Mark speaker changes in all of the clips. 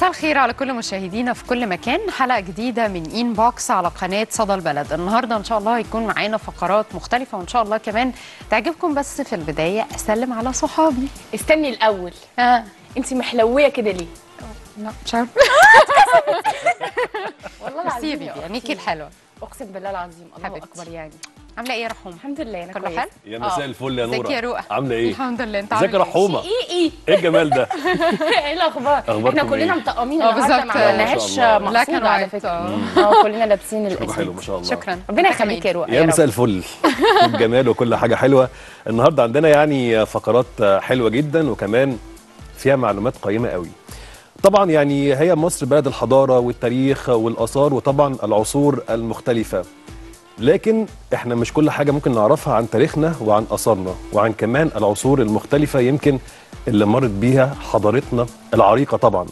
Speaker 1: مساء الخير على كل مشاهدينا في كل مكان حلقة جديدة من إين بوكس على قناة صدى البلد النهاردة إن شاء الله هيكون معانا فقرات مختلفة وإن شاء الله كمان تعجبكم بس في البداية أسلم على صحابي
Speaker 2: استني الاول
Speaker 1: آه.
Speaker 2: انت محلويه كده ليه
Speaker 1: لا مش عارفة
Speaker 2: والله
Speaker 1: سيبي عينيكي الحلوة
Speaker 2: اقسم بالله العظيم الله
Speaker 1: حبيبتي.
Speaker 2: اكبر يعني
Speaker 1: عاملة إيه يا رحوم؟
Speaker 2: الحمد لله انا
Speaker 1: كله
Speaker 2: كويسة.
Speaker 1: حلو؟
Speaker 3: يا مساء
Speaker 2: آه.
Speaker 3: الفل يا
Speaker 1: ازيك
Speaker 3: نورة
Speaker 1: يا رؤى؟
Speaker 3: عامله ايه
Speaker 1: الحمد لله انت
Speaker 3: ازيك يا
Speaker 1: عامل إيه؟
Speaker 3: رحومه
Speaker 2: ايه ايه
Speaker 3: ايه الجمال ده
Speaker 2: ايه الاخبار
Speaker 3: أخباركم
Speaker 2: احنا كلنا
Speaker 3: إيه؟
Speaker 2: مطقمين
Speaker 1: اه
Speaker 2: النهارده
Speaker 1: بالظبط.
Speaker 2: ما
Speaker 1: آه،
Speaker 2: عملناهاش
Speaker 3: ما شاء الله.
Speaker 1: لا كان
Speaker 2: مقصود على
Speaker 1: وايت،
Speaker 2: فكره
Speaker 1: آه.
Speaker 2: اه كلنا لابسين
Speaker 3: شكله
Speaker 2: الاسود
Speaker 3: حلو ما شاء الله
Speaker 1: شكرا
Speaker 2: ربنا يخليك يا رؤى
Speaker 3: يا
Speaker 2: رب.
Speaker 3: مساء الفل الجمال وكل حاجه حلوه النهارده عندنا يعني فقرات حلوه جدا وكمان فيها معلومات قيمه قوي طبعا يعني هي مصر بلد الحضاره والتاريخ والاثار وطبعا العصور المختلفه لكن احنا مش كل حاجه ممكن نعرفها عن تاريخنا وعن اثارنا وعن كمان العصور المختلفه يمكن اللي مرت بيها حضارتنا العريقه طبعا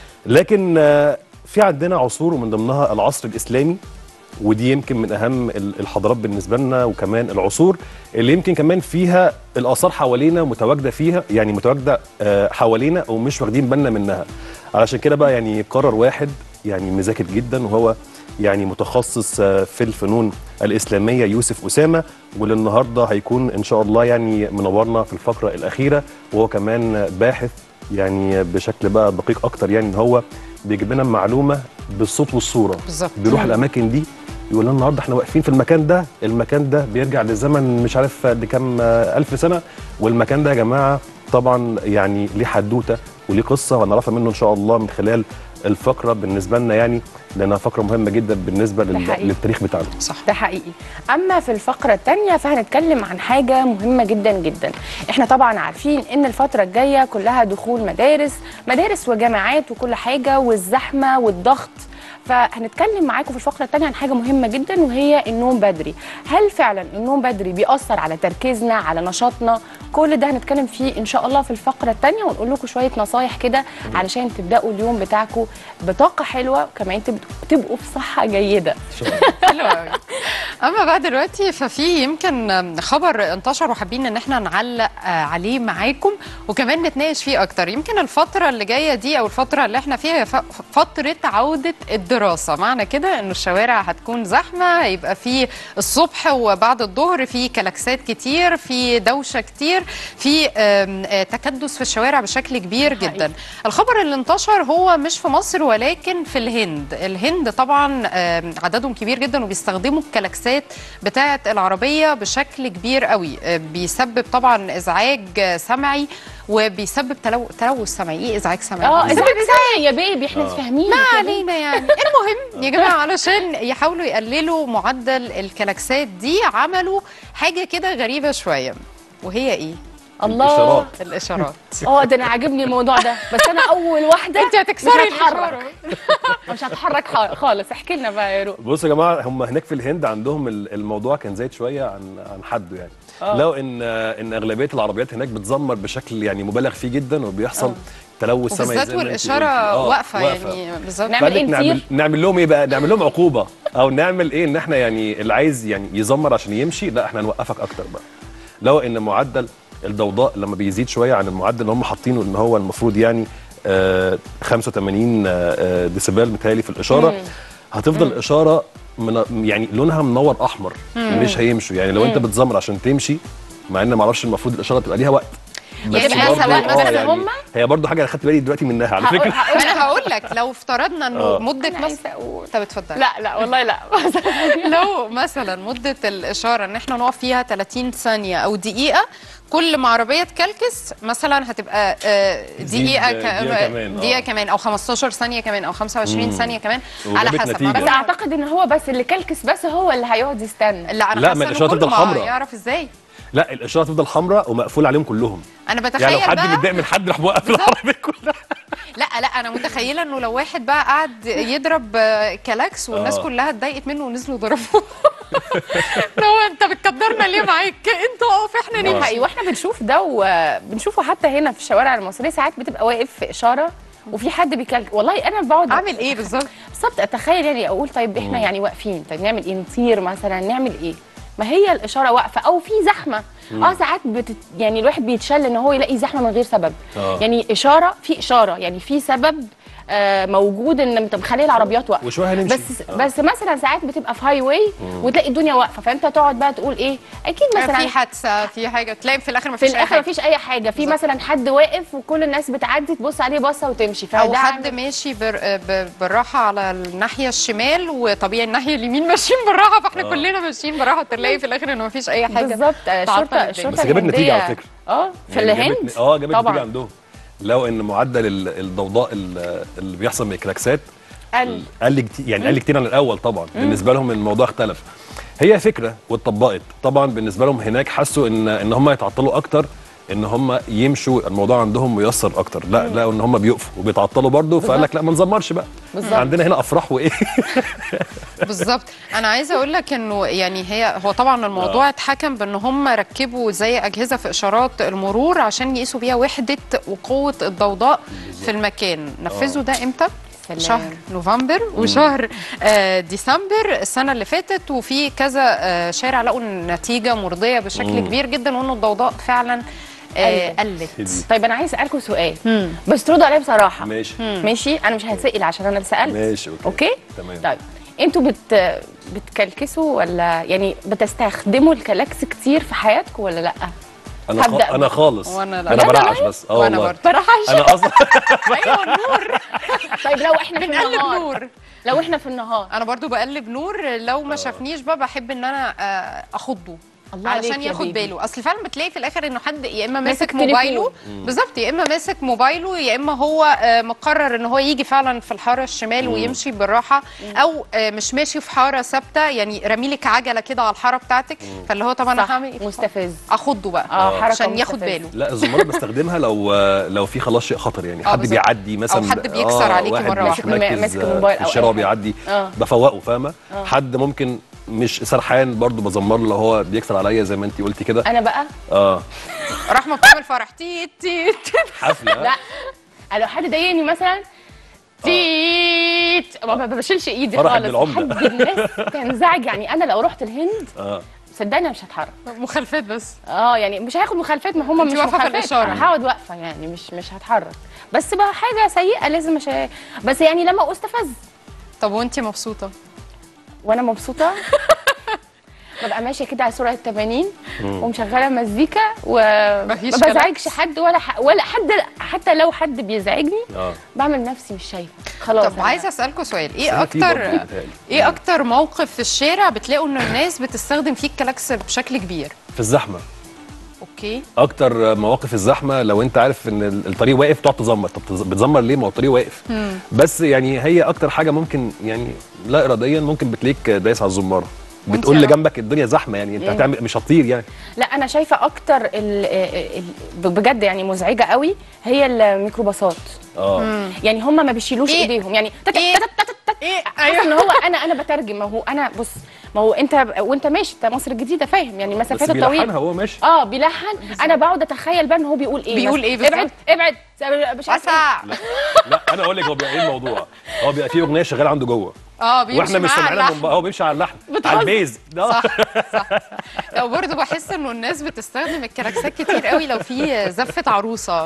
Speaker 3: لكن آه، في عندنا عصور ومن ضمنها العصر الاسلامي ودي يمكن من اهم ال- الحضارات بالنسبه لنا وكمان العصور اللي يمكن كمان فيها الاثار حوالينا متواجده فيها يعني متواجده آه، حوالينا ومش واخدين بالنا منها علشان كده بقى يعني قرر واحد يعني مذاكر جدا وهو يعني متخصص آه، في الفنون الاسلاميه يوسف اسامه واللي النهارده هيكون ان شاء الله يعني منورنا في الفقره الاخيره وهو كمان باحث يعني بشكل بقى دقيق اكتر يعني ان هو بيجيب لنا معلومه بالصوت والصوره
Speaker 1: بالظبط.
Speaker 3: بيروح الاماكن دي يقول لنا النهارده احنا واقفين في المكان ده المكان ده بيرجع لزمن مش عارف لكام آه، الف سنه والمكان ده يا جماعه طبعا يعني ليه حدوته وليه قصه وهنعرفها منه ان شاء الله من خلال الفقره بالنسبه لنا يعني لانها فقره مهمه جدا بالنسبه
Speaker 2: ده
Speaker 3: لل...
Speaker 2: حقيقي.
Speaker 3: للتاريخ بتاعنا
Speaker 1: صح
Speaker 2: ده حقيقي اما في الفقره الثانيه فهنتكلم عن حاجه مهمه جدا جدا احنا طبعا عارفين ان الفتره الجايه كلها دخول مدارس مدارس وجامعات وكل حاجه والزحمه والضغط فهنتكلم معاكم في الفقره الثانيه عن حاجه مهمه جدا وهي النوم بدري هل فعلا النوم بدري بيأثر على تركيزنا على نشاطنا كل ده هنتكلم فيه ان شاء الله في الفقره الثانيه ونقول لكم شويه نصايح كده علشان تبداوا اليوم بتاعكم بطاقه حلوه وكمان تبقوا تبقوا في صحه جيده
Speaker 3: ان شاء الله
Speaker 1: حلو قوي اما بقى دلوقتي ففي يمكن خبر انتشر وحابين ان احنا نعلق آه، عليه معاكم وكمان نتناقش فيه اكتر يمكن الفتره اللي جايه دي او الفتره اللي احنا فيها هي ف- فتره عوده الدراسه معنى كده انه الشوارع هتكون زحمه هيبقى في الصبح وبعد الظهر في كلاكسات كتير في دوشه كتير في آم، آه، تكدس في الشوارع بشكل كبير
Speaker 2: حقيقي.
Speaker 1: جدا الخبر اللي انتشر هو مش في مصر ولكن في الهند الهند طبعا آم، عددهم كبير جدا وبيستخدموا الكلاكسات بتاعه العربيه بشكل كبير قوي آه، بيسبب طبعا ازعاج آه، سمعي وبيسبب تلو... تلوث سمعي ايه ازعاج سمعي
Speaker 2: اه
Speaker 1: بيسبب
Speaker 2: ازاي يا بيبي احنا
Speaker 3: آه.
Speaker 2: فاهمين
Speaker 1: ما
Speaker 2: كده.
Speaker 1: علينا يعني المهم يا جماعه علشان يحاولوا يقللوا معدل الكلاكسات دي عملوا حاجه كده غريبه شويه وهي ايه
Speaker 2: الله
Speaker 3: الإشارات.
Speaker 1: الاشارات
Speaker 2: اه ده انا عاجبني الموضوع ده بس انا اول واحده
Speaker 1: انت هتكسري
Speaker 2: مش هتحرك مش هتحرك خ- خالص احكي لنا بقى يا رو
Speaker 3: بصوا يا جماعه هم هناك في الهند عندهم ال- الموضوع كان زايد شويه عن عن حده يعني
Speaker 2: آه.
Speaker 3: لو ان ان اغلبيه العربيات هناك بتزمر بشكل يعني مبالغ فيه جدا وبيحصل تلوث سمعي
Speaker 1: وبالذات
Speaker 3: زي ما انت
Speaker 1: والاشاره
Speaker 3: قلتي. آه،
Speaker 1: واقفه يعني بالظبط
Speaker 2: نعمل
Speaker 3: فقال لك
Speaker 2: إيه،
Speaker 3: نعمل
Speaker 2: نطير؟
Speaker 3: نعمل لهم ايه بقى نعمل لهم عقوبه او نعمل ايه ان احنا يعني اللي عايز يعني يزمر عشان يمشي لا احنا نوقفك اكتر بقى لو ان معدل الضوضاء لما بيزيد شويه عن المعدل اللي هم حاطينه ان هو المفروض يعني آه 85 آه ديسيبل متهيألي في الاشاره هتفضل الاشاره من يعني لونها منور احمر مش هيمشوا يعني لو انت بتزمر عشان تمشي مع ان ما اعرفش المفروض الاشاره تبقى ليها وقت بس
Speaker 1: يبقى
Speaker 3: برضه-
Speaker 1: سواء
Speaker 3: آه،
Speaker 1: مثلا
Speaker 3: يعني
Speaker 2: هم-
Speaker 3: هي برضو حاجه انا خدت بالي دلوقتي منها على فكره
Speaker 1: انا هقول لك لو افترضنا انه
Speaker 3: آه.
Speaker 1: مده
Speaker 2: أنا
Speaker 1: مثلا
Speaker 2: عايزة أقول.
Speaker 1: طب اتفضل
Speaker 2: لا لا والله لا
Speaker 1: لو مثلا مده الاشاره ان احنا نقف فيها 30 ثانيه او دقيقه كل ما عربيه تكلكس مثلا هتبقى آه،
Speaker 3: تزيد
Speaker 1: دقيقه
Speaker 3: دقيقة كمان، آه.
Speaker 1: دقيقه كمان او 15 ثانيه كمان او 25
Speaker 3: مم.
Speaker 1: ثانيه كمان على
Speaker 3: وجابت
Speaker 1: حسب
Speaker 3: نتيجة.
Speaker 2: بس اعتقد ان هو بس اللي كلكس بس هو اللي هيقعد يستنى
Speaker 1: لا انا
Speaker 3: لا،
Speaker 1: حاسة
Speaker 3: ما
Speaker 1: إنه
Speaker 3: الإشارة
Speaker 1: كله
Speaker 3: تفضل
Speaker 1: ما
Speaker 3: حمراء.
Speaker 1: يعرف ازاي
Speaker 3: لا الاشاره تفضل حمراء ومقفول عليهم كلهم
Speaker 1: انا بتخيل
Speaker 3: يعني لو حد
Speaker 1: بقى
Speaker 3: متضايق من حد راح موقف العربيه كلها
Speaker 1: لا لا انا متخيله انه لو واحد بقى قعد يضرب آه، كلاكس والناس
Speaker 3: آه.
Speaker 1: كلها اتضايقت منه ونزلوا ضربوه لو انت بتقدرنا ليه معاك انت اقف احنا
Speaker 2: ده
Speaker 1: نمشي
Speaker 2: حقيقي واحنا بنشوف ده وبنشوفه حتى هنا في الشوارع المصريه ساعات بتبقى واقف في اشاره وفي حد بيكلك والله انا بقعد
Speaker 1: اعمل ايه بالظبط
Speaker 2: بالظبط اتخيل يعني اقول طيب احنا يعني واقفين طيب نعمل ايه نطير مثلا نعمل ايه ما هي الاشاره واقفه او في زحمه اه ساعات بتت... يعني الواحد بيتشل ان هو يلاقي زحمه من غير سبب
Speaker 3: آه.
Speaker 2: يعني اشاره في اشاره يعني في سبب آه موجود ان انت مخلي العربيات واقفه
Speaker 3: وشويه هنمشي
Speaker 2: بس
Speaker 3: آه.
Speaker 2: بس مثلا ساعات بتبقى في هاي واي وتلاقي الدنيا واقفه فانت تقعد بقى تقول ايه اكيد مثلا
Speaker 1: في حادثه في حاجه تلاقي في الاخر ما
Speaker 2: في
Speaker 1: فيش
Speaker 2: الاخر مفيش اي حاجه في مثلا حد واقف وكل الناس بتعدي تبص عليه بصه وتمشي
Speaker 1: او
Speaker 2: فده
Speaker 1: حد
Speaker 2: عامل-
Speaker 1: ماشي بر... ب- بالراحه على الناحيه الشمال وطبيعي الناحيه اليمين ماشيين بالراحه فاحنا
Speaker 3: آه.
Speaker 1: كلنا ماشيين بالراحه تلاقي في الاخر انه ما فيش اي حاجه
Speaker 2: بالظبط آه،
Speaker 1: تعطل
Speaker 2: الشرطه
Speaker 1: الدنيا.
Speaker 2: الشرطه
Speaker 3: بس جابت نتيجه على
Speaker 2: الهندية-
Speaker 3: فكره
Speaker 2: اه في
Speaker 3: يعني
Speaker 2: الهند
Speaker 3: جابت اه جابت
Speaker 2: طبعا
Speaker 3: نتيجه عندهم لو ان معدل ال- الضوضاء ال- اللي بيحصل من الكلاكسات
Speaker 2: قل.
Speaker 3: قل كتير يعني قل كتير عن الاول طبعا بالنسبه لهم الموضوع اختلف هي فكره واتطبقت طبعا بالنسبه لهم هناك حسوا ان ان هم يتعطلوا اكتر ان هم يمشوا الموضوع عندهم ميسر اكتر لا لقوا ان هم بيقفوا وبيتعطلوا برضه فقال لك لا ما نزمرش بقى
Speaker 2: بالظبط.
Speaker 3: عندنا هنا افراح وايه
Speaker 1: بالظبط انا عايزه اقول لك انه يعني هي هو طبعا الموضوع اتحكم بان هم ركبوا زي اجهزه في اشارات المرور عشان يقيسوا بيها وحده وقوه الضوضاء في المكان نفذوا ده امتى
Speaker 2: سلام.
Speaker 1: شهر نوفمبر وشهر آه ديسمبر السنه اللي فاتت وفي كذا آه شارع لقوا النتيجه مرضيه بشكل كبير جدا وان الضوضاء فعلا آه قلت
Speaker 3: هدي.
Speaker 2: طيب انا عايز اسالكم سؤال بس تردوا عليا بصراحه
Speaker 3: ماشي
Speaker 2: ماشي انا مش هتسال عشان انا اللي سالت
Speaker 3: ماشي اوكي
Speaker 2: اوكي
Speaker 3: تمام
Speaker 2: طيب انتوا بت بتكلكسوا ولا يعني بتستخدموا الكلاكس كتير في حياتكم ولا لا
Speaker 3: انا خ...
Speaker 2: هبدأ
Speaker 3: انا خالص
Speaker 1: وأنا لا.
Speaker 3: انا
Speaker 2: بجد
Speaker 3: برعش
Speaker 2: والله؟
Speaker 3: بس اه
Speaker 1: وأنا
Speaker 3: والله
Speaker 1: برضه.
Speaker 2: برحش
Speaker 3: انا اصلا
Speaker 1: ايوه النور
Speaker 2: طيب لو احنا في
Speaker 1: بنقلب
Speaker 2: النهار
Speaker 1: نور
Speaker 2: لو احنا في النهار
Speaker 1: انا برضو بقلب نور لو ما شافنيش بقى بحب ان انا آه، اخضه
Speaker 2: الله
Speaker 1: علشان
Speaker 2: عليك يا
Speaker 1: ياخد
Speaker 2: بيبي.
Speaker 1: باله اصل فعلا بتلاقي في الاخر انه حد يا اما
Speaker 2: ماسك
Speaker 1: ماسك
Speaker 2: تليفون.
Speaker 1: موبايله بالظبط يا اما ماسك موبايله يا اما هو آه، مقرر ان هو يجي فعلا في الحاره الشمال ويمشي بالراحه او آه، مش ماشي في حاره ثابته يعني رامي لك عجله كده على الحاره بتاعتك فاللي هو طب انا
Speaker 2: صح
Speaker 1: هعمل ايه
Speaker 2: مستفز
Speaker 1: اخضه بقى
Speaker 2: اه حركه
Speaker 1: عشان ياخد
Speaker 2: مستفزة.
Speaker 1: باله
Speaker 3: لا الزمارة بستخدمها لو لو في خلاص شيء خطر يعني
Speaker 1: آه،
Speaker 3: حد
Speaker 1: بالظبط.
Speaker 3: بيعدي مثلا
Speaker 1: حد بيكسر عليكي
Speaker 3: واحد
Speaker 1: مرة
Speaker 3: مش
Speaker 1: واحدة.
Speaker 2: ماسك-
Speaker 3: مركز
Speaker 2: ماسك
Speaker 3: آه،
Speaker 2: الموبايل
Speaker 3: في
Speaker 2: أو
Speaker 3: الشارع
Speaker 2: أي حاجة.
Speaker 3: بيعدي
Speaker 2: آه.
Speaker 3: بفوقه فاهمه حد ممكن مش سرحان برضو بزمر له هو بيكسر عليا زي ما انت قلتي كده
Speaker 2: انا بقى
Speaker 3: اه
Speaker 1: رحمه بتعمل فرح تيت تيت
Speaker 3: حفله
Speaker 2: لا أنا لو حد ضايقني مثلا تيت ما ب- بشيلش ايدي
Speaker 3: فرح
Speaker 2: خالص
Speaker 3: بالعمدة.
Speaker 2: لحد الناس تنزعج يعني انا لو رحت الهند
Speaker 3: اه
Speaker 2: صدقني مش هتحرك
Speaker 1: مخالفات بس
Speaker 2: اه يعني مش هاخد مخالفات ما هم
Speaker 1: أنت
Speaker 2: مش
Speaker 1: واقفة في
Speaker 2: مخالفات
Speaker 1: الإشارة.
Speaker 2: أنا هقعد واقفه يعني مش مش هتحرك بس بقى حاجه سيئه لازم مش بس يعني لما استفز
Speaker 1: طب وانت مبسوطه
Speaker 2: وانا مبسوطه ببقى ماشيه كده على سرعه 80 ومشغله مزيكا وما
Speaker 1: مفيش
Speaker 2: بزعجش
Speaker 1: كلاكس.
Speaker 2: حد ولا ح... ولا حد حتى لو حد بيزعجني
Speaker 3: اه
Speaker 2: بعمل نفسي مش شايفه خلاص
Speaker 1: طب
Speaker 2: أنا-
Speaker 1: عايزه اسالكم سؤال ايه
Speaker 3: سنة في برضه
Speaker 1: اكتر
Speaker 3: بيتهيألي.
Speaker 1: ايه اكتر موقف في الشارع بتلاقوا ان الناس بتستخدم فيه الكلاكس بشكل كبير
Speaker 3: في الزحمه
Speaker 1: اوكي
Speaker 3: اكتر مواقف الزحمه لو انت عارف ان ال- الطريق واقف تقعد تزمر طب تز- بتزمر ليه ما هو الطريق واقف بس يعني هي اكتر حاجه ممكن يعني لا اراديا ممكن بتلاقيك دايس على الزماره
Speaker 1: وانت
Speaker 3: بتقول
Speaker 1: يا
Speaker 3: اللي
Speaker 1: رب؟
Speaker 3: جنبك الدنيا زحمه يعني انت هتعمل مش هتطير يعني
Speaker 2: لا انا شايفه اكتر ال... ال... بجد يعني مزعجه قوي هي الميكروباصات
Speaker 3: اه
Speaker 2: يعني هم ما بيشيلوش
Speaker 1: إيه؟
Speaker 2: ايديهم يعني تك
Speaker 1: إيه؟
Speaker 2: تك تك تك
Speaker 1: ايه
Speaker 2: حاسه ان هو انا انا بترجم ما هو انا بص ما هو انت وانت ماشي انت مصر الجديده فاهم يعني
Speaker 3: بس
Speaker 2: مسافات
Speaker 3: بيلحنها
Speaker 2: الطويله
Speaker 3: هو ماشي
Speaker 2: اه بيلحن انا بقعد اتخيل بقى ان هو بيقول ايه
Speaker 1: بيقول
Speaker 2: مثلاً.
Speaker 1: إيه بالظبط؟
Speaker 2: ابعد ابعد مش عارفه إيه.
Speaker 1: وسع
Speaker 3: لا انا اقول لك هو بيبقى ايه الموضوع هو بيبقى في اغنيه شغاله عنده جوه
Speaker 1: اه بيمشي
Speaker 3: واحنا مش
Speaker 1: معاه
Speaker 3: سامعينها
Speaker 1: اللحن.
Speaker 3: من بقى، هو بيمشي على اللحن على
Speaker 2: بتهزر.
Speaker 3: البيز ده
Speaker 1: صح صح لو برضه بحس انه الناس بتستخدم الكلاكسات كتير قوي لو في زفه عروسه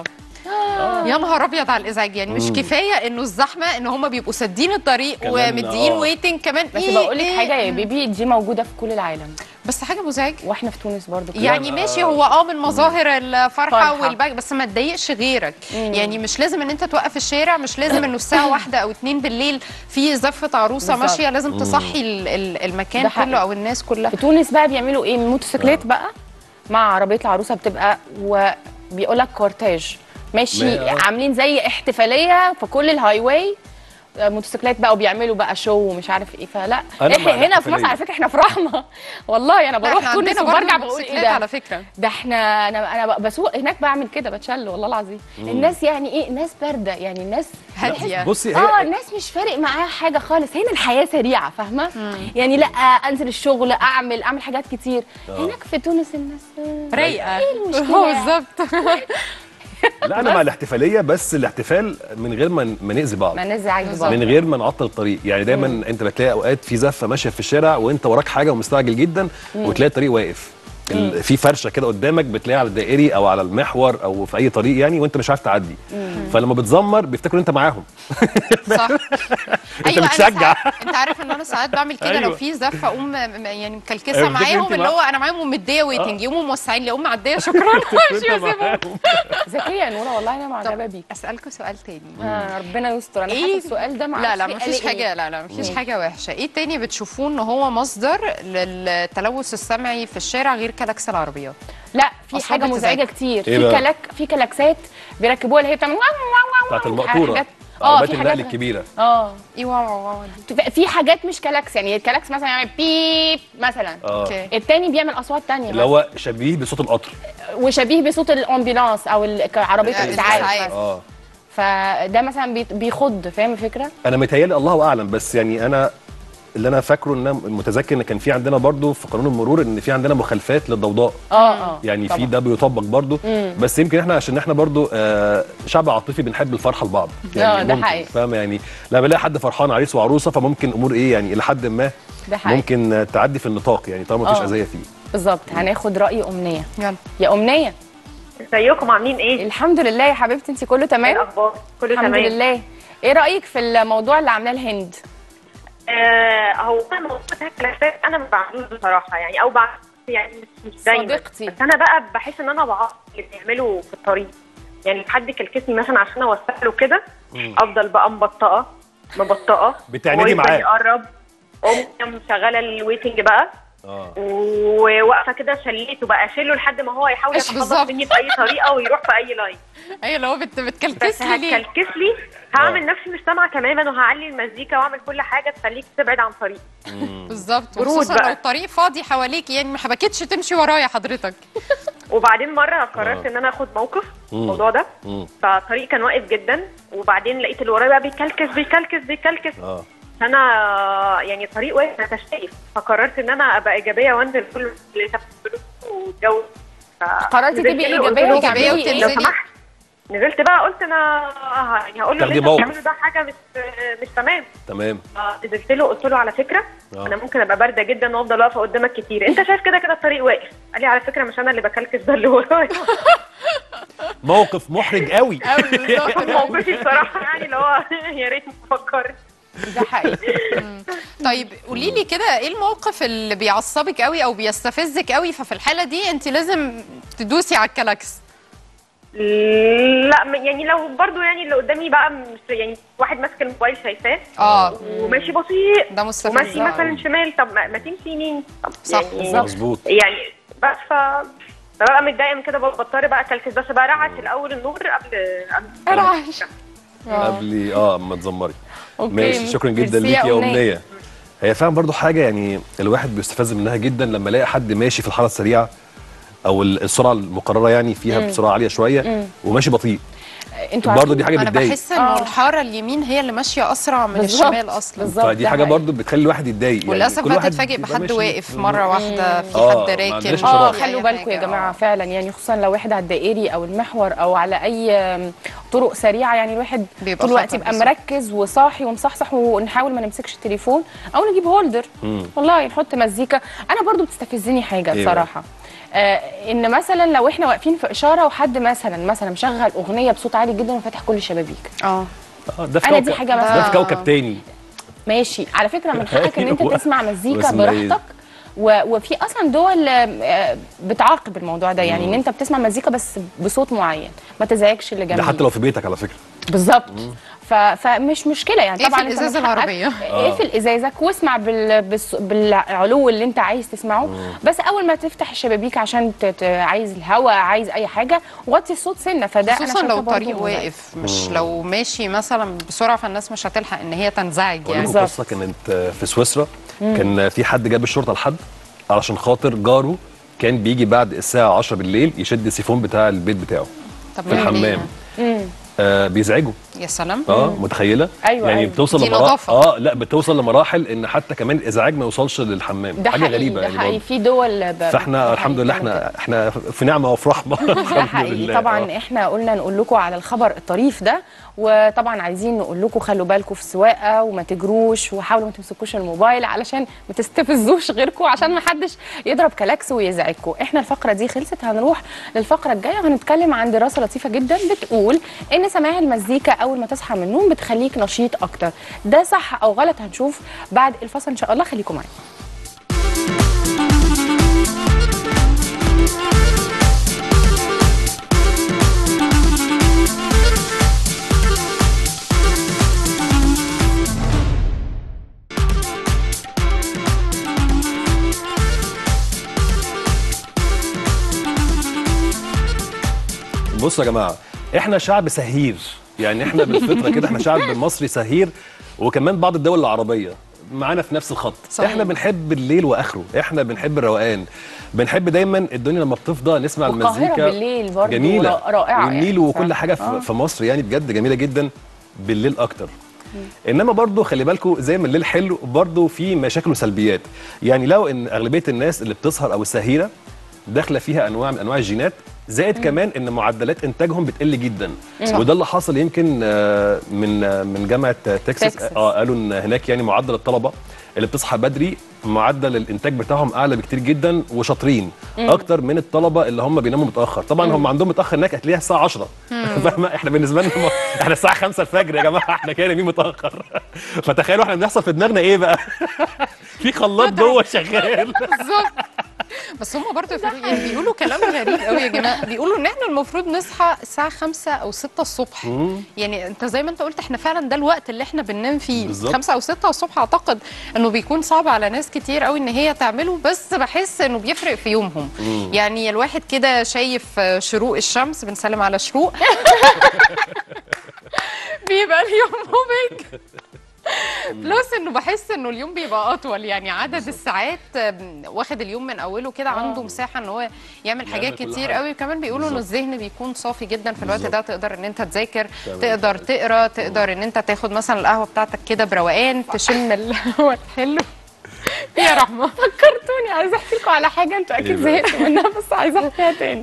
Speaker 1: يا نهار ابيض على الازعاج يعني مش كفايه انه الزحمه ان هم بيبقوا سادين الطريق
Speaker 3: كمان،
Speaker 1: ومدين
Speaker 3: آه.
Speaker 1: ويتنج كمان
Speaker 2: بس
Speaker 1: إيه
Speaker 2: بقول لك
Speaker 1: إيه؟
Speaker 2: حاجه يا بيبي دي موجوده في كل العالم
Speaker 1: بس حاجه مزعجه
Speaker 2: واحنا في تونس برضو كده.
Speaker 1: يعني ماشي هو اه من مظاهر الفرحه
Speaker 2: فرحة.
Speaker 1: والباقي بس ما تضايقش غيرك يعني مش لازم ان انت توقف الشارع مش لازم انه الساعه واحدة او اتنين بالليل في زفه عروسه
Speaker 2: بالظبط.
Speaker 1: ماشيه لازم تصحي ال- ال- المكان
Speaker 2: ده حقيقي.
Speaker 1: كله او الناس كلها
Speaker 2: في تونس بقى بيعملوا ايه الموتوسيكلات بقى مع عربيه العروسه بتبقى وبيقول لك كورتاج ماشي
Speaker 3: ما- آه.
Speaker 2: عاملين زي احتفاليه في كل الهاي واي آه، موتوسيكلات بقى وبيعملوا بقى شو ومش عارف ايه فلا
Speaker 3: أنا
Speaker 2: احنا
Speaker 3: مع
Speaker 2: هنا في
Speaker 3: الاحتفالية.
Speaker 2: مصر على فكره احنا في رحمه والله انا
Speaker 1: لا،
Speaker 2: بروح
Speaker 1: إحنا
Speaker 2: تونس
Speaker 1: عندنا برضه
Speaker 2: وبرجع بقول ايه
Speaker 1: موتوسيكلات
Speaker 2: ده
Speaker 1: على فكره
Speaker 2: ده احنا انا انا بسوق هناك بعمل كده بتشل والله العظيم الناس يعني ايه الناس بارده يعني الناس
Speaker 1: هاديه
Speaker 3: بصي
Speaker 2: اه
Speaker 3: هي
Speaker 2: الناس مش فارق معاها حاجه خالص هنا الحياه سريعه فاهمه يعني لا انزل الشغل اعمل اعمل حاجات كتير هناك في تونس الناس آه،
Speaker 1: رايقه
Speaker 2: ايه المشكله
Speaker 1: هو
Speaker 2: يعني؟
Speaker 1: بالظبط
Speaker 3: لا انا مع الاحتفاليه بس الاحتفال من غير ما ما ناذي بعض
Speaker 2: ما نزعج بعض
Speaker 3: من غير ما نعطل الطريق يعني دايما انت بتلاقي اوقات في زفه ماشيه في الشارع وانت وراك حاجه ومستعجل جدا وتلاقي الطريق واقف ال- في فرشه كده قدامك بتلاقيها على الدائري او على المحور او في اي طريق يعني وانت مش عارف تعدي فلما بتزمر بيفتكروا انت معاهم
Speaker 1: صح
Speaker 3: انت
Speaker 1: أنا
Speaker 3: بتشجع.
Speaker 1: ساعات- انت عارف ان انا ساعات بعمل كده لو
Speaker 3: أيوة.
Speaker 1: في زفه اقوم م- م- يعني مكلكسه
Speaker 3: أيوة، بتفتكر
Speaker 1: معاهم
Speaker 3: أنت
Speaker 1: اللي
Speaker 3: مع-
Speaker 1: هو انا معاهم ومديه ويتنج يقوموا موسعين لي اقوم معديه شكرا
Speaker 3: انت
Speaker 1: وامشي واسيبهم
Speaker 3: معاهم
Speaker 2: ذكيه يا نوره والله انا معجبه بيك
Speaker 1: اسالكم سؤال تاني
Speaker 2: آه ربنا يستر انا
Speaker 1: إيه؟
Speaker 2: حاسه السؤال ده
Speaker 1: لا
Speaker 2: معرفش
Speaker 1: لا
Speaker 2: ليه
Speaker 1: مفيش
Speaker 2: قلقني.
Speaker 1: حاجه لا لا مفيش
Speaker 2: ماشي.
Speaker 1: حاجه وحشه ايه تاني بتشوفوه ان هو مصدر للتلوث السمعي في الشارع غير كلاكس العربيات
Speaker 2: لا في
Speaker 1: أصحاب
Speaker 2: حاجه
Speaker 1: التزاج.
Speaker 2: مزعجه كتير
Speaker 3: إيه
Speaker 2: في
Speaker 3: بقى؟
Speaker 2: كلاك في كلاكسات بيركبوها اللي هي بتعمل واو واو واو
Speaker 3: بتاعت
Speaker 2: واو.
Speaker 3: المقطوره
Speaker 2: حاجات اه
Speaker 3: عربيات
Speaker 2: في
Speaker 3: النقل
Speaker 2: حاجات
Speaker 3: الكبيره
Speaker 2: اه
Speaker 1: ايه واو واو واو دي.
Speaker 2: في حاجات مش كلاكس يعني الكلاكس مثلا يعمل بيب مثلا
Speaker 3: اه
Speaker 1: اوكي
Speaker 2: التاني بيعمل اصوات تانية
Speaker 3: اللي هو شبيه بصوت القطر
Speaker 2: وشبيه بصوت الامبيلانس او ال- عربيه
Speaker 1: لا،
Speaker 2: الاسعاف
Speaker 1: الإسعاف.
Speaker 2: مثلاً.
Speaker 3: اه
Speaker 2: فده مثلا بي- بيخض فاهم الفكره
Speaker 3: انا متهيألي الله اعلم بس يعني انا اللي انا فاكره ان أنا متذكر ان كان في عندنا برضو في قانون المرور ان في عندنا مخالفات للضوضاء
Speaker 2: اه اه
Speaker 3: يعني في
Speaker 2: طبعاً.
Speaker 3: ده بيطبق برضو بس يمكن احنا عشان احنا برضو آه شعب عاطفي بنحب الفرحه لبعض
Speaker 2: آه، ده
Speaker 3: ممكن،
Speaker 2: حقيقي.
Speaker 3: فاهم يعني لما بلاقي حد فرحان عريس وعروسه فممكن امور ايه يعني الى حد ما
Speaker 2: ده حقيقي
Speaker 3: ممكن آه، تعدي في النطاق يعني طالما مفيش
Speaker 2: آه.
Speaker 3: اذيه فيه
Speaker 2: بالظبط هناخد راي امنيه
Speaker 1: يلا
Speaker 2: يا امنيه
Speaker 4: ازيكم عاملين ايه؟
Speaker 2: الحمد لله يا حبيبتي انت كله
Speaker 4: ايه
Speaker 2: تمام
Speaker 4: الاخبار؟ كله
Speaker 2: الحمد
Speaker 4: تمام
Speaker 2: لله ايه رايك في الموضوع اللي عاملاه الهند
Speaker 4: آه هو انا موضوع الكلاسات انا ما بعملوش بصراحه يعني او بعمل يعني مش مش دايما
Speaker 2: صديقتي.
Speaker 4: بس انا بقى بحس ان انا بعض اللي بيعمله في الطريق يعني حد كلكسني مثلا عشان اوصله كده افضل بقى مبطئه مبطئه
Speaker 3: بتعندي
Speaker 4: ويفضل
Speaker 3: معاه.
Speaker 4: يقرب اقوم مشغله الويتنج بقى
Speaker 3: اه
Speaker 4: وواقفه كده شليته بقى اشيله لحد ما هو يحاول
Speaker 1: إيش
Speaker 4: يتخلص
Speaker 1: بالظبط؟
Speaker 4: مني باي طريقه ويروح في اي لاين
Speaker 1: ايوه اللي هو بت-
Speaker 4: بس
Speaker 1: بتكلكس لي ليه
Speaker 4: هتكلكس لي هعمل نفسي مش سامعه تماما وهعلي المزيكا واعمل كل حاجه تخليك تبعد عن طريق
Speaker 1: بالظبط
Speaker 4: برود
Speaker 1: وخصوصا
Speaker 4: بقى.
Speaker 1: لو الطريق فاضي حواليك يعني ما حبكتش تمشي ورايا حضرتك
Speaker 4: وبعدين مره قررت
Speaker 3: آه.
Speaker 4: ان انا اخد موقف في
Speaker 3: مم.
Speaker 4: الموضوع ده
Speaker 3: مم.
Speaker 4: فالطريق كان واقف جدا وبعدين لقيت اللي ورايا بقى بيكلكس بيكلكس بيكلكس
Speaker 3: اه
Speaker 4: فانا يعني الطريق واقف انا شايف فقررت ان انا ابقى ايجابيه وانزل كل اللي تحت والجو ف-
Speaker 2: قررتي
Speaker 4: نزلت
Speaker 2: تبقي
Speaker 4: له قلت
Speaker 2: إيجابية
Speaker 4: له
Speaker 1: وتعملي
Speaker 4: لو
Speaker 1: إيه؟
Speaker 4: سمحت نزلت بقى قلت انا آه، يعني هقول له
Speaker 3: تاخدي
Speaker 4: اللي انت
Speaker 3: موقف.
Speaker 4: بتعمله ده حاجه مش مش تمام
Speaker 3: تمام
Speaker 4: نزلت له قلت له على فكره
Speaker 3: آه.
Speaker 4: انا ممكن ابقى بارده جدا وافضل واقفه قدامك كتير انت شايف كده كده الطريق واقف قال لي على فكره مش انا اللي بكلكس ده اللي ورايا
Speaker 3: موقف محرج قوي
Speaker 4: موقفي بصراحه يعني اللي هو يا ريت فكرت
Speaker 2: ده حقيقي
Speaker 1: طيب قولي لي كده ايه الموقف اللي بيعصبك قوي او بيستفزك قوي ففي الحاله دي انت لازم تدوسي على الكلاكس
Speaker 4: لا م- يعني لو برضو يعني اللي قدامي بقى مش يعني واحد ماسك الموبايل شايفاه
Speaker 1: اه
Speaker 4: وماشي بطيء
Speaker 1: ده مستفز
Speaker 4: وماشي
Speaker 1: بقى.
Speaker 4: مثلا شمال طب ما, ما تمشي يمين طب
Speaker 1: صح،
Speaker 4: يعني
Speaker 1: بالظبط.
Speaker 3: مظبوط
Speaker 4: يعني بس ف ببقى متضايقه من كده بضطر بقى اكلكس بس برعش الاول النور قبل قبل
Speaker 2: رعش.
Speaker 3: قبل اه اما تزمري
Speaker 2: أوكي.
Speaker 3: ماشي شكرا جدا
Speaker 2: ميرسي
Speaker 3: ليك يا
Speaker 2: أمنية.
Speaker 3: امنيه هي فعلا برضو حاجه يعني الواحد بيستفز منها جدا لما يلاقي حد ماشي في الحاره السريعه او ال- السرعه المقرره يعني فيها بسرعه عاليه شويه وماشي بطيء
Speaker 2: انتوا
Speaker 3: برضو
Speaker 2: عارفين
Speaker 3: دي حاجه
Speaker 1: انا
Speaker 3: بتضايق
Speaker 1: بحس انه
Speaker 2: آه.
Speaker 1: الحاره اليمين هي اللي ماشيه اسرع من
Speaker 2: بالظبط.
Speaker 1: الشمال اصلا
Speaker 2: بالظبط
Speaker 3: فدي
Speaker 2: ده
Speaker 3: حاجه
Speaker 2: حقيقي.
Speaker 3: برضو بتخلي الواحد يتضايق يعني
Speaker 1: وللاسف
Speaker 3: كل واحد
Speaker 1: هتتفاجئ
Speaker 3: بيبقى
Speaker 1: بحد
Speaker 3: ماشي-
Speaker 1: واقف مره واحده في
Speaker 3: آه،
Speaker 1: حد
Speaker 3: ما
Speaker 1: راكن
Speaker 3: عندناش
Speaker 2: اه
Speaker 3: شرار.
Speaker 1: أي
Speaker 2: خلوا بالكم
Speaker 1: حاجة.
Speaker 2: يا جماعه
Speaker 1: آه.
Speaker 2: فعلا يعني خصوصا لو واحد على الدائري او المحور او على اي آم، طرق سريعه يعني الواحد
Speaker 1: بيبقى
Speaker 2: طول الوقت
Speaker 1: خطر
Speaker 2: يبقى
Speaker 1: بالظبط.
Speaker 2: مركز وصاحي ومصحصح ونحاول ما نمسكش التليفون او نجيب هولدر والله نحط مزيكا انا برضو بتستفزني حاجه
Speaker 3: إيه بقى؟
Speaker 2: بصراحه آه ان مثلا لو احنا واقفين في اشاره وحد مثلا مثلا مشغل اغنيه بصوت عالي جدا وفاتح كل الشبابيك
Speaker 1: اه
Speaker 3: اه ده في
Speaker 2: أنا
Speaker 3: كوكب
Speaker 2: دي حاجة
Speaker 3: ده
Speaker 2: مثلا-
Speaker 3: في كوكب تاني
Speaker 2: ماشي على فكره من حقك ان انت
Speaker 3: أيوة.
Speaker 2: تسمع مزيكا
Speaker 3: بس ما هي-
Speaker 2: براحتك و... وفي اصلا دول آه، بتعاقب الموضوع ده يعني ان انت بتسمع مزيكا بس بصوت معين ما تزعجش اللي
Speaker 3: ده
Speaker 2: جنبك
Speaker 3: حتى لو في بيتك على فكره
Speaker 2: بالظبط ف... فمش مشكله يعني
Speaker 1: اقفل
Speaker 2: طبعا انت
Speaker 1: إزاز
Speaker 2: من حقك-
Speaker 1: العربية.
Speaker 2: اقفل ازازك واسمع بال... بس... بالعلو اللي انت عايز تسمعه بس اول ما تفتح الشبابيك عشان ت... ت... عايز الهواء عايز اي حاجه وطي الصوت سنه فده انا
Speaker 1: خصوصا
Speaker 2: شايفة
Speaker 1: لو
Speaker 2: برضو
Speaker 1: الطريق
Speaker 2: إنه
Speaker 1: واقف مش لو ماشي مثلا بسرعه فالناس مش هتلحق ان هي تنزعج
Speaker 3: اقول
Speaker 1: يعني
Speaker 3: لكم
Speaker 2: بالظبط.
Speaker 3: قصه كانت في سويسرا كان في حد جاب الشرطه لحد علشان خاطر جاره كان بيجي بعد الساعه 10 بالليل يشد السيفون بتاع البيت بتاعه
Speaker 1: طب
Speaker 3: في
Speaker 1: ليه؟
Speaker 3: الحمام آه بيزعجوا
Speaker 1: يا سلام
Speaker 3: اه متخيله
Speaker 2: أيوة،
Speaker 3: يعني
Speaker 2: أيوة.
Speaker 3: بتوصل
Speaker 1: دي
Speaker 3: لمراحل
Speaker 1: نظافة.
Speaker 3: اه لا بتوصل لمراحل ان حتى كمان الازعاج ما يوصلش للحمام
Speaker 2: ده
Speaker 3: حاجه
Speaker 2: حقيقي
Speaker 3: غريبه
Speaker 2: ده
Speaker 3: يعني
Speaker 2: حقيقي
Speaker 3: برضه.
Speaker 2: في دول ب...
Speaker 3: فاحنا
Speaker 2: ده
Speaker 3: الحمد لله
Speaker 2: حقيقي
Speaker 3: احنا احنا في نعمه وفي رحمه
Speaker 2: ده
Speaker 3: الحمد
Speaker 2: حقيقي
Speaker 3: لله
Speaker 2: طبعا
Speaker 3: آه.
Speaker 2: احنا قلنا نقول لكم على الخبر الطريف ده وطبعا عايزين نقول لكم خلوا بالكم في السواقه وما تجروش وحاولوا ما تمسكوش الموبايل علشان ما تستفزوش غيركم عشان ما حدش يضرب كلاكس ويزعجكم احنا الفقره دي خلصت هنروح للفقره الجايه وهنتكلم عن دراسه لطيفه جدا بتقول ان سماع المزيكا اول ما تصحى من النوم بتخليك نشيط اكتر ده صح او غلط هنشوف بعد الفصل ان شاء الله خليكم معانا
Speaker 3: بصوا يا جماعه احنا شعب سهير يعني احنا بالفطره كده احنا شعب مصري سهير وكمان بعض الدول العربيه معانا في نفس الخط
Speaker 1: صحيح.
Speaker 3: احنا بنحب الليل واخره احنا بنحب الروقان بنحب دايما الدنيا لما بتفضى نسمع
Speaker 2: والقاهرة
Speaker 3: المزيكا
Speaker 2: بالليل برضو
Speaker 3: جميله
Speaker 2: را- رائعة
Speaker 3: والنيل
Speaker 2: يعني.
Speaker 3: وكل
Speaker 2: فعلا.
Speaker 3: حاجه في,
Speaker 2: آه.
Speaker 3: في مصر يعني بجد جميله جدا بالليل اكتر انما برضو خلي بالكم زي ما الليل حلو برضو في مشاكل وسلبيات يعني لو ان اغلبيه الناس اللي بتسهر او السهيره داخله فيها انواع من انواع الجينات زائد كمان ان معدلات انتاجهم بتقل جدا وده اللي حصل يمكن آه، من آه، من جامعه آه، تكساس
Speaker 2: تكساس.
Speaker 3: اه قالوا ان هناك يعني معدل الطلبه اللي بتصحى بدري معدل الانتاج بتاعهم اعلى بكتير جدا وشاطرين اكتر من الطلبه اللي هم بيناموا متاخر طبعا هم عندهم متاخر هناك هتلاقيها الساعه 10 فاهمه احنا بالنسبه لنا م- احنا الساعه 5 الفجر يا جماعه احنا كده نايمين متاخر فتخيلوا احنا بنحصل في دماغنا ايه بقى في خلاط جوه شغال
Speaker 1: بالظبط بس هم برضه يا فاروق يعني بيقولوا كلام غريب قوي يا جماعه بيقولوا ان احنا المفروض نصحى الساعه 5 او 6 الصبح يعني انت زي ما انت قلت احنا فعلا ده الوقت اللي احنا بننام فيه
Speaker 3: بالظبط.
Speaker 1: 5 او 6 الصبح اعتقد انه بيكون صعب على ناس كتير قوي ان هي تعمله بس بحس انه بيفرق في يومهم يعني الواحد كده شايف شروق الشمس بنسلم على شروق بيبقى اليوم مبهج بلس انه بحس انه اليوم بيبقى اطول يعني عدد الساعات آم، واخد اليوم من اوله كده عنده مساحه ان هو يعمل حاجات
Speaker 3: كل
Speaker 1: كتير
Speaker 3: حاجة.
Speaker 1: قوي وكمان بيقولوا انه
Speaker 3: بالظبط.
Speaker 1: الذهن بيكون صافي جدا في الوقت
Speaker 3: بالظبط.
Speaker 1: ده تقدر ان انت تذاكر
Speaker 3: تمام.
Speaker 1: تقدر تقرا تقدر ان انت تاخد مثلا القهوه بتاعتك كده بروقان تشم الهواء الحلو يا رحمه
Speaker 2: فكرتوني عايزه احكي لكم على حاجه انتوا اكيد
Speaker 3: إيه بقى؟
Speaker 2: زهقتوا منها بس عايزه احكيها تاني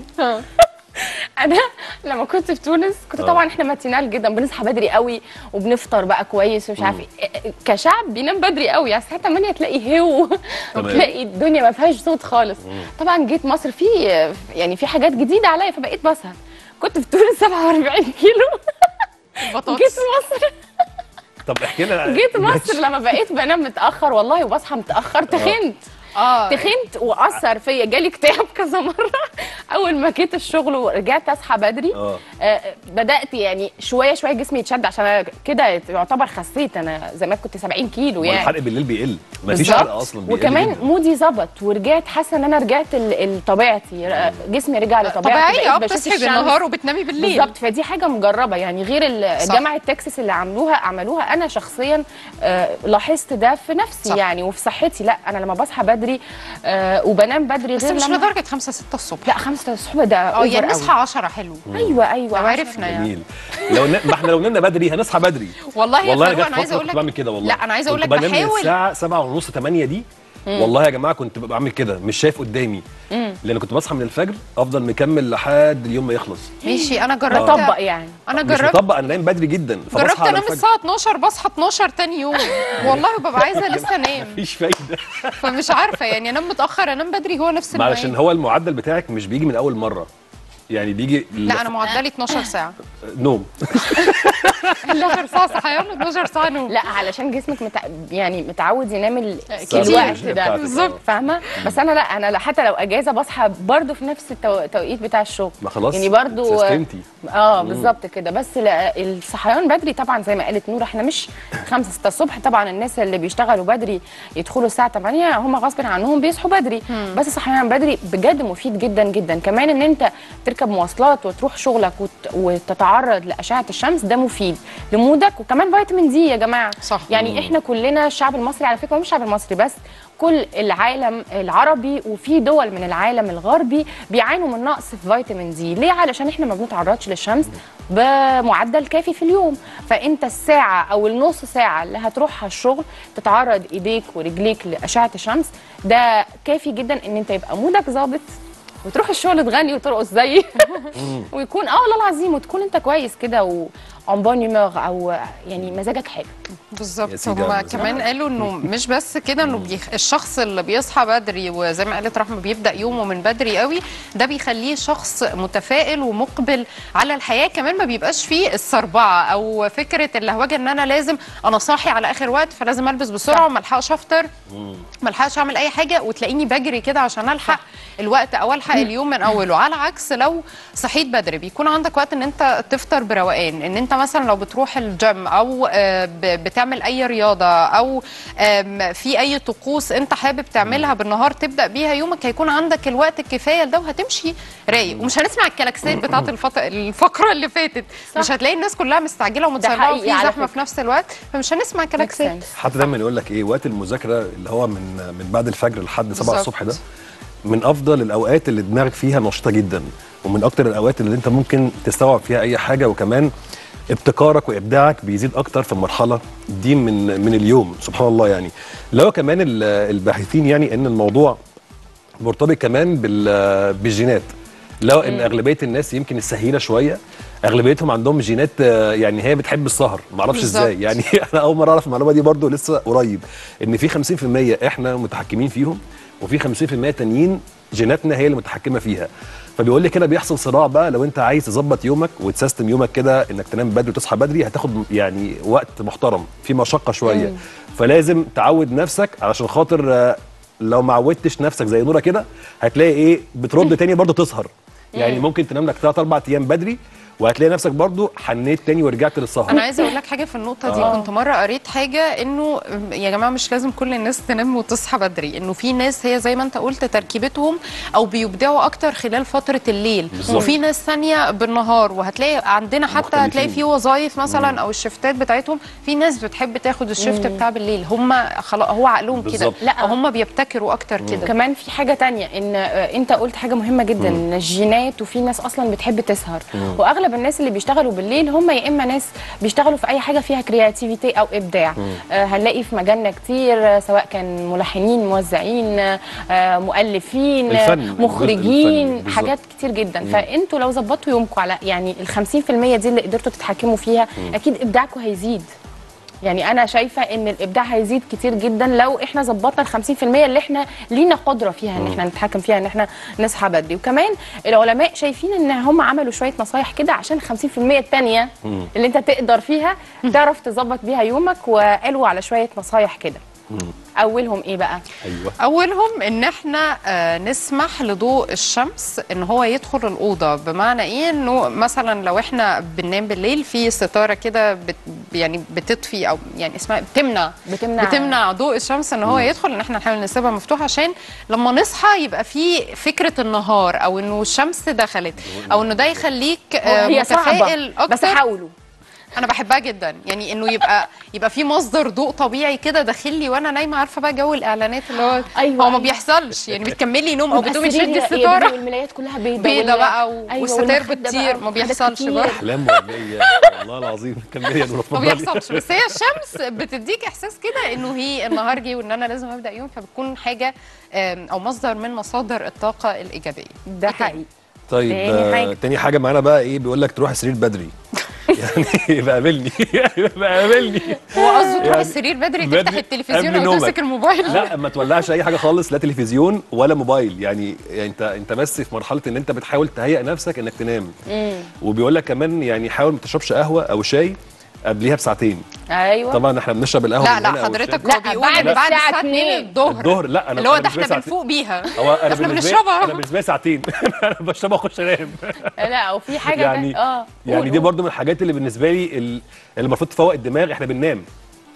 Speaker 2: انا لما كنت في تونس كنت
Speaker 3: آه.
Speaker 2: طبعا احنا ماتينال جدا بنصحى بدري قوي وبنفطر بقى كويس ومش عارف ايه كشعب بينام بدري قوي يعني الساعه 8 تلاقي هو
Speaker 3: تمام.
Speaker 2: تلاقي الدنيا ما فيهاش صوت خالص طبعا جيت مصر في يعني في حاجات جديده عليا فبقيت بسهر كنت في تونس 47 كيلو جيت
Speaker 1: بطاطس
Speaker 2: مصر
Speaker 3: طب احكي لنا
Speaker 2: جيت مصر لما بقيت بنام متاخر والله وبصحى متاخر تخنت
Speaker 1: اه
Speaker 2: تخنت واثر فيا جالي اكتئاب كذا مره اول ما جيت الشغل ورجعت اصحى بدري
Speaker 3: اه
Speaker 2: آه بدات يعني شويه شويه جسمي يتشد عشان أنا كده يعتبر خسيت انا زمان كنت 70 كيلو
Speaker 3: ما
Speaker 2: يعني
Speaker 3: الحرق بالليل بيقل مفيش
Speaker 2: بالظبط.
Speaker 3: حرق اصلا بيقل
Speaker 2: وكمان
Speaker 3: جداً.
Speaker 2: مودي ظبط ورجعت حاسه ان انا رجعت ل- لطبيعتي ر- جسمي رجع لطبيعتي
Speaker 1: طبيعيه اه
Speaker 2: بقيت بشوف
Speaker 1: بتصحي
Speaker 2: الشمس.
Speaker 1: بالنهار وبتنامي بالليل
Speaker 2: بالظبط فدي حاجه مجربه يعني غير ال-
Speaker 1: صح.
Speaker 2: جامعه تكساس اللي عملوها عملوها انا شخصيا آه، لاحظت ده في نفسي
Speaker 1: صح.
Speaker 2: يعني وفي صحتي لا انا لما بصحى بدري آه، وبنام بدري
Speaker 1: بس
Speaker 2: غير
Speaker 1: مش
Speaker 2: لما
Speaker 1: لدرجه 5 6 الصبح
Speaker 2: لا خمسة الصبح ده
Speaker 1: اه
Speaker 2: أوفر
Speaker 1: يعني
Speaker 2: قوي.
Speaker 1: نصحى 10 حلو
Speaker 2: ايوه ايوه
Speaker 1: لو
Speaker 2: عشرة.
Speaker 1: عرفنا يعني
Speaker 3: جميل لو ن... ما احنا لو نمنا بدري هنصحى بدري
Speaker 1: والله يا
Speaker 3: والله انا
Speaker 1: فاروق
Speaker 3: جت
Speaker 1: انا عايزه
Speaker 3: فتره
Speaker 1: اقول
Speaker 3: كنت
Speaker 1: لك
Speaker 3: بعمل كده والله
Speaker 1: لا انا عايزه اقول لك
Speaker 3: كنت بنام من
Speaker 1: بحاول
Speaker 3: الساعه 7 ونص 8 دي والله يا جماعه كنت ببقى بعمل كده مش شايف قدامي لان كنت بصحى من الفجر افضل مكمل لحد اليوم ما يخلص
Speaker 1: ماشي انا جربت
Speaker 2: بطبق يعني
Speaker 1: انا
Speaker 3: مش
Speaker 1: جربت
Speaker 3: مطبق انا نايم بدري جدا
Speaker 1: جربت
Speaker 3: فبصحى على
Speaker 1: انام
Speaker 3: الفجر
Speaker 1: الساعه 12 بصحى 12 تاني يوم والله ببقى عايزه لسه انام
Speaker 3: مفيش فايده
Speaker 1: فمش عارفه يعني انام متاخر انام بدري هو نفس
Speaker 3: ما علشان
Speaker 1: المواعيد
Speaker 3: هو المعدل بتاعك مش بيجي من اول مره يعني بيجي
Speaker 1: لا انا معدلي 12 ساعه
Speaker 3: نوم
Speaker 1: 12 ساعه صحيان 12 ساعه نوم
Speaker 2: لا علشان جسمك متع... يعني متعود ينام ال...
Speaker 1: كتير.
Speaker 2: الوقت
Speaker 3: البيولوجية
Speaker 2: ده
Speaker 3: بتاعتك،
Speaker 2: بالظبط
Speaker 3: آه.
Speaker 2: فاهمه بس انا لا انا لا- حتى لو اجازه بصحى برضو في نفس التو- التوقيت بتاع الشغل
Speaker 3: ما خلاص
Speaker 2: يعني برضو
Speaker 3: سيستمتي
Speaker 2: اه بالظبط كده بس لا الصحيان بدري طبعا زي ما قالت نور احنا مش 5 6 الصبح طبعا الناس اللي بيشتغلوا بدري يدخلوا الساعه 8 هم غصب عنهم بيصحوا بدري بس الصحيان بدري بجد مفيد جدا جدا كمان ان انت تركب مواصلات وتروح شغلك وت... وتتعرض لاشعه الشمس ده مفيد لمودك وكمان فيتامين دي يا جماعه
Speaker 1: صح.
Speaker 2: يعني احنا كلنا الشعب المصري على فكره مش الشعب المصري بس كل العالم العربي وفي دول من العالم الغربي بيعانوا من نقص في فيتامين دي ليه علشان احنا ما بنتعرضش للشمس بمعدل كافي في اليوم فانت الساعه او النص ساعه اللي هتروحها الشغل تتعرض ايديك ورجليك لاشعه الشمس ده كافي جدا ان انت يبقى مودك ظابط وتروح الشغل تغني وترقص زيي ويكون اه والله العظيم وتكون انت كويس كده وان بون هيومور او يعني مزاجك حلو
Speaker 3: يا
Speaker 1: بالظبط
Speaker 3: سيدي
Speaker 1: هم
Speaker 3: يا
Speaker 1: كمان قالوا انه مش بس كده انه بيخ... الشخص اللي بيصحى بدري وزي ما قالت رحمه بيبدا يومه من بدري قوي ده بيخليه شخص متفائل ومقبل على الحياه كمان ما بيبقاش فيه الصربعه او فكره اللهوجه ان انا لازم انا صاحي على اخر وقت فلازم البس بسرعه وما الحقش افطر ما الحقش اعمل اي حاجه وتلاقيني بجري كده عشان الحق الوقت او الحق اليوم من اوله على عكس لو صحيت بدري بيكون عندك وقت ان انت تفطر بروقان ان انت مثلا لو بتروح الجيم او آه، ب- بتعمل اي رياضه او آم، في اي طقوس انت حابب تعملها بالنهار تبدا بيها يومك هيكون عندك الوقت الكفايه ده وهتمشي رايق ومش هنسمع الكلاكسات بتاعت الفط... الفقره اللي فاتت
Speaker 2: صح.
Speaker 1: مش هتلاقي الناس كلها مستعجله ومتسرعه
Speaker 2: حقيقي
Speaker 1: وفي
Speaker 2: على
Speaker 1: زحمه
Speaker 2: فكرة.
Speaker 1: في نفس الوقت فمش هنسمع كلاكسات
Speaker 2: sense.
Speaker 3: حتى دايما يقول لك ايه وقت المذاكره اللي هو من من بعد الفجر لحد 7
Speaker 1: بالظبط.
Speaker 3: الصبح ده من افضل الاوقات اللي دماغك فيها نشيطه جدا ومن اكتر الاوقات اللي انت ممكن تستوعب فيها اي حاجه وكمان ابتكارك وابداعك بيزيد اكتر في المرحله دي من من اليوم سبحان الله يعني لو كمان ال- الباحثين يعني ان الموضوع مرتبط كمان بال- بالجينات لو ان اغلبيه الناس يمكن السهيله شويه اغلبيتهم عندهم جينات آه، يعني هي بتحب السهر معرفش
Speaker 1: بالظبط.
Speaker 3: ازاي يعني انا اول مره اعرف المعلومه دي برضو لسه قريب ان في 50% احنا متحكمين فيهم وفي 50% تانيين جيناتنا هي اللي متحكمه فيها فبيقول لي كده بيحصل صراع بقى لو انت عايز تظبط يومك وتسيستم يومك كده انك تنام بدري وتصحى بدري هتاخد يعني وقت محترم في مشقه شويه فلازم تعود نفسك علشان خاطر آه، لو ما عودتش نفسك زي نوره كده هتلاقي ايه بترد تاني برضه تسهر يعني ممكن تنام لك 3 4 ايام بدري وهتلاقي نفسك برضه حنيت تاني ورجعت للسهر
Speaker 1: انا عايزه اقول لك حاجه في النقطه دي كنت مره قريت حاجه انه يا جماعه مش لازم كل الناس تنام وتصحى بدري انه في ناس هي زي ما انت قلت تركيبتهم او بيبدعوا اكتر خلال فتره الليل
Speaker 3: بالظبط.
Speaker 1: وفي ناس ثانيه بالنهار وهتلاقي عندنا حتى
Speaker 3: مختلفين.
Speaker 1: هتلاقي في وظائف مثلا او الشفتات بتاعتهم في ناس بتحب تاخد الشفت بتاع بالليل هم خلاص هو عقلهم كده
Speaker 3: بالظبط.
Speaker 1: لا هم بيبتكروا اكتر كده
Speaker 2: كمان في حاجه تانية ان آه، انت قلت حاجه مهمه جدا ان الجينات وفي ناس اصلا بتحب تسهر واغلب الناس اللي بيشتغلوا بالليل هم يا اما ناس بيشتغلوا في اي حاجه فيها كرياتيفيتي او ابداع آه هنلاقي في مجالنا كتير آه، سواء كان ملحنين موزعين آه مؤلفين آه،
Speaker 3: الفن، الجزء
Speaker 2: مخرجين
Speaker 3: الفني، بالظبط.
Speaker 2: حاجات كتير جدا فانتوا لو ظبطتوا يومكم على يعني ال 50% دي اللي قدرتوا تتحكموا فيها اكيد ابداعكم هيزيد يعني انا شايفه ان الابداع هيزيد كتير جدا لو احنا ظبطنا ال 50% اللي احنا لينا قدره فيها ان احنا نتحكم فيها ان احنا نصحى بدري وكمان العلماء شايفين ان هم عملوا شويه نصايح كده عشان 50% الثانيه اللي انت تقدر فيها تعرف تظبط بيها يومك وقالوا على شويه نصايح كده اولهم ايه بقى
Speaker 3: ايوه
Speaker 1: اولهم ان احنا آه، نسمح لضوء الشمس ان هو يدخل الاوضه بمعنى ايه انه مثلا لو احنا بننام بالليل في ستاره كده بت يعني بتطفي او يعني اسمها بتمنع
Speaker 2: بتمنع-
Speaker 1: بتمنع ضوء الشمس ان هو يدخل ان احنا نحاول نسيبها مفتوحه عشان لما نصحى يبقى في فكره النهار او انه الشمس دخلت او انه ده يخليك آه،
Speaker 2: هي صعبه
Speaker 1: متفائل اكتر
Speaker 2: بس حاولوا
Speaker 1: انا بحبها جدا يعني انه يبقى يبقى في مصدر ضوء طبيعي كده داخل لي وانا نايمه عارفه بقى جو الاعلانات اللي هو
Speaker 2: أيوة،
Speaker 1: هو ما
Speaker 2: أيوة.
Speaker 1: بيحصلش يعني بتكملي نوم او بتقومي
Speaker 2: السرير
Speaker 1: تشدي
Speaker 2: يا- يا
Speaker 1: الستاره
Speaker 2: بيبي والملايات كلها بيضه
Speaker 1: بيضة
Speaker 2: وال-
Speaker 1: بقى و- والستاير
Speaker 2: والمخدة
Speaker 1: بتطير،
Speaker 2: بقى
Speaker 1: ما
Speaker 2: وحاجات
Speaker 1: بيحصلش
Speaker 2: كتير.
Speaker 1: برضه.
Speaker 3: احلام وهميه والله العظيم كملي يا نور
Speaker 1: ما
Speaker 3: اتفضلي.
Speaker 1: بيحصلش بس هي الشمس بتديك احساس كده انه هي النهار جه وان انا لازم ابدا يوم فبتكون حاجه آم، او مصدر من مصادر الطاقه الايجابيه
Speaker 2: ده
Speaker 1: إيه تاني؟
Speaker 2: حقيقي
Speaker 3: طيب
Speaker 2: تاني
Speaker 3: آه،
Speaker 2: حاجة.
Speaker 3: تاني حاجه معانا بقى ايه بيقول لك تروح السرير بدري يعني يبقى قابلني يبقى قابلني
Speaker 1: هو قصده تروح
Speaker 3: يعني
Speaker 1: السرير بدري
Speaker 3: بدري
Speaker 1: تفتح التلفزيون
Speaker 3: قبل
Speaker 1: او
Speaker 3: نومك.
Speaker 1: تمسك الموبايل
Speaker 3: لا ما تولعش اي حاجه خالص لا تلفزيون ولا موبايل يعني, يعني انت انت بس في مرحله ان انت بتحاول تهيئ نفسك انك تنام وبيقول لك كمان يعني حاول ما تشربش قهوه او شاي قبليها بساعتين
Speaker 2: ايوه
Speaker 3: طبعا احنا بنشرب القهوه
Speaker 1: لا
Speaker 3: من هنا
Speaker 1: لا
Speaker 3: أو
Speaker 1: حضرتك
Speaker 3: الشاي.
Speaker 1: هو
Speaker 2: لا،
Speaker 1: بيقول
Speaker 2: بعد
Speaker 1: إن بعد
Speaker 2: الساعة
Speaker 1: الساعه 2
Speaker 2: اتنين.
Speaker 1: الظهر
Speaker 3: الظهر لا انا
Speaker 1: اللي هو
Speaker 3: أنا
Speaker 1: ده
Speaker 3: بالنسبة
Speaker 1: احنا
Speaker 3: لي ساعتين.
Speaker 1: بنفوق بيها
Speaker 3: هو انا
Speaker 1: إحنا
Speaker 3: بالنسبه
Speaker 1: بنشربها.
Speaker 3: انا بالنسبه لي ساعتين انا بشربها واخش انام
Speaker 2: لا وفي حاجه
Speaker 3: يعني
Speaker 2: تانية. اه
Speaker 3: يعني
Speaker 2: قول-
Speaker 3: دي
Speaker 2: قول.
Speaker 3: برضو من الحاجات اللي بالنسبه لي ال- اللي المفروض تفوق الدماغ احنا بننام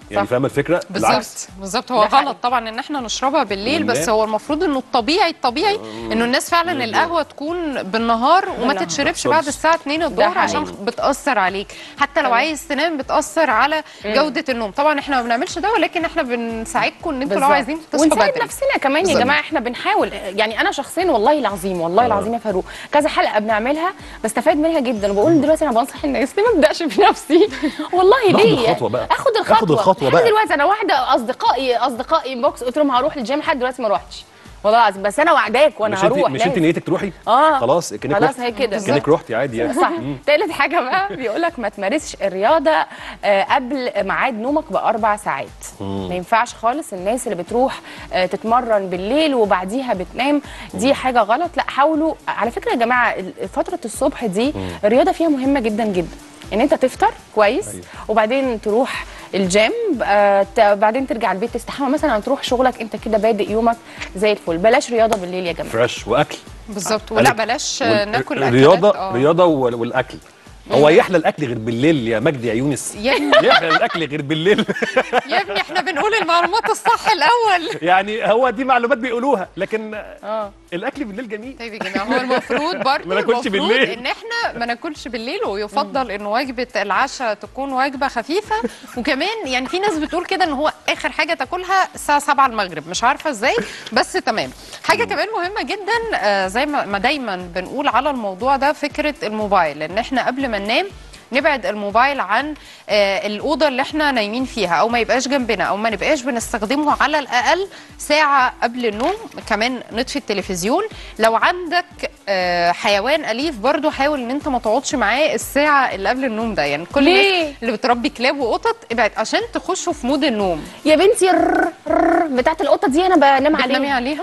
Speaker 3: يعني
Speaker 2: صح.
Speaker 3: فاهمه الفكره
Speaker 1: بالظبط بالظبط هو
Speaker 2: ده حقيقي.
Speaker 1: غلط طبعا ان احنا نشربها بالليل
Speaker 3: بالليل.
Speaker 1: بس هو المفروض انه الطبيعي الطبيعي انه الناس فعلا القهوه تكون بالنهار وما
Speaker 2: بالنهار.
Speaker 1: تتشربش
Speaker 3: ما
Speaker 1: بعد
Speaker 3: تحصلش.
Speaker 1: الساعه 2 الظهر
Speaker 2: حقيقي.
Speaker 1: عشان بتاثر عليك حتى لو
Speaker 2: تمام.
Speaker 1: عايز تنام بتاثر على جوده النوم طبعا احنا ما بنعملش ده ولكن احنا بنساعدكم ان انتوا لو
Speaker 2: بالظبط.
Speaker 1: عايزين تصحوا
Speaker 2: ونساعد
Speaker 1: بدري
Speaker 2: نفسنا كمان يا
Speaker 3: بالظبط.
Speaker 2: جماعه احنا بنحاول يعني انا شخصيا والله العظيم والله العظيم يا فاروق كذا حلقه بنعملها بستفاد منها جدا وبقول دلوقتي انا بنصح الناس ليه ما ابداش بنفسي والله
Speaker 3: باخد
Speaker 2: ليه
Speaker 3: الخطوة بقى.
Speaker 2: اخد الخطوه
Speaker 3: باخد الخطوة
Speaker 2: لحد
Speaker 3: بقى.
Speaker 2: دلوقتي انا واحده اصدقائي اصدقائي انبوكس قلت لهم هروح الجيم لحد دلوقتي ما روحتش والله العظيم بس انا وعداك وانا
Speaker 3: مش انت
Speaker 2: هروح
Speaker 3: مش انت
Speaker 2: لازم.
Speaker 3: نيتك تروحي
Speaker 2: اه
Speaker 3: خلاص كانك
Speaker 2: خلاص
Speaker 3: رحتي.
Speaker 2: هي كده
Speaker 3: كانك رحتي عادي يعني
Speaker 2: صح تالت حاجه بقى بيقول لك ما تمارسش الرياضه آه، قبل ميعاد نومك باربع ساعات ما ينفعش خالص الناس اللي بتروح آه، تتمرن بالليل وبعديها بتنام دي حاجه غلط لا حاولوا على فكره يا جماعه ال- فتره الصبح دي الرياضه فيها مهمه جدا جدا ان انت تفطر كويس
Speaker 3: أيوة.
Speaker 2: وبعدين تروح الجيم آه، ت- بعدين ترجع البيت تستحمى مثلا تروح شغلك انت كده بادئ يومك زي الفل بلاش رياضه بالليل يا جماعه
Speaker 3: فريش واكل
Speaker 1: بالظبط ولا
Speaker 3: قالك-
Speaker 1: بلاش
Speaker 3: وال-
Speaker 1: ناكل اكلات
Speaker 3: رياضه
Speaker 1: آه.
Speaker 3: رياضه وال- والاكل هو يحلى الاكل غير بالليل يا مجدي يا يونس
Speaker 1: يا ابني
Speaker 3: يحلى الاكل غير بالليل
Speaker 1: يا ابني احنا بنقول المعلومات الصح الاول
Speaker 3: يعني هو دي معلومات بيقولوها لكن
Speaker 2: اه
Speaker 3: الاكل بالليل جميل
Speaker 1: طيب يا جماعه هو المفروض برضه
Speaker 3: ما ناكلش
Speaker 1: المفروض
Speaker 3: بالليل.
Speaker 1: ان احنا ما ناكلش بالليل ويفضل ان وجبه العشاء تكون وجبه خفيفه وكمان يعني في ناس بتقول كده ان هو اخر حاجه تاكلها الساعه 7 المغرب مش عارفه ازاي بس تمام حاجه كمان مهمه جدا آه، زي ما ما دايما بنقول على الموضوع ده فكره الموبايل ان احنا قبل ما ننام نبعد الموبايل عن آه، الأوضة اللي احنا نايمين فيها أو ما يبقاش جنبنا أو ما نبقاش بنستخدمه على الأقل ساعة قبل النوم كمان نطفي التلفزيون لو عندك آه، حيوان أليف برضو حاول إن أنت ما تقعدش معاه الساعة اللي قبل النوم ده يعني كل
Speaker 2: ليه؟
Speaker 1: الناس اللي بتربي كلاب وقطط ابعد عشان تخشوا في مود النوم
Speaker 2: يا بنتي الر- الر بتاعت القطه دي انا بنام
Speaker 1: بتنامي
Speaker 2: عليها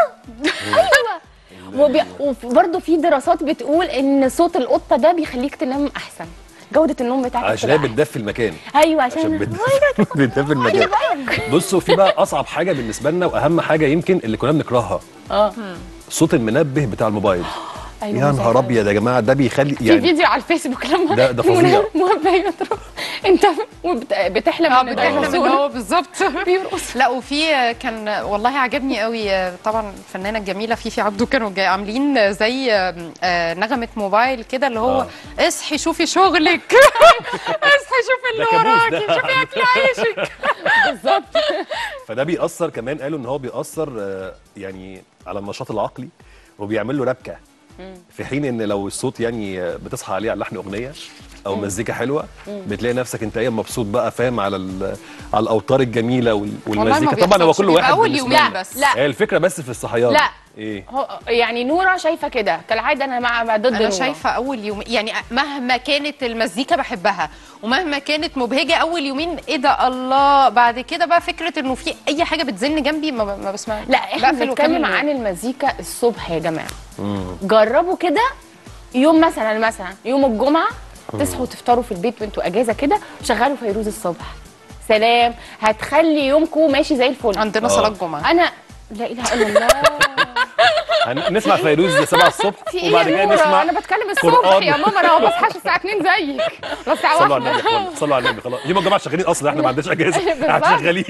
Speaker 1: عليها
Speaker 2: وبي... وبرضه في دراسات بتقول ان صوت القطه ده بيخليك تنام احسن جوده النوم بتاعتك
Speaker 3: عشان هي
Speaker 2: تبقى
Speaker 3: بتدفي المكان
Speaker 2: أحسن. ايوه
Speaker 3: عشان
Speaker 2: عشان
Speaker 3: بت- بتدفي المكان بصوا في بقى اصعب حاجه بالنسبه لنا واهم حاجه يمكن اللي كنا بنكرهها
Speaker 2: اه
Speaker 3: صوت المنبه بتاع الموبايل
Speaker 2: أيوة
Speaker 3: يا نهار ابيض يا جماعه ده بيخلي
Speaker 2: في
Speaker 3: يعني
Speaker 2: فيديو على الفيسبوك لما
Speaker 3: ده- ده فظيع.
Speaker 2: المنبه يضرب انت وبت- بتحلم
Speaker 1: اه
Speaker 2: إن ده
Speaker 1: بتحلم ان
Speaker 2: الرسول
Speaker 1: هو بالظبط
Speaker 2: بيرقص
Speaker 1: لا وفي كان والله عجبني قوي طبعا الفنانه الجميله فيفي عبده كانوا جاي عاملين زي آه، نغمه موبايل كده اللي هو اصحي شوفي شغلك اصحي شوفي اللي
Speaker 3: ده كابوس
Speaker 1: وراكي
Speaker 3: ده.
Speaker 1: شوفي اكل عيشك
Speaker 2: بالظبط
Speaker 3: فده بيأثر كمان قالوا ان هو بيأثر آه، يعني على النشاط العقلي وبيعمل له ربكه في حين ان لو الصوت يعني آه، بتصحى عليه على لحن اغنيه او مزيكا حلوه بتلاقي نفسك انت ايه مبسوط بقى فاهم على ال- على الاوتار الجميله وال-
Speaker 1: والله ما
Speaker 3: والمزيكا طبعا هو
Speaker 1: بيحصلش،
Speaker 3: كل
Speaker 1: بيبقى
Speaker 3: واحد
Speaker 1: اول
Speaker 3: بالنسبة
Speaker 1: يومين
Speaker 3: له.
Speaker 1: بس
Speaker 2: لا.
Speaker 3: هي الفكره بس في الصحيان
Speaker 2: لا.
Speaker 3: ايه
Speaker 2: هو يعني نوره شايفه كده كالعاده انا مع مع ضد
Speaker 1: انا
Speaker 2: نورة.
Speaker 1: شايفه اول يوم يعني مهما كانت المزيكا بحبها ومهما كانت مبهجه اول يومين ايه ده الله بعد كده بقى فكره انه في اي حاجه بتزن جنبي ما, ما بسمعها
Speaker 2: لا احنا
Speaker 1: بقفل
Speaker 2: بنتكلم
Speaker 1: وأكمل
Speaker 2: عن المزيكا الصبح يا جماعه جربوا كده يوم مثلا مثلا يوم الجمعه تصحوا تفطروا في البيت وانتوا اجازه كده وشغلوا فيروز الصبح سلام هتخلي يومكم ماشي زي الفل
Speaker 1: عندنا
Speaker 3: آه.
Speaker 1: صلاه الجمعه
Speaker 2: انا لا اله الا الله
Speaker 3: هن- نسمع فيروز 7 الصبح
Speaker 2: في ايه
Speaker 3: وبعد
Speaker 2: يا
Speaker 3: كده
Speaker 2: نورة
Speaker 3: نسمع
Speaker 2: انا بتكلم الصبح
Speaker 3: قرآن.
Speaker 2: يا ماما انا ما بصحاش الساعه 2 زيك ولا الساعه
Speaker 3: صلوا على
Speaker 2: 1
Speaker 3: النبي يا اخوان صلوا على النبي خلاص يوم الجمعه شغالين اصلا احنا ما عندناش اجازه
Speaker 2: بالظبط.
Speaker 3: احنا شغالين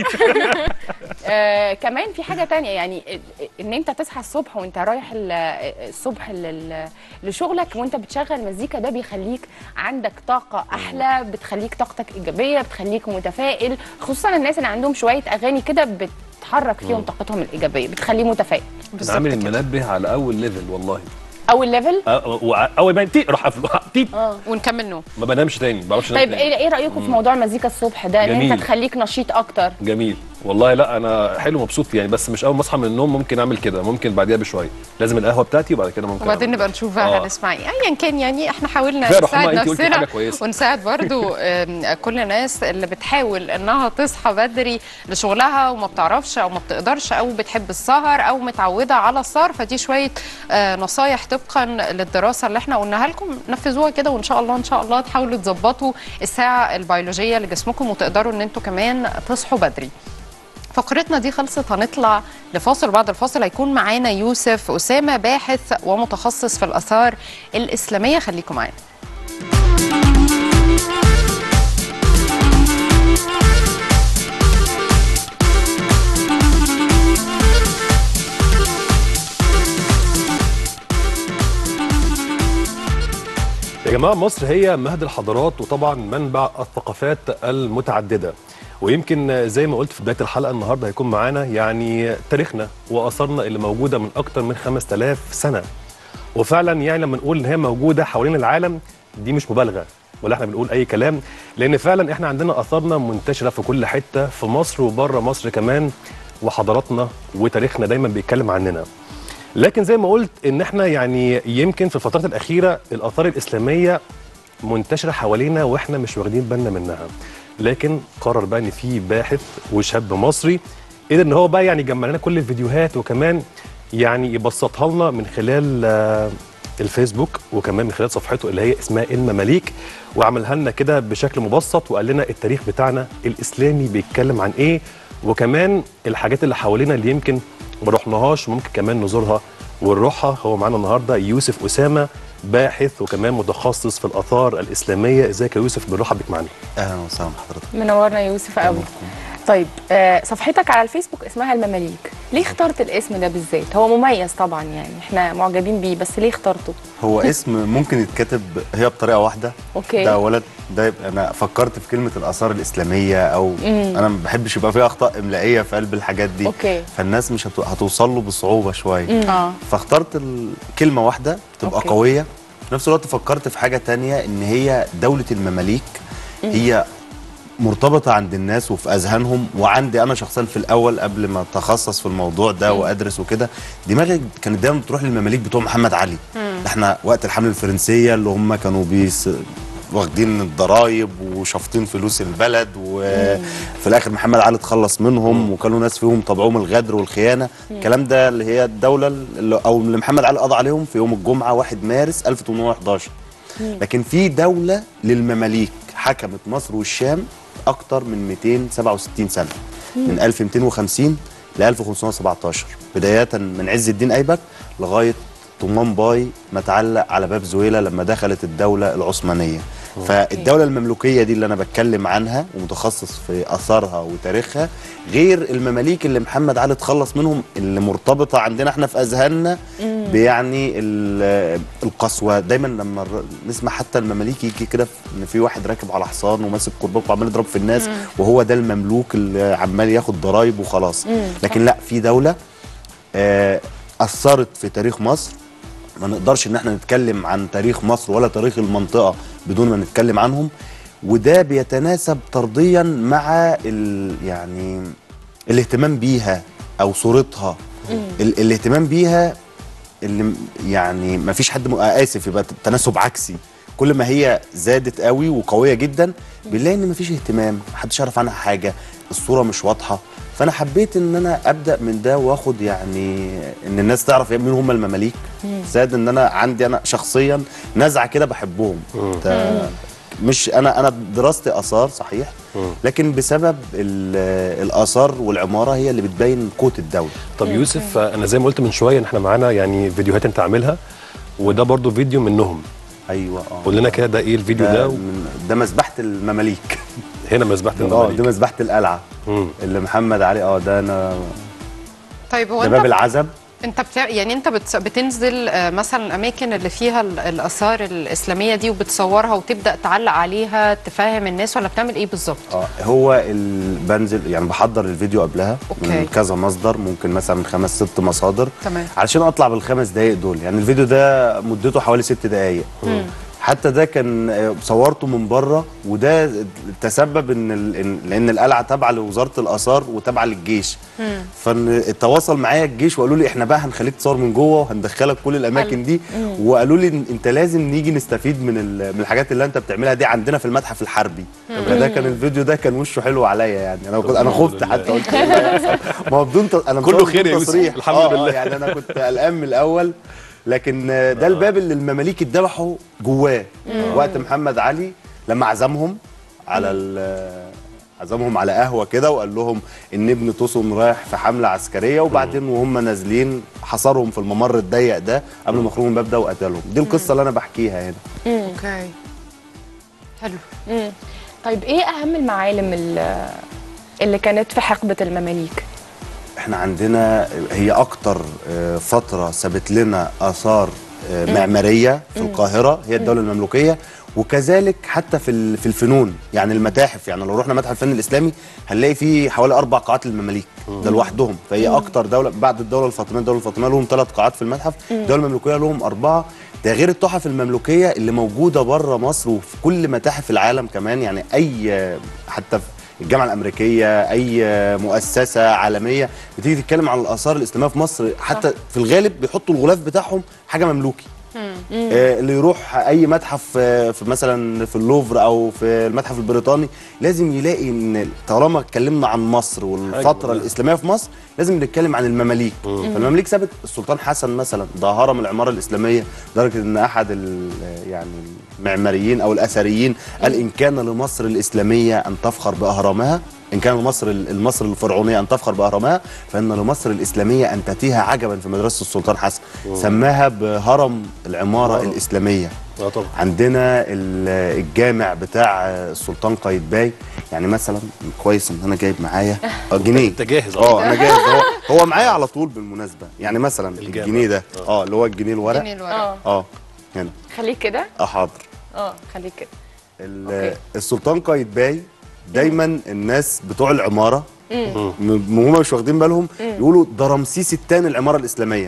Speaker 2: آه كمان في حاجه تانية يعني ان انت تصحى الصبح وانت رايح ال- الصبح لل- لشغلك وانت بتشغل مزيكا ده بيخليك عندك طاقه احلى بتخليك طاقتك ايجابيه بتخليك متفائل خصوصا الناس اللي عندهم شويه اغاني كده بتحرك فيهم طاقتهم الايجابيه بتخليه متفائل
Speaker 3: انا عامل المنبه على اول ليفل والله
Speaker 2: اول ليفل
Speaker 3: أه، وع- اول ما تي راح قافله تي
Speaker 1: ونكمل نوم
Speaker 3: ما بنامش تاني ما بعرفش انام
Speaker 2: طيب
Speaker 3: تاني.
Speaker 2: ايه ايه رايكم في موضوع مزيكا الصبح ده ان
Speaker 3: جميل.
Speaker 2: انت تخليك نشيط اكتر
Speaker 3: جميل والله لا انا حلو مبسوط يعني بس مش اول ما اصحى من النوم ممكن اعمل كده ممكن بعديها بشويه لازم القهوه بتاعتي وبعد كده ممكن
Speaker 1: وبعدين
Speaker 3: أعمل
Speaker 1: نبقى
Speaker 3: كده.
Speaker 1: نشوف بقى
Speaker 3: آه.
Speaker 1: هنسمع ايه ايا كان يعني احنا حاولنا
Speaker 3: كفاية رحمة،
Speaker 1: نساعد
Speaker 3: أنتي قلتي حاجة
Speaker 1: نفسنا
Speaker 3: كويسة.
Speaker 1: ونساعد برضو آم، كل الناس اللي بتحاول انها تصحى بدري لشغلها وما بتعرفش او ما بتقدرش او بتحب السهر او متعوده على السهر فدي شويه آه، نصايح طبقا للدراسه اللي احنا قلناها لكم نفذوها كده وان شاء الله ان شاء الله تحاولوا تظبطوا الساعه البيولوجيه لجسمكم وتقدروا ان انتوا كمان تصحوا بدري فقرتنا دي خلصت هنطلع لفاصل بعد الفاصل هيكون معانا يوسف أسامة باحث ومتخصص في الآثار الإسلامية خليكم معانا
Speaker 3: جماعة مصر هي مهد الحضارات وطبعا منبع الثقافات المتعددة ويمكن زي ما قلت في بداية الحلقة النهاردة هيكون معانا يعني تاريخنا وآثارنا اللي موجودة من أكتر من 5000 سنة وفعلا يعني لما نقول إن هي موجودة حوالين العالم دي مش مبالغة ولا احنا بنقول أي كلام لأن فعلا احنا عندنا آثارنا منتشرة في كل حتة في مصر وبره مصر كمان وحضاراتنا وتاريخنا دايما بيتكلم عننا لكن زي ما قلت ان احنا يعني يمكن في الفترات الاخيره الاثار الاسلاميه منتشره حوالينا واحنا مش واخدين بالنا منها لكن قرر بقى ان في باحث وشاب مصري قدر ان هو بقى يعني يجمع لنا كل الفيديوهات وكمان يعني يبسطها لنا من خلال آه، الفيسبوك وكمان من خلال صفحته اللي هي اسمها المماليك وعملها لنا كده بشكل مبسط وقال لنا التاريخ بتاعنا الاسلامي بيتكلم عن ايه وكمان الحاجات اللي حوالينا اللي يمكن ما رحناهاش ممكن كمان نزورها ونروحها هو معانا النهارده يوسف اسامه باحث وكمان متخصص في الاثار الاسلاميه ازيك يا يوسف بنرحب بك معانا
Speaker 5: اهلا وسهلا بحضرتك
Speaker 2: منورنا يا يوسف قوي طيب آه صفحتك على الفيسبوك اسمها المماليك ليه اخترت الاسم ده بالذات هو مميز طبعا يعني احنا معجبين بيه بس ليه اخترته
Speaker 5: هو اسم ممكن يتكتب هي بطريقه واحده
Speaker 2: اوكي
Speaker 5: ده ولد ده يبقى انا فكرت في كلمه الاثار الاسلاميه او انا ما بحبش يبقى فيها اخطاء املائيه في قلب الحاجات دي
Speaker 2: اوكي
Speaker 5: فالناس مش هتو- هتوصل له بصعوبه شويه
Speaker 1: اه
Speaker 5: فاخترت الكلمه واحده تبقى
Speaker 2: أوكي.
Speaker 5: قويه في نفس الوقت فكرت في حاجه تانية ان هي دوله المماليك هي مرتبطه عند الناس وفي اذهانهم وعندي انا شخصيا في الاول قبل ما اتخصص في الموضوع ده وادرس وكده دماغي كانت دايما بتروح للمماليك بتوع محمد علي احنا وقت الحمله الفرنسيه اللي هم كانوا بيس واخدين الضرايب وشافطين فلوس البلد وفي الاخر محمد علي اتخلص منهم وكانوا ناس فيهم طبعهم الغدر والخيانه الكلام ده اللي هي الدوله اللي او اللي محمد علي قضى عليهم في يوم الجمعه 1 مارس 1811 لكن في دوله للمماليك حكمت مصر والشام اكتر من 267 سنه من 1250 ل 1517 بدايه من عز الدين ايبك لغايه طمان باي ما تعلق على باب زويله لما دخلت الدوله العثمانيه فالدوله المملوكيه دي اللي انا بتكلم عنها ومتخصص في اثارها وتاريخها غير المماليك اللي محمد علي اتخلص منهم اللي مرتبطه عندنا احنا في اذهاننا بيعني ال- القسوه دايما لما الر- نسمع حتى المماليك يجي كده في- ان في واحد راكب على حصان وماسك كرباج وعمال يضرب في الناس وهو ده المملوك اللي عمال ياخد ضرايب وخلاص لكن لا في دوله آه، اثرت في تاريخ مصر ما نقدرش ان احنا نتكلم عن تاريخ مصر ولا تاريخ المنطقه بدون ما نتكلم عنهم وده بيتناسب طرديا مع ال يعني الاهتمام بيها او صورتها ال الاهتمام بيها اللي م- يعني ما فيش حد م- آه، اسف يبقى تناسب عكسي كل ما هي زادت قوي وقويه جدا بنلاقي ان ما فيش اهتمام محدش يعرف عنها حاجه الصوره مش واضحه فانا حبيت ان انا ابدا من ده واخد يعني ان الناس تعرف مين هم المماليك زاد ان انا عندي انا شخصيا نزعه كده بحبهم ده مش انا انا دراستي اثار صحيح لكن بسبب ال- الاثار والعماره هي اللي بتبين قوه الدوله
Speaker 3: طب يوسف آه، انا زي ما قلت من شويه ان احنا معانا يعني فيديوهات انت عاملها وده برضو فيديو منهم
Speaker 5: ايوه اه
Speaker 3: قول لنا كده ده ايه الفيديو
Speaker 5: ده,
Speaker 3: ده
Speaker 5: من ده مذبحه المماليك
Speaker 3: هنا مذبحه
Speaker 5: اه
Speaker 3: المماليك
Speaker 5: دي مذبحه القلعه
Speaker 3: مم.
Speaker 5: اللي محمد علي اه ده انا
Speaker 1: طيب هو
Speaker 5: ده
Speaker 1: انت
Speaker 5: باب العزب
Speaker 1: انت بتاع يعني انت بتس... بتنزل آه، مثلا الاماكن اللي فيها ال- الاثار الاسلاميه دي وبتصورها وتبدا تعلق عليها تفهم الناس ولا بتعمل ايه بالظبط
Speaker 5: اه هو ال... بنزل يعني بحضر الفيديو قبلها
Speaker 1: أوكي.
Speaker 5: من كذا مصدر ممكن مثلا من خمس ست مصادر
Speaker 1: تمام.
Speaker 5: علشان اطلع بالخمس دقايق دول يعني الفيديو ده مدته حوالي ست دقايق حتى ده كان آه، صورته من بره وده تسبب ان ال... إن- لان القلعه تابعه لوزاره الاثار وتابعه للجيش فالتواصل معايا الجيش وقالوا لي احنا بقى هنخليك تصور من جوه وهندخلك كل الاماكن دي وقالوا لي إن انت لازم نيجي نستفيد من ال... من الحاجات اللي انت بتعملها دي عندنا في المتحف الحربي فده كان الفيديو ده كان وشه حلو عليا يعني انا كنت انا خفت
Speaker 3: لله.
Speaker 5: حتى قلت إيه اللي هيحصل؟ ما هو بدون ت... انا
Speaker 3: كله
Speaker 5: مصور
Speaker 3: خير
Speaker 5: بدون
Speaker 3: يا يوسف،
Speaker 5: تصريح.
Speaker 3: الحمد
Speaker 5: آه، آه،
Speaker 3: لله.
Speaker 5: يعني انا كنت قلقان من الاول لكن آه، ده الباب اللي المماليك اتذبحوا جواه وقت محمد علي لما عزمهم على ال- عزمهم على قهوه كده وقال لهم ان ابن توسن رايح في حمله عسكريه وبعدين وهم نازلين حصرهم في الممر الضيق ده قبل ما يخرجوا من الباب ده وقتلهم دي القصه اللي انا بحكيها هنا
Speaker 1: اوكي حلو
Speaker 2: مم. طيب ايه اهم المعالم ال- اللي كانت في حقبه المماليك
Speaker 5: احنا عندنا هي اكتر آه، فتره سابت لنا اثار آه، معماريه في القاهره هي الدوله المملوكيه وكذلك حتى في ال- في الفنون يعني المتاحف يعني لو رحنا متحف الفن الاسلامي هنلاقي فيه حوالي اربع قاعات للمماليك ده لوحدهم فهي اكتر دوله بعد الدوله الفاطميه الدوله الفاطميه لهم ثلاث قاعات في المتحف الدوله المملوكيه لهم اربعه ده غير التحف المملوكيه اللي موجوده بره مصر وفي كل متاحف العالم كمان يعني اي حتى في الجامعه الامريكيه اي مؤسسه عالميه بتيجي تتكلم عن الاثار الاسلاميه في مصر حتى في الغالب بيحطوا الغلاف بتاعهم حاجه مملوكي آه، اللي يروح اي متحف آه، في مثلا في اللوفر او في المتحف البريطاني لازم يلاقي ان طالما اتكلمنا عن مصر والفتره
Speaker 3: حاجة.
Speaker 5: الاسلاميه في مصر لازم نتكلم عن المماليك فالمماليك سابت السلطان حسن مثلا ده هرم العماره الاسلاميه لدرجه ان احد ال- يعني المعماريين او الاثريين قال ان كان لمصر الاسلاميه ان تفخر باهرامها ان كان لمصر المصر الفرعونيه ان تفخر باهرامها فان لمصر الاسلاميه ان تاتيها عجبا في مدرسه السلطان حسن سماها بهرم العماره
Speaker 3: هرم.
Speaker 5: الاسلاميه
Speaker 3: اه طبعا
Speaker 5: عندنا ال- الجامع بتاع السلطان قايتباي يعني مثلا كويس ان انا جايب معايا آه، جنيه
Speaker 3: انت جاهز
Speaker 5: اه انا جاهز هو هو معايا على طول بالمناسبه يعني مثلا
Speaker 3: الجامع.
Speaker 5: الجنيه ده اه اللي هو الجنيه الورق
Speaker 1: جنيه الورق.
Speaker 2: اه
Speaker 5: اه هنا
Speaker 2: خليك كده
Speaker 5: اه حاضر
Speaker 2: اه خليك كده
Speaker 5: ال-
Speaker 2: أوكي.
Speaker 5: السلطان قايتباي دايما الناس بتوع العماره م- هم مش واخدين بالهم يقولوا ده رمسيس الثاني العماره الاسلاميه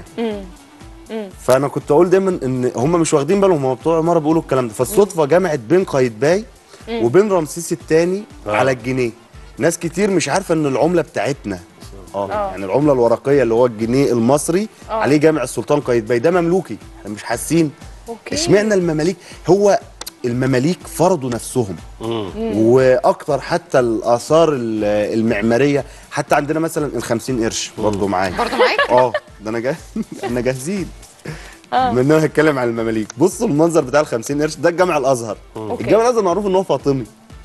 Speaker 5: فانا كنت اقول دايما ان هم مش واخدين بالهم هم بتوع العماره بيقولوا الكلام ده فالصدفه جمعت بين قايتباي وبين رمسيس الثاني
Speaker 3: آه.
Speaker 5: على الجنيه ناس كتير مش عارفه ان العمله بتاعتنا اه
Speaker 2: آه.
Speaker 5: يعني العمله الورقيه اللي هو الجنيه المصري
Speaker 2: آه.
Speaker 5: عليه جامع السلطان قايتباي ده مملوكي احنا مش حاسين
Speaker 2: اوكي
Speaker 5: اشمعنى المماليك هو المماليك فرضوا نفسهم
Speaker 3: مم.
Speaker 5: واكتر حتى الاثار ال- المعماريه حتى عندنا مثلا ال 50 قرش برضه معايا
Speaker 1: برضه معاك
Speaker 5: اه ده انا جاهز احنا جاهزين من انا هتكلم عن المماليك بصوا المنظر بتاع ال 50 قرش ده الجامع الازهر
Speaker 2: أوكي.
Speaker 5: الجامع الازهر معروف ان هو فاطمي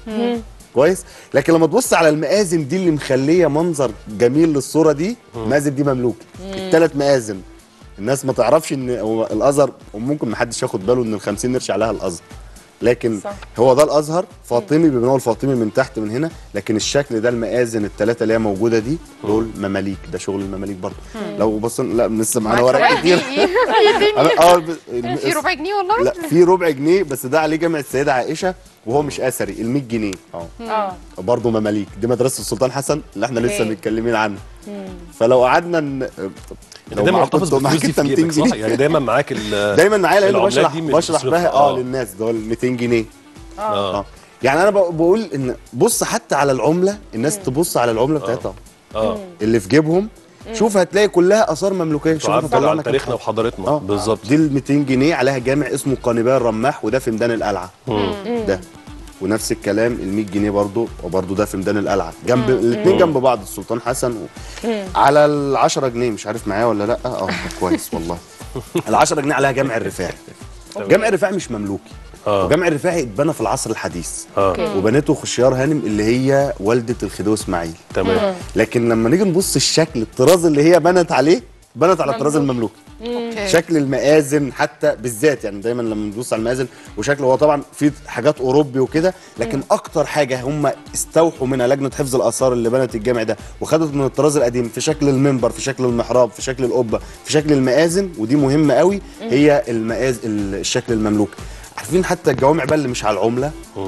Speaker 5: كويس لكن لما تبص على المآذن دي اللي مخليه منظر جميل للصوره دي المآذن دي مملوكي الثلاث مآذن الناس ما تعرفش ان هو الازهر وممكن ما حدش ياخد باله ان ال 50 قرش عليها الازهر لكن
Speaker 2: صح.
Speaker 5: هو ده الازهر فاطمي ببناء الفاطمي من تحت من هنا لكن الشكل ده المآذن الثلاثه اللي هي موجوده دي دول مماليك ده شغل المماليك برضه لو بصينا لا لسه معانا
Speaker 1: معاك
Speaker 5: ورق
Speaker 1: ربع
Speaker 5: كتير
Speaker 1: جنيه.
Speaker 5: أنا- اه ب-
Speaker 1: في ربع جنيه والله
Speaker 5: لا في ربع جنيه بس ده عليه جامع السيده عائشه وهو مش اثري ال 100 جنيه اه
Speaker 2: اه
Speaker 5: برضه مماليك دي مدرسه السلطان حسن اللي احنا لسه
Speaker 2: أوكي.
Speaker 5: متكلمين عنها فلو قعدنا ن...
Speaker 3: انت دايما
Speaker 5: معاك-
Speaker 3: محتفظ
Speaker 5: كنت معاك
Speaker 3: بالفلوس دي في
Speaker 5: 200
Speaker 3: جيبك صح؟
Speaker 5: جنيه.
Speaker 3: يعني دايما معاك ال
Speaker 5: دايما معايا لان
Speaker 3: العملات
Speaker 5: بشرح
Speaker 3: دي مش
Speaker 5: بشرح
Speaker 3: بتصرفها.
Speaker 5: بها اه
Speaker 3: آه.
Speaker 5: للناس دول 200 جنيه
Speaker 3: اه
Speaker 5: اه يعني انا ب- بقول ان بص حتى على العمله الناس تبص على العمله بتاعتها
Speaker 3: اه
Speaker 5: اللي في جيبهم شوف هتلاقي كلها اثار مملوكيه شوف
Speaker 3: تعبر
Speaker 5: طلعنا
Speaker 3: عن
Speaker 5: كام
Speaker 3: تاريخنا
Speaker 5: حاجة.
Speaker 3: وحضارتنا
Speaker 5: اه
Speaker 3: بالظبط
Speaker 5: دي ال 200 جنيه عليها جامع اسمه قانباء الرماح وده في ميدان القلعه ده ونفس الكلام ال 100 جنيه برضه وبرضه ده في ميدان القلعه جنب الاثنين جنب بعض السلطان حسن و... على ال 10 جنيه مش عارف معايا ولا لا اه كويس والله ال 10 جنيه عليها جامع الرفاعي جامع الرفاعي مش مملوكي
Speaker 3: اه
Speaker 5: وجامع الرفاعي اتبنى في العصر الحديث
Speaker 3: اه
Speaker 2: أوكي.
Speaker 5: وبنته خشيار هانم اللي هي والده الخديوي اسماعيل
Speaker 3: تمام
Speaker 5: لكن لما نيجي نبص الشكل الطراز اللي هي بنت عليه بنت على الطراز المملوكي
Speaker 1: اوكي
Speaker 5: شكل المآذن حتى بالذات يعني دايما لما نبص على المآذن وشكله هو طبعا في حاجات اوروبي وكده لكن اكتر حاجه هم استوحوا منها لجنه حفظ الاثار اللي بنت الجامع ده وخدت من الطراز القديم في شكل المنبر في شكل المحراب في شكل القبه في شكل المآذن ودي مهمه قوي هي المآذ الشكل المملوكي عارفين حتى الجوامع بقى اللي مش على العمله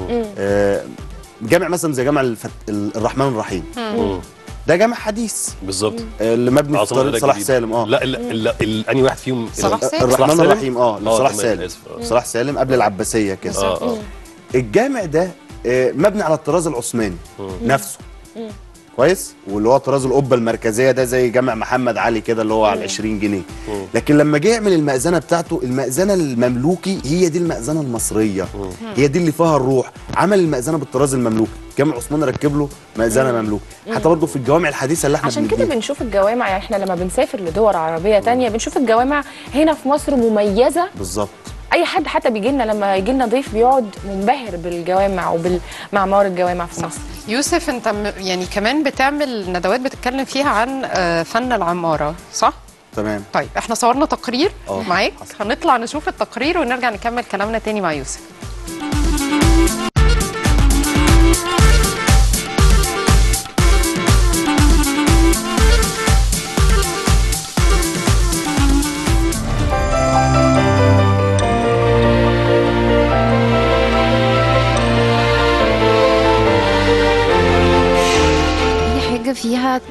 Speaker 5: آه جامع مثلا زي جامع الفت... الرحمن الرحيم
Speaker 3: مم.
Speaker 5: ده جامع حديث
Speaker 3: بالظبط
Speaker 5: آه، اللي مبني في
Speaker 3: عاصمة
Speaker 5: طريق
Speaker 3: الإدارة
Speaker 5: صلاح
Speaker 3: الجديدة.
Speaker 5: سالم اه
Speaker 3: لا ال- ال- ال- انهي واحد فيهم
Speaker 1: صلاح
Speaker 3: ال-
Speaker 1: سالم؟
Speaker 5: الرحمن
Speaker 3: سالم؟
Speaker 5: الرحيم اه
Speaker 3: آه،
Speaker 5: لصلاح
Speaker 3: تمام،
Speaker 5: سالم
Speaker 3: آسف، آه.
Speaker 5: صلاح سالم قبل العباسيه كده
Speaker 3: اه اه
Speaker 5: الجامع ده آه، مبني على الطراز العثماني نفسه كويس واللي هو طراز القبه المركزيه ده زي جامع محمد علي كده اللي هو على 20 جنيه لكن لما جه يعمل المأذنه بتاعته المأذنه المملوكي هي دي المأذنه المصريه هي دي اللي فيها الروح عمل المأذنه بالطراز المملوكي جامع عثمان ركب له مأذنه مملوكي حتى برضه في الجوامع الحديثه اللي احنا
Speaker 2: عشان كده
Speaker 5: بنبنيها.
Speaker 2: بنشوف الجوامع يعني احنا لما بنسافر لدول عربيه تانية بنشوف الجوامع هنا في مصر مميزه
Speaker 5: بالظبط
Speaker 2: اي حد حتى بيجي لنا لما يجي لنا ضيف بيقعد منبهر بالجوامع وبالمعمار الجوامع في مصر
Speaker 1: يوسف انت م- يعني كمان بتعمل ندوات بتتكلم فيها عن آه، فن العمارة صح؟
Speaker 5: تمام
Speaker 1: طيب احنا صورنا تقرير
Speaker 5: اه،
Speaker 1: معاك
Speaker 5: حصل.
Speaker 1: هنطلع نشوف التقرير ونرجع نكمل كلامنا تاني مع يوسف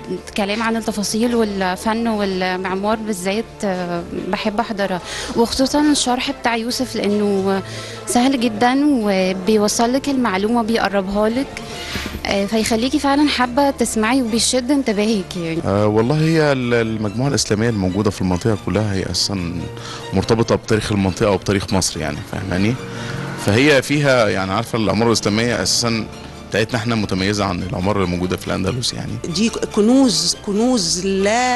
Speaker 6: كلام عن التفاصيل والفن والمعمار بالذات آه، بحب احضرها وخصوصا الشرح بتاع يوسف لانه سهل جدا وبيوصل لك المعلومه بيقربها لك آه، فيخليكي فعلا حابه تسمعي وبيشد انتباهك يعني
Speaker 7: آه والله هي ال- المجموعة الإسلامية الموجودة في المنطقة كلها هي أساسا مرتبطة بتاريخ المنطقة وبتاريخ مصر يعني فاهماني فهي فيها يعني عارفة العمارة الإسلامية أساسا بتاعتنا احنا متميزة عن العمارة اللي موجودة في الأندلس يعني
Speaker 8: دي كنوز كنوز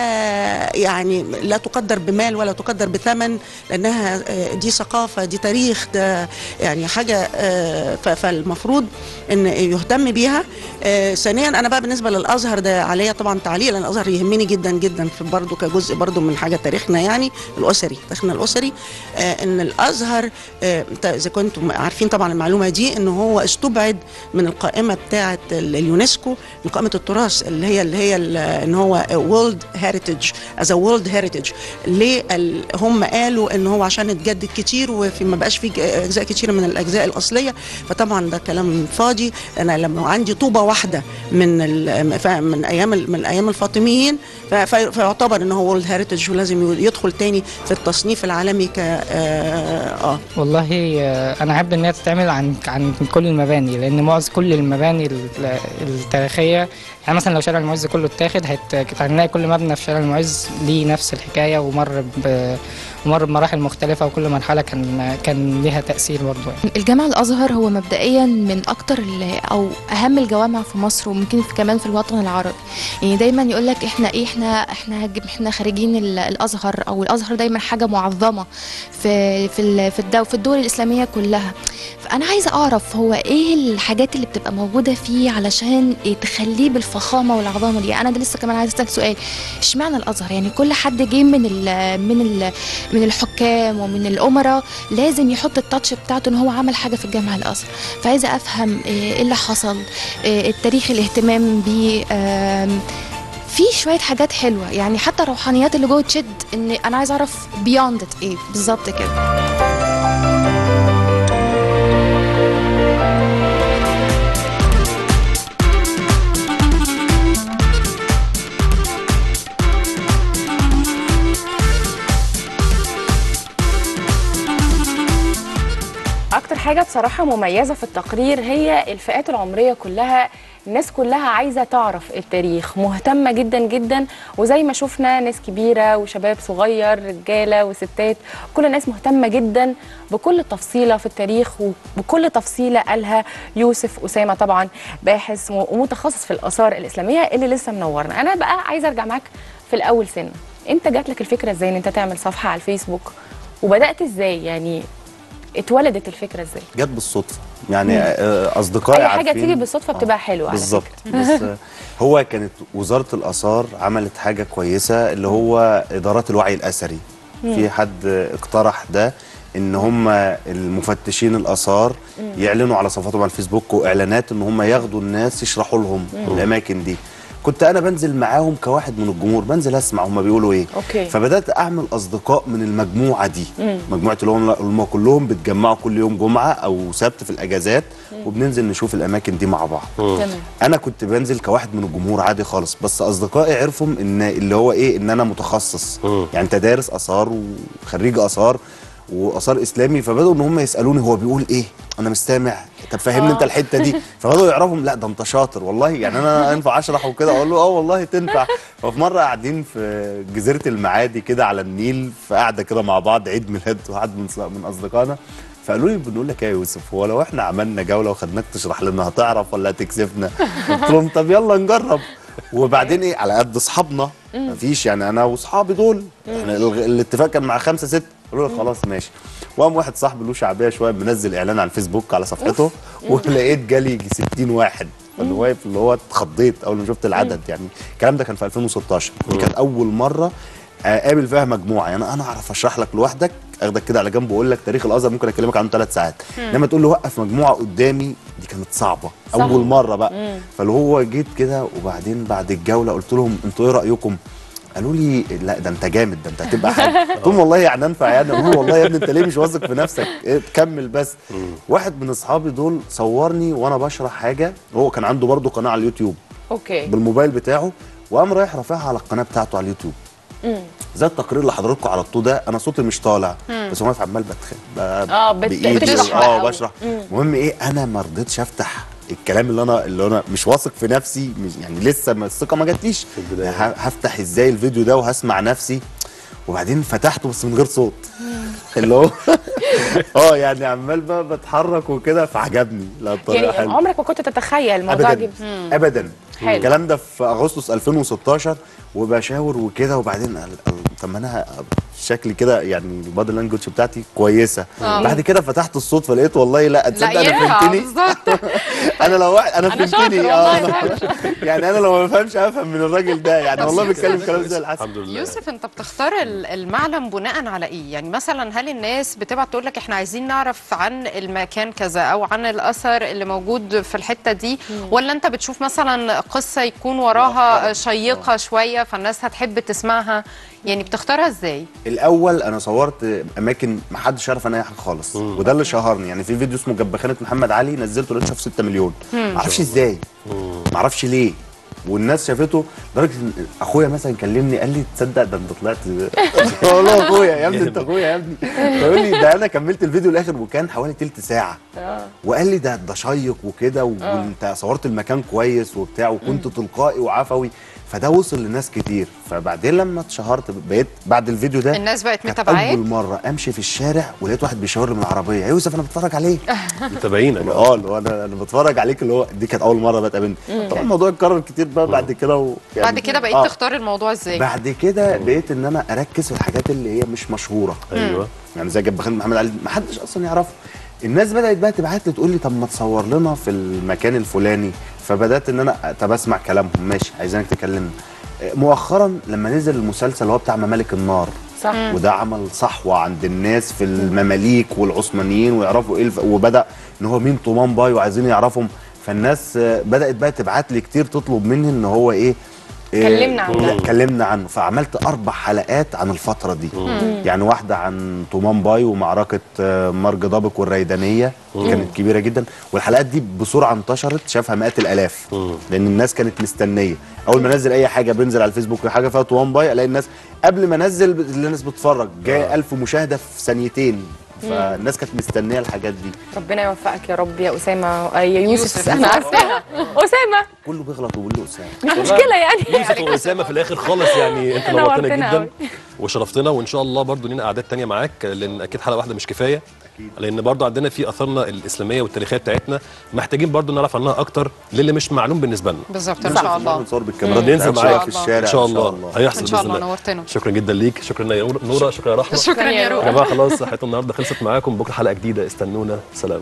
Speaker 8: لا يعني لا تقدر بمال ولا تقدر بثمن لانها آه، دي ثقافه دي تاريخ ده يعني حاجه آه، ف- فالمفروض ان يهتم بيها آه، ثانيا انا بقى بالنسبه للازهر ده عليا طبعا تعليق لان الازهر يهمني جدا جدا في برضه كجزء برضه من حاجه تاريخنا يعني الاسري تاريخنا الاسري آه، ان الازهر آه، انت اذا كنتم عارفين طبعا المعلومه دي ان هو استبعد من القائمه بتاعه ال- اليونسكو من قائمه التراث اللي هي اللي هي ال- ان هو وورلد هيريتج از وورلد هيريتج ليه ال- هم قالوا ان هو عشان اتجدد كتير وفي ما بقاش في ج- اجزاء كتيره من الاجزاء الاصليه فطبعا ده كلام فاضي انا لما عندي طوبه واحده من ال- ف- من ايام ال- من ايام الفاطميين ف- في- فيعتبر ان هو وورلد هيريتج ولازم يدخل تاني في التصنيف العالمي ك اه, آه
Speaker 9: والله آه، انا احب ان هي تتعمل عن عن كل المباني لان معظم كل المباني ال- التاريخيه يعني مثلا لو شارع المعز كله اتاخد هت- هنلاقي كل مبنى في شارع المعز ليه نفس الحكايه ومر ب مر بمراحل مختلفه وكل مرحله كان كان ليها تاثير برضه يعني.
Speaker 10: الجامع الازهر هو مبدئيا من اكتر ال- او اهم الجوامع في مصر وممكن في كمان في الوطن العربي يعني دايما يقول لك احنا ايه احنا احنا هج- احنا خارجين ال- الازهر او الازهر دايما حاجه معظمه في في ال- في الدو في الدول الاسلاميه كلها فانا عايزه اعرف هو ايه الحاجات اللي بتبقى موجوده فيه علشان تخليه بالفخامه والعظمه دي انا ده لسه كمان عايزه اسال سؤال اشمعنى الازهر يعني كل حد جه من ال من ال من الحكام ومن الامراء لازم يحط التاتش بتاعته ان هو عمل حاجه في الجامعه الازهر فعايزه افهم ايه اللي حصل إيه التاريخ الاهتمام بيه آم، في شويه حاجات حلوه يعني حتى الروحانيات اللي جوه تشد ان انا عايزه اعرف بيوند ايه بالظبط كده
Speaker 2: اكتر حاجه بصراحه مميزه في التقرير هي الفئات العمريه كلها الناس كلها عايزه تعرف التاريخ مهتمه جدا جدا وزي ما شفنا ناس كبيره وشباب صغير رجاله وستات كل الناس مهتمه جدا بكل تفصيله في التاريخ وبكل تفصيله قالها يوسف اسامه طبعا باحث ومتخصص في الاثار الاسلاميه اللي لسه منورنا انا بقى عايزه ارجع معاك في الاول سنه انت جات لك الفكره ازاي ان انت تعمل صفحه على الفيسبوك وبدات ازاي يعني اتولدت الفكره ازاي
Speaker 5: جت بالصدفه يعني آه، اصدقائي
Speaker 2: اي حاجه
Speaker 5: عارفين-
Speaker 2: تيجي بالصدفه بتبقى حلوه على
Speaker 5: بالظبط
Speaker 2: فكرة.
Speaker 5: بس آه، هو كانت وزاره الاثار عملت حاجه كويسه اللي هو ادارات الوعي الاثري في حد اقترح ده ان هم المفتشين الاثار يعلنوا على صفحاتهم على الفيسبوك واعلانات ان هم ياخدوا الناس يشرحوا لهم الاماكن دي كنت انا بنزل معاهم كواحد من الجمهور بنزل اسمع هم بيقولوا ايه
Speaker 2: أوكي.
Speaker 5: فبدات اعمل اصدقاء من المجموعه دي مجموعه اللي هم هم كلهم بيتجمعوا كل يوم جمعه او سبت في الاجازات وبننزل نشوف الاماكن دي مع بعض
Speaker 2: تمام
Speaker 5: انا كنت بنزل كواحد من الجمهور عادي خالص بس اصدقائي عرفوا ان اللي هو ايه ان انا متخصص يعني انت دارس اثار وخريج اثار واثار اسلامي فبداوا ان هم يسالوني هو بيقول ايه انا مش سامع طب فهمني انت الحته دي فبداوا يعرفوا لا ده انت شاطر والله يعني انا ينفع اشرح وكده اقول له اه والله تنفع ففي مره قاعدين في جزيره المعادي كده على النيل في قاعده كده مع بعض عيد ميلاد واحد من من اصدقائنا فقالوا لي بنقول لك ايه يا يوسف هو لو احنا عملنا جوله وخدناك تشرح لنا هتعرف ولا هتكسفنا قلت لهم طب يلا نجرب وبعدين ايه على قد اصحابنا مفيش يعني انا واصحابي دول يعني الغ- الاتفاق كان مع خمسه سته قالوا لي خلاص ماشي وقام واحد صاحبي له شعبيه شويه منزل اعلان على الفيسبوك على صفحته ولقيت جالي يجي 60 واحد فاللي واقف اللي هو اتخضيت اول ما شفت العدد يعني الكلام ده كان في 2016 دي كانت اول مره اقابل فيها مجموعه يعني انا اعرف اشرح لك لوحدك اخدك كده على جنب واقول لك تاريخ الازهر ممكن اكلمك عنه ثلاث ساعات انما تقول له وقف مجموعه قدامي دي كانت صعبه
Speaker 2: صح.
Speaker 5: اول مره بقى فاللي هو جيت كده وبعدين بعد الجوله قلت لهم انتوا ايه رايكم قالوا لي لا ده انت جامد ده انت هتبقى حاجه قلت لهم والله يعني انفع يعني قالوا لي والله يا ابني انت ليه مش واثق في نفسك إيه كمل بس واحد من اصحابي دول صورني وانا بشرح حاجه هو كان عنده برضه قناه على اليوتيوب
Speaker 2: اوكي
Speaker 5: بالموبايل بتاعه وقام رايح رافعها على القناه بتاعته على اليوتيوب زي التقرير اللي حضراتكم على الطو ده انا صوتي مش طالع بس هو واقف عمال بتخ ب...
Speaker 2: آه، بت-
Speaker 5: بإيدي
Speaker 2: بتشرح
Speaker 5: اه
Speaker 2: بقى.
Speaker 5: بشرح المهم ايه انا ما رضيتش افتح الكلام اللي انا اللي انا مش واثق في نفسي مش يعني لسه ما الثقه ما جاتليش
Speaker 3: البداية.
Speaker 5: ه- هفتح ازاي الفيديو ده وهسمع نفسي وبعدين فتحته بس من غير صوت اللي هو اه يعني عمال بقى بتحرك وكده فعجبني لا بطريقه
Speaker 2: يعني
Speaker 5: حلوه
Speaker 2: عمرك ما كنت تتخيل الموضوع
Speaker 5: ابدا
Speaker 2: جيب
Speaker 5: ابدا
Speaker 2: حلو.
Speaker 5: الكلام ده في اغسطس 2016 وبشاور وكده وبعدين قال- قال طب ما انا شكلي كده يعني البادي لانجوج بتاعتي كويسه
Speaker 1: آه.
Speaker 5: بعد كده فتحت الصوت فلقيت والله لا تصدق
Speaker 1: لا
Speaker 5: انا
Speaker 1: ينفع
Speaker 5: فهمتني
Speaker 1: بالظبط
Speaker 5: انا لو واحد انا
Speaker 2: أنا
Speaker 5: فهمتني
Speaker 2: شاطر
Speaker 5: اه
Speaker 2: والله،
Speaker 5: يعني انا لو ما بفهمش افهم من الراجل ده يعني والله بيتكلم كلام زي العسل
Speaker 3: الحمد لله
Speaker 1: يوسف انت بتختار ال- المعلم بناء على ايه يعني مثلا هل الناس بتبعت تقول لك احنا عايزين نعرف عن المكان كذا او عن الاثر اللي موجود في الحته دي ولا انت بتشوف مثلا قصه يكون وراها شيقه شويه فالناس هتحب تسمعها يعني بتختارها ازاي
Speaker 5: الاول انا صورت اماكن ما حدش يعرف عنها اي حاجه خالص وده اللي شهرني يعني في فيديو اسمه جبخانه محمد علي نزلته لقيته شاف 6 مليون ما اعرفش ازاي ما اعرفش ليه والناس شافته لدرجه ان اخويا مثلا كلمني قال لي تصدق ده انت طلعت بقول له اخويا يا ابني انت اخويا يا ابني فيقول لي ده انا كملت الفيديو الاخر وكان حوالي تلت ساعه وقال لي ده ده شيق وكده وانت صورت المكان كويس وبتاع وكنت تلقائي وعفوي فده وصل لناس كتير فبعدين لما اتشهرت بقيت بعد الفيديو ده
Speaker 1: الناس بقت
Speaker 5: كانت
Speaker 1: متابعاك
Speaker 5: اول مره امشي في الشارع ولقيت واحد بيشاور لي من العربيه يا يوسف انا بتفرج عليك
Speaker 3: متابعينك
Speaker 5: اه اللي هو انا انا بتفرج عليك اللي هو دي كانت اول مره بقى تقابلني طبعا الموضوع اتكرر كتير بقى بعد كده و... يعني
Speaker 1: بعد كده بقيت
Speaker 5: آه.
Speaker 1: تختار الموضوع ازاي
Speaker 5: بعد كده بقيت ان انا اركز في الحاجات اللي هي مش مشهوره
Speaker 3: ايوه
Speaker 5: يعني زي جبخان محمد علي ما حدش اصلا يعرفه الناس بدات بقى تبعت لي تقول لي طب ما تصور لنا في المكان الفلاني فبدات ان انا طب اسمع كلامهم ماشي عايزينك تكلمنا مؤخرا لما نزل المسلسل اللي هو بتاع ممالك النار
Speaker 2: صح
Speaker 5: وده عمل صحوه عند الناس في المماليك والعثمانيين ويعرفوا ايه الف... وبدا ان هو مين طومان باي وعايزين يعرفهم فالناس آه، بدات بقى تبعت لي كتير تطلب مني ان هو ايه إيه،
Speaker 2: كلمنا عنه.
Speaker 5: لا كلمنا عنه فعملت اربع حلقات عن الفتره دي يعني واحده عن طومان باي ومعركه آه، مرج ضابق والريدانيه كانت كبيره جدا والحلقات دي بسرعه انتشرت شافها مئات الالاف لان الناس كانت مستنيه اول ما انزل اي حاجه بنزل على الفيسبوك حاجه فيها طومان باي الاقي الناس قبل ما انزل ب- الناس بتتفرج جاي ألف مشاهده في ثانيتين فالناس كانت مستنيه الحاجات دي
Speaker 2: ربنا يوفقك يا رب يا اسامه آه، يا يوسف,
Speaker 1: يوسف.
Speaker 2: انا عارفه اسامه
Speaker 5: كله بيغلط وبيقول له اسامه
Speaker 2: مش مشكله يعني
Speaker 3: يوسف واسامه في الاخر خالص يعني انت نورتنا
Speaker 2: نورتنا
Speaker 3: جدا
Speaker 2: أوي.
Speaker 3: وشرفتنا وان شاء الله برضو لينا اعداد تانية معاك لان اكيد حلقه واحده مش كفايه لان برضو عندنا في اثارنا الاسلاميه والتاريخيه بتاعتنا محتاجين برضو نعرف عنها اكتر للي مش معلوم بالنسبه لنا
Speaker 1: بالظبط ان شاء الله
Speaker 5: نصور بالكاميرا
Speaker 3: ننزل
Speaker 5: بتاعتنا
Speaker 3: معاك
Speaker 5: في الشارع
Speaker 3: ان شاء الله هيحصل
Speaker 1: ان شاء
Speaker 3: باذن
Speaker 1: الله
Speaker 3: الله
Speaker 1: نورتنا
Speaker 3: شكرا جدا ليك شكرا يا نور- نوره شكرا يا رحمه
Speaker 1: شكرا يا
Speaker 3: يا
Speaker 1: روح
Speaker 3: جماعه خلاص حلقه النهارده خلصت معاكم بكره حلقه جديده استنونا سلام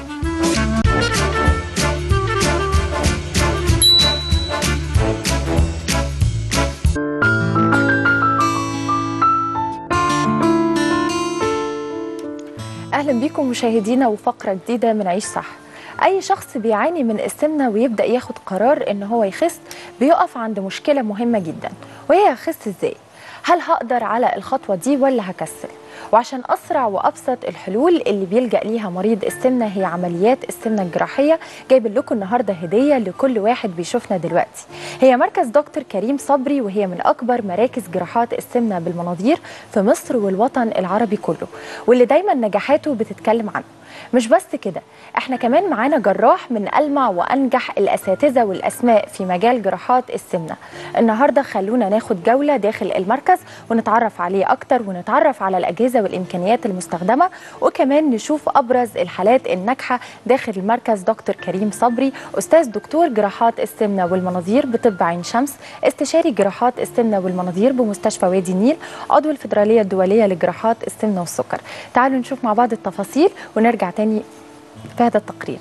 Speaker 11: اهلا بيكم مشاهدينا وفقره جديده من عيش صح اي شخص بيعاني من السمنه ويبدا ياخد قرار ان هو يخس بيقف عند مشكله مهمه جدا وهي هخس ازاي هل هقدر على الخطوه دي ولا هكسل وعشان اسرع وابسط الحلول اللي بيلجا ليها مريض السمنه هي عمليات السمنه الجراحيه جايب لكم النهارده هديه لكل واحد بيشوفنا دلوقتي هي مركز دكتور كريم صبري وهي من اكبر مراكز جراحات السمنه بالمناظير في مصر والوطن العربي كله واللي دايما نجاحاته بتتكلم عنه مش بس كده احنا كمان معانا جراح من ألمع وأنجح الأساتذة والأسماء في مجال جراحات السمنة النهاردة خلونا ناخد جولة داخل المركز ونتعرف عليه أكتر ونتعرف على الأجهزة والإمكانيات المستخدمة وكمان نشوف أبرز الحالات الناجحة داخل المركز دكتور كريم صبري أستاذ دكتور جراحات السمنة والمناظير بطب عين شمس استشاري جراحات السمنة والمناظير بمستشفى وادي النيل عضو الفدرالية الدولية لجراحات السمنة والسكر تعالوا نشوف مع بعض التفاصيل ونرجع تاني في هذا التقرير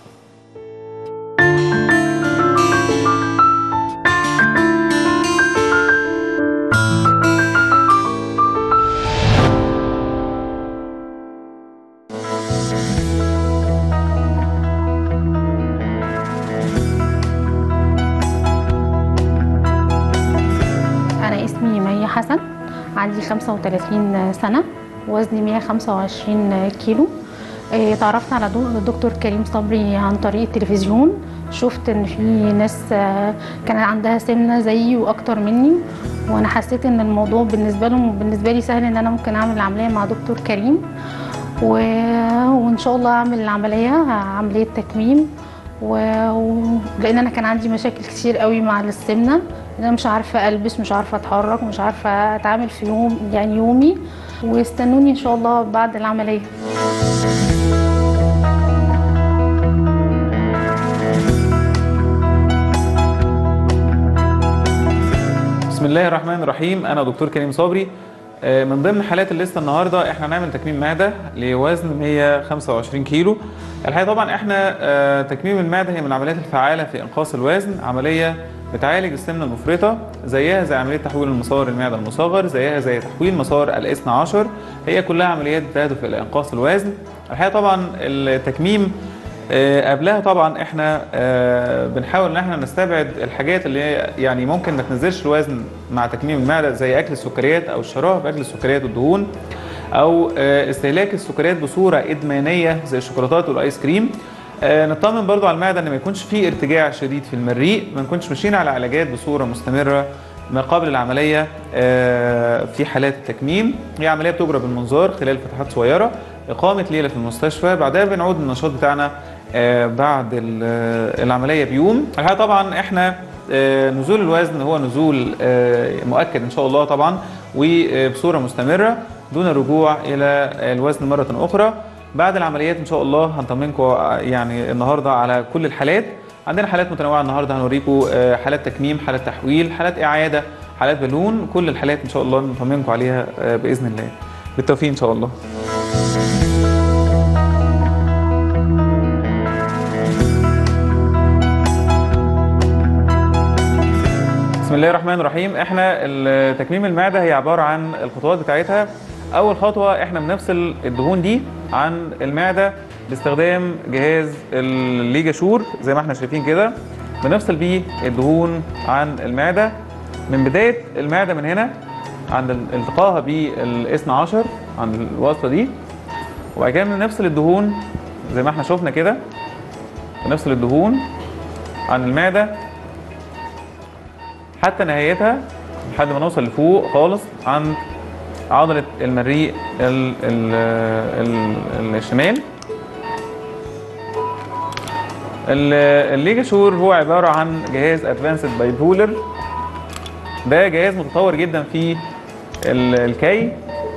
Speaker 12: أنا اسمي مي حسن عندي 35 سنة وزني 125 كيلو إيه، تعرفت على دو- الدكتور كريم صبري عن طريق التلفزيون شفت ان في ناس آه، كان عندها سمنه زيي واكتر مني وانا حسيت ان الموضوع بالنسبه لهم بالنسبه لي سهل ان انا ممكن اعمل العمليه مع دكتور كريم و... وان شاء الله اعمل العمليه عمليه تكميم و... و... لان انا كان عندي مشاكل كتير قوي مع السمنه ان انا مش عارفه البس مش عارفه اتحرك مش عارفه اتعامل في يوم يعني يومي واستنوني ان شاء الله بعد العمليه
Speaker 13: بسم الله الرحمن الرحيم انا دكتور كريم صبري آه، من ضمن حالات الليسته النهارده احنا هنعمل تكميم معده لوزن 125 كيلو الحقيقه طبعا احنا آه، تكميم المعده هي من العمليات الفعاله في انقاص الوزن عمليه بتعالج السمنه المفرطه زيها زي عمليه تحويل المسار المعده المصغر زيها زي تحويل مسار الاثنى عشر هي كلها عمليات بتهدف الى انقاص الوزن الحقيقه طبعا التكميم آه، قبلها طبعا احنا آه، بنحاول ان احنا نستبعد الحاجات اللي هي يعني ممكن ما تنزلش الوزن مع تكميم المعده زي اكل السكريات او الشراهه باكل السكريات والدهون او آه، استهلاك السكريات بصوره ادمانيه زي الشوكولاتات والايس كريم آه، نطمن برضو على المعده ان ما يكونش فيه ارتجاع شديد في المريء ما نكونش ماشيين على علاجات بصوره مستمره ما قبل العمليه آه، في حالات التكميم هي عمليه بتجرى بالمنظار خلال فتحات صغيره اقامه ليله في المستشفى بعدها بنعود للنشاط بتاعنا آه، بعد ال- آه، العمليه بيوم الحقيقه طبعا احنا آه، نزول الوزن هو نزول آه، مؤكد ان شاء الله طبعا وبصوره مستمره دون الرجوع الى الوزن مره اخرى بعد العمليات ان شاء الله هنطمنكم يعني النهارده على كل الحالات عندنا حالات متنوعه النهارده هنوريكم آه، حالات تكميم حالات تحويل حالات اعاده حالات بالون كل الحالات ان شاء الله نطمنكم عليها آه، باذن الله بالتوفيق ان شاء الله بسم الله الرحمن الرحيم احنا ال- تكميم المعده هي عباره عن الخطوات بتاعتها اول خطوه احنا بنفصل الدهون دي عن المعده باستخدام جهاز الليجاشور زي ما احنا شايفين كده بنفصل بيه الدهون عن المعده من بدايه المعده من هنا عند ال- التقائها بالاثنى عشر عند الوصله دي وبعد كده بنفصل الدهون زي ما احنا شفنا كده بنفصل الدهون عن المعده حتى نهايتها لحد ما نوصل لفوق خالص عند عضلة المريء ال ال ال الشمال ال- الليجاشور هو عبارة عن جهاز ادفانسد بايبولر ده جهاز متطور جدا في ال- الكي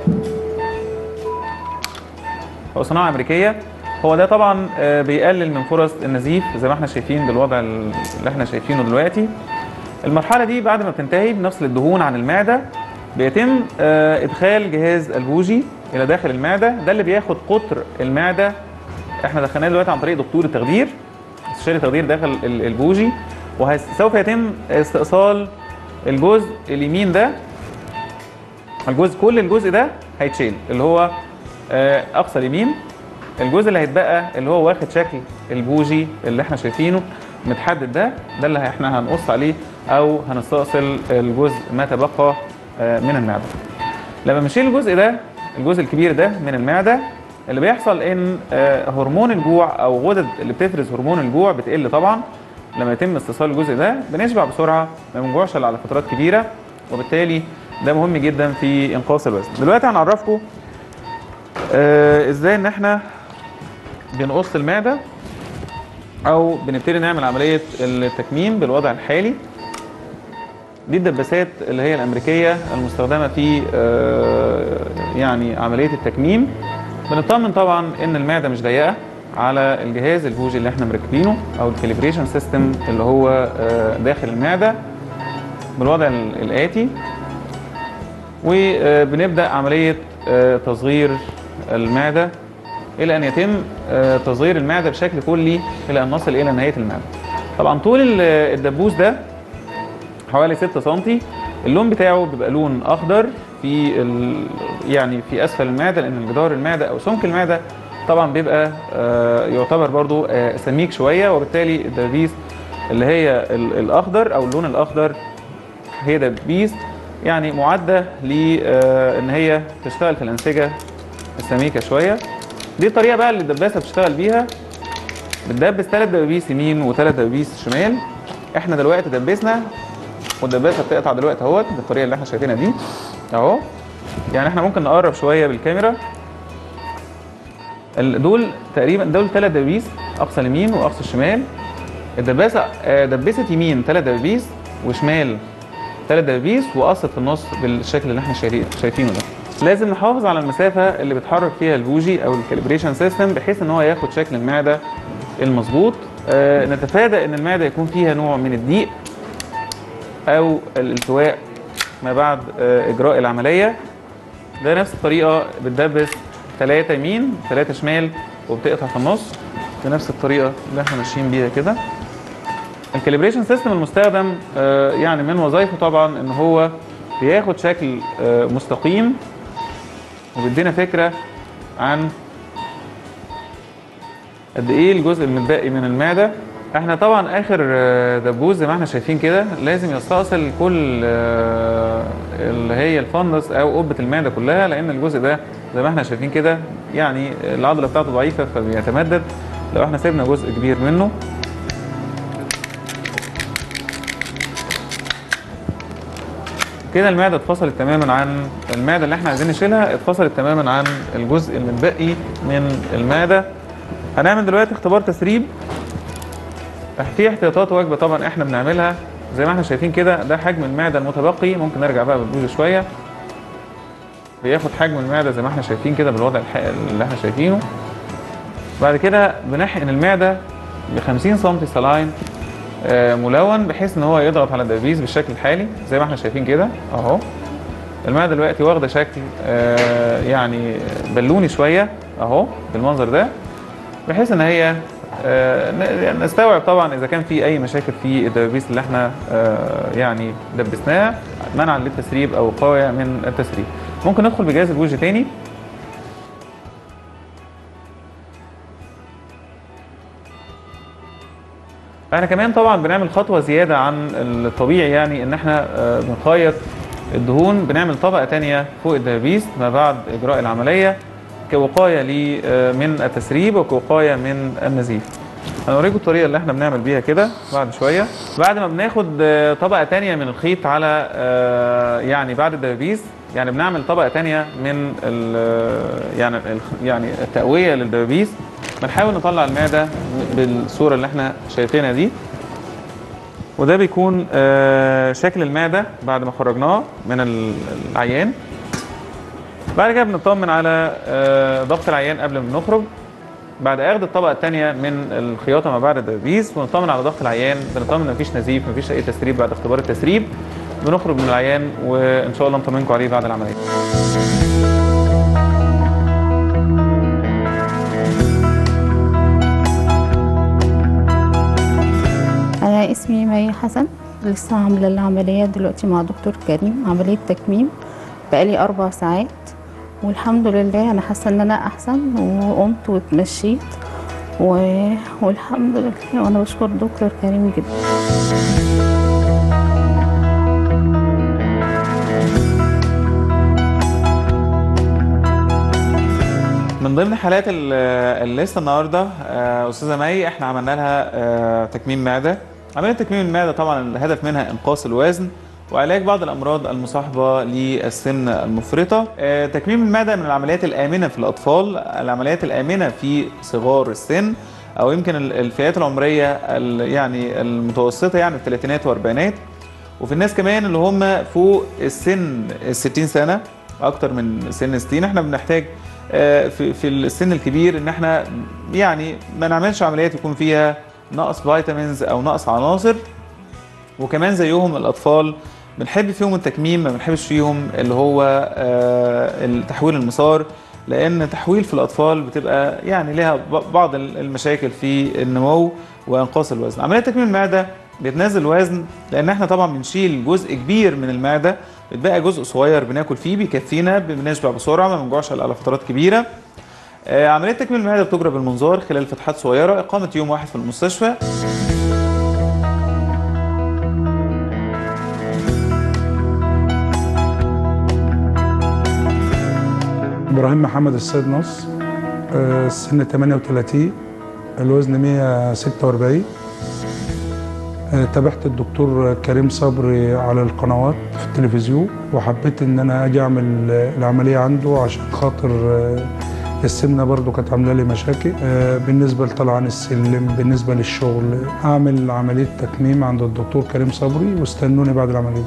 Speaker 13: هو صناعة أمريكية هو ده طبعا آه، بيقلل من فرص النزيف زي ما احنا شايفين بالوضع اللي احنا شايفينه دلوقتي المرحلة دي بعد ما بتنتهي بنفصل الدهون عن المعدة بيتم آه، إدخال جهاز البوجي إلى داخل المعدة ده اللي بياخد قطر المعدة احنا دخلناه دلوقتي عن طريق دكتور التخدير استشاري التخدير داخل ال- البوجي وسوف يتم استئصال الجزء اليمين ده الجزء كل الجزء ده هيتشيل اللي هو آه، اقصى اليمين الجزء اللي هيتبقى اللي هو واخد شكل البوجي اللي احنا شايفينه متحدد ده ده اللي احنا هنقص عليه او هنستأصل الجزء ما تبقى آه، من المعده لما بنشيل الجزء ده الجزء الكبير ده من المعده اللي بيحصل ان آه، هرمون الجوع او غدد اللي بتفرز هرمون الجوع بتقل طبعا لما يتم استئصال الجزء ده بنشبع بسرعه ما بنجوعش الا على فترات كبيره وبالتالي ده مهم جدا في انقاص الوزن دلوقتي هنعرفكم آه، ازاي ان احنا بنقص المعده او بنبتدي نعمل عمليه التكميم بالوضع الحالي دي الدباسات اللي هي الامريكيه المستخدمه في آه، يعني عمليه التكميم بنطمن طبعا ان المعده مش ضيقه على الجهاز البوجي اللي احنا مركبينه او الكاليبريشن سيستم اللي هو آه، داخل المعده بالوضع ال- الاتي وبنبدا عمليه آه، تصغير المعده الى ان يتم آه، تصغير المعده بشكل كلي الى ان نصل الى نهايه المعده. طبعا طول ال- الدبوس ده حوالي 6 سم اللون بتاعه بيبقى لون اخضر في ال... يعني في اسفل المعده لان جدار المعده او سمك المعده طبعا بيبقى آه، يعتبر برضو آه، سميك شويه وبالتالي الدبابيس اللي هي ال- الاخضر او اللون الاخضر هي دبابيس يعني معده لان هي تشتغل في الانسجه السميكه شويه دي الطريقه بقى اللي الدباسه بتشتغل بيها بتدبس ثلاث دبابيس يمين وثلاث دبابيس شمال احنا دلوقتي دبسنا والدباسه بتقطع دلوقتي اهوت بالطريقه اللي احنا شايفينها دي اهو يعني احنا ممكن نقرب شويه بالكاميرا ال- دول تقريبا دول ثلاث دبابيس اقصى اليمين واقصى الشمال الدباسه آه، دبست يمين ثلاث دبابيس وشمال ثلاث دبابيس وقصت في النص بالشكل اللي احنا شايفين- شايفينه ده لازم نحافظ على المسافه اللي بيتحرك فيها البوجي او الكاليبريشن سيستم بحيث ان هو ياخد شكل المعده المظبوط آه، نتفادى ان المعده يكون فيها نوع من الضيق او الالتواء ما بعد آه، اجراء العمليه ده نفس الطريقه بتدبس ثلاثة يمين ثلاثة شمال وبتقطع في النص بنفس الطريقه اللي احنا ماشيين بيها كده الكاليبريشن سيستم المستخدم آه، يعني من وظائفه طبعا ان هو بياخد شكل آه، مستقيم وبيدينا فكره عن قد ايه الجزء المتبقي من المعده احنا طبعا اخر آه، دبوس زي ما احنا شايفين كده لازم يستأصل كل آه، اللي هي الفندس او قبه المعده كلها لان الجزء ده زي ما احنا شايفين كده يعني العضله بتاعته ضعيفه فبيتمدد لو احنا سيبنا جزء كبير منه كده المعده اتفصلت تماما عن المعده اللي احنا عايزين نشيلها اتفصلت تماما عن الجزء المتبقي من المعده هنعمل دلوقتي اختبار تسريب في احتياطات وجبه طبعا احنا بنعملها زي ما احنا شايفين كده ده حجم المعده المتبقي ممكن نرجع بقى بالبوز شويه بياخد حجم المعده زي ما احنا شايفين كده بالوضع الح- اللي احنا شايفينه بعد كده بنحقن المعده ب 50 سم سلاين آه، ملون بحيث ان هو يضغط على الدبابيس بالشكل الحالي زي ما احنا شايفين كده اهو المعده دلوقتي واخده شكل آه، يعني بلوني شويه اهو بالمنظر ده بحيث ان هي آه، ن- نستوعب طبعا اذا كان في اي مشاكل في الدبابيس اللي احنا آه، يعني دبسناها منعا للتسريب او وقايه من التسريب ممكن ندخل بجهاز البوجي تاني احنا كمان طبعا بنعمل خطوه زياده عن الطبيعي يعني ان احنا آه، بنخيط الدهون بنعمل طبقه تانية فوق الدبابيس ما بعد اجراء العمليه كوقايه لي آه، من التسريب وكوقايه من النزيف هنوريكم الطريقه اللي احنا بنعمل بيها كده بعد شويه بعد ما بناخد آه، طبقه تانية من الخيط على آه، يعني بعد الدبابيس يعني بنعمل طبقه تانية من ال- يعني ال- يعني التقويه للدبابيس بنحاول نطلع المعده بالصوره اللي احنا شايفينها دي وده بيكون آه، شكل المعده بعد ما خرجناه من ال- العيان بعد كده بنطمن على آه، ضغط العيان قبل ما نخرج بعد اخذ الطبقه الثانيه من الخياطه ما بعد الدبابيس ونطمن على ضغط العيان بنطمن مفيش نزيف مفيش اي تسريب بعد اختبار التسريب بنخرج من العيان وان شاء الله نطمنكم عليه بعد العمليه
Speaker 12: أنا اسمي مي حسن لسه عاملة العملية دلوقتي مع دكتور كريم عملية تكميم بقالي أربع ساعات والحمد لله أنا حاسة إن أنا أحسن وقمت واتمشيت و... والحمد لله وأنا بشكر دكتور كريم جدا
Speaker 13: من ضمن حالات ال- اللي لسه النهارده آه، استاذه مي احنا عملنا لها آه، تكميم معده عمليه تكميم المعده طبعا الهدف منها انقاص الوزن وعلاج بعض الامراض المصاحبه للسمنه المفرطه آه، تكميم المعده من العمليات الامنه في الاطفال العمليات الامنه في صغار السن او يمكن ال- الفئات العمريه ال- يعني المتوسطه يعني الثلاثينات والاربعينات وفي الناس كمان اللي هم فوق السن ال 60 سنه اكتر من سن 60 احنا بنحتاج آه، في في السن الكبير ان احنا يعني ما نعملش عمليات يكون فيها نقص فيتامينز او نقص عناصر وكمان زيهم الاطفال بنحب فيهم التكميم ما بنحبش فيهم اللي هو آه، تحويل المسار لان تحويل في الاطفال بتبقى يعني لها ب- بعض المشاكل في النمو وانقاص الوزن عمليه تكميم المعده بتنزل الوزن لان احنا طبعا بنشيل جزء كبير من المعده بتبقى جزء صغير بناكل فيه بيكفينا بنشبع بسرعه ما بنجوعش على فترات كبيره آه، عمليه تكميم المعده بتجرى بالمنظار خلال فتحات صغيره اقامه يوم واحد في المستشفى
Speaker 14: ابراهيم محمد السيد نص آه، السن 38 الوزن 146 آه، تابعت الدكتور كريم صبري على القنوات في التلفزيون وحبيت ان انا اجي اعمل آه، العمليه عنده عشان خاطر آه، السمنه برضو كانت عامله لي مشاكل آه، بالنسبه لطلعان السلم بالنسبه للشغل اعمل عمليه تكميم عند الدكتور كريم صبري واستنوني بعد العمليه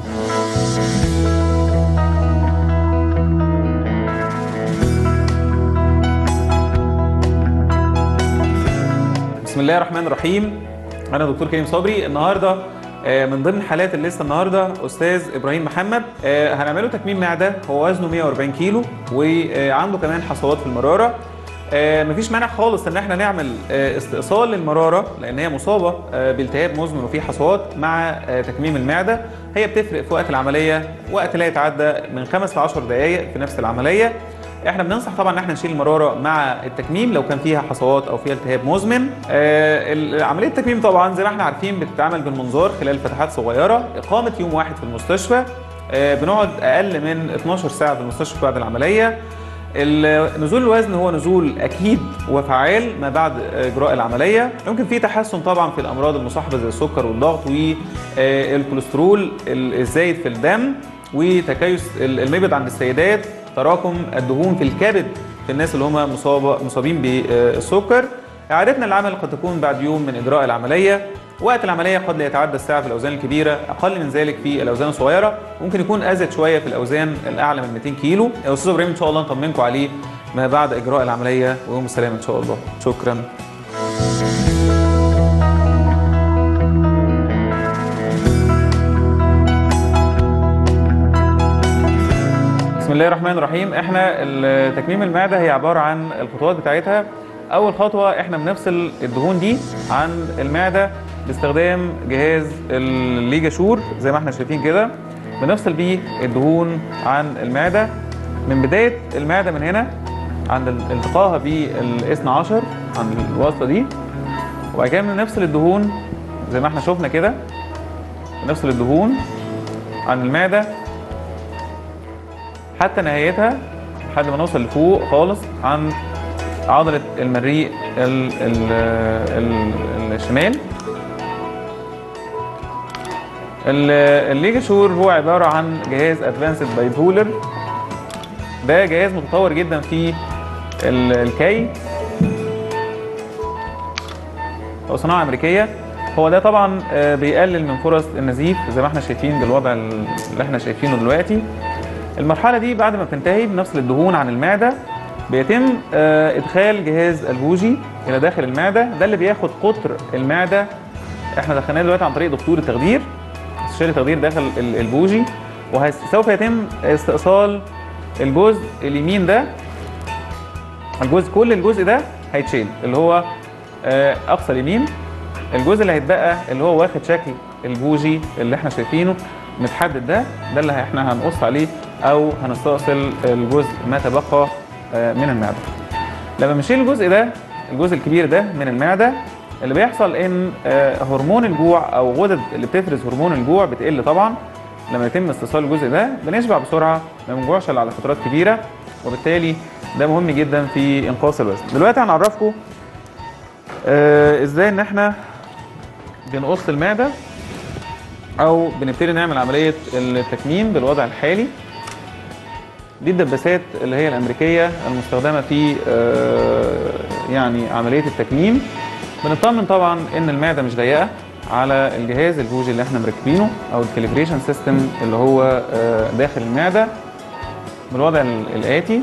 Speaker 13: بسم الله الرحمن الرحيم انا دكتور كريم صبري النهارده آه، من ضمن حالات الليسته النهارده استاذ ابراهيم محمد آه، هنعمله تكميم معده هو وزنه 140 كيلو وعنده كمان حصوات في المراره آه، مفيش مانع خالص ان احنا نعمل آه، استئصال للمراره لان هي مصابه آه، بالتهاب مزمن وفيه حصوات مع آه، تكميم المعده هي بتفرق في وقت العمليه وقت لا يتعدى من 5 ل 10 دقائق في نفس العمليه احنا بننصح طبعا ان احنا نشيل المراره مع التكميم لو كان فيها حصوات او فيها التهاب مزمن آه ال- عمليه التكميم طبعا زي ما احنا عارفين بتتعمل بالمنظار خلال فتحات صغيره اقامه يوم واحد في المستشفى آه بنقعد اقل من 12 ساعه في المستشفى بعد العمليه ال- نزول الوزن هو نزول اكيد وفعال ما بعد اجراء العمليه يمكن في تحسن طبعا في الامراض المصاحبه زي السكر والضغط والكوليسترول الزايد في الدم وتكيس ال- المبيض عند السيدات تراكم الدهون في الكبد في الناس اللي هم مصابه مصابين بالسكر اعادتنا للعمل قد تكون بعد يوم من اجراء العمليه وقت العمليه قد لا يتعدى الساعه في الاوزان الكبيره اقل من ذلك في الاوزان الصغيره ممكن يكون ازيد شويه في الاوزان الاعلى من 200 كيلو يا استاذ ابراهيم ان شاء الله نطمنكم عليه ما بعد اجراء العمليه ويوم السلامه ان شاء الله شكرا بسم الله الرحمن الرحيم احنا ال- تكميم المعده هي عباره عن الخطوات بتاعتها اول خطوه احنا بنفصل الدهون دي عن المعده باستخدام جهاز الليجاشور زي ما احنا شايفين كده بنفصل بيه الدهون عن المعده من بدايه المعده من هنا عند ال- التقائها بالاثنى عشر عند الوصله دي وبعد كده بنفصل الدهون زي ما احنا شفنا كده بنفصل الدهون عن المعده حتى نهايتها لحد ما نوصل لفوق خالص عن عضلة المريء ال ال ال الشمال ال- الليجاشور هو عبارة عن جهاز ادفانسد بايبولر ده جهاز متطور جدا في ال- الكي هو صناعة أمريكية هو ده طبعا آه، بيقلل من فرص النزيف زي ما احنا شايفين بالوضع اللي احنا شايفينه دلوقتي المرحلة دي بعد ما بتنتهي بنفصل الدهون عن المعدة بيتم آه، إدخال جهاز البوجي إلى داخل المعدة ده اللي بياخد قطر المعدة احنا دخلناه دلوقتي عن طريق دكتور التخدير استشاري التخدير داخل ال- البوجي وسوف يتم استئصال الجزء اليمين ده الجزء كل الجزء ده هيتشيل اللي هو آه، اقصى اليمين الجزء اللي هيتبقى اللي هو واخد شكل البوجي اللي احنا شايفينه متحدد ده ده اللي احنا هنقص عليه او هنستأصل الجزء ما تبقى آه، من المعده لما بنشيل الجزء ده الجزء الكبير ده من المعده اللي بيحصل ان آه، هرمون الجوع او غدد اللي بتفرز هرمون الجوع بتقل طبعا لما يتم استئصال الجزء ده بنشبع بسرعه ما بنجوعش الا على فترات كبيره وبالتالي ده مهم جدا في انقاص الوزن دلوقتي هنعرفكم آه، ازاي ان احنا بنقص المعده او بنبتدي نعمل عمليه التكميم بالوضع الحالي دي الدباسات اللي هي الامريكيه المستخدمه في آه، يعني عمليه التكميم بنطمن طبعا ان المعده مش ضيقه على الجهاز البوجي اللي احنا مركبينه او الكاليبريشن سيستم اللي هو آه، داخل المعده بالوضع ال- الاتي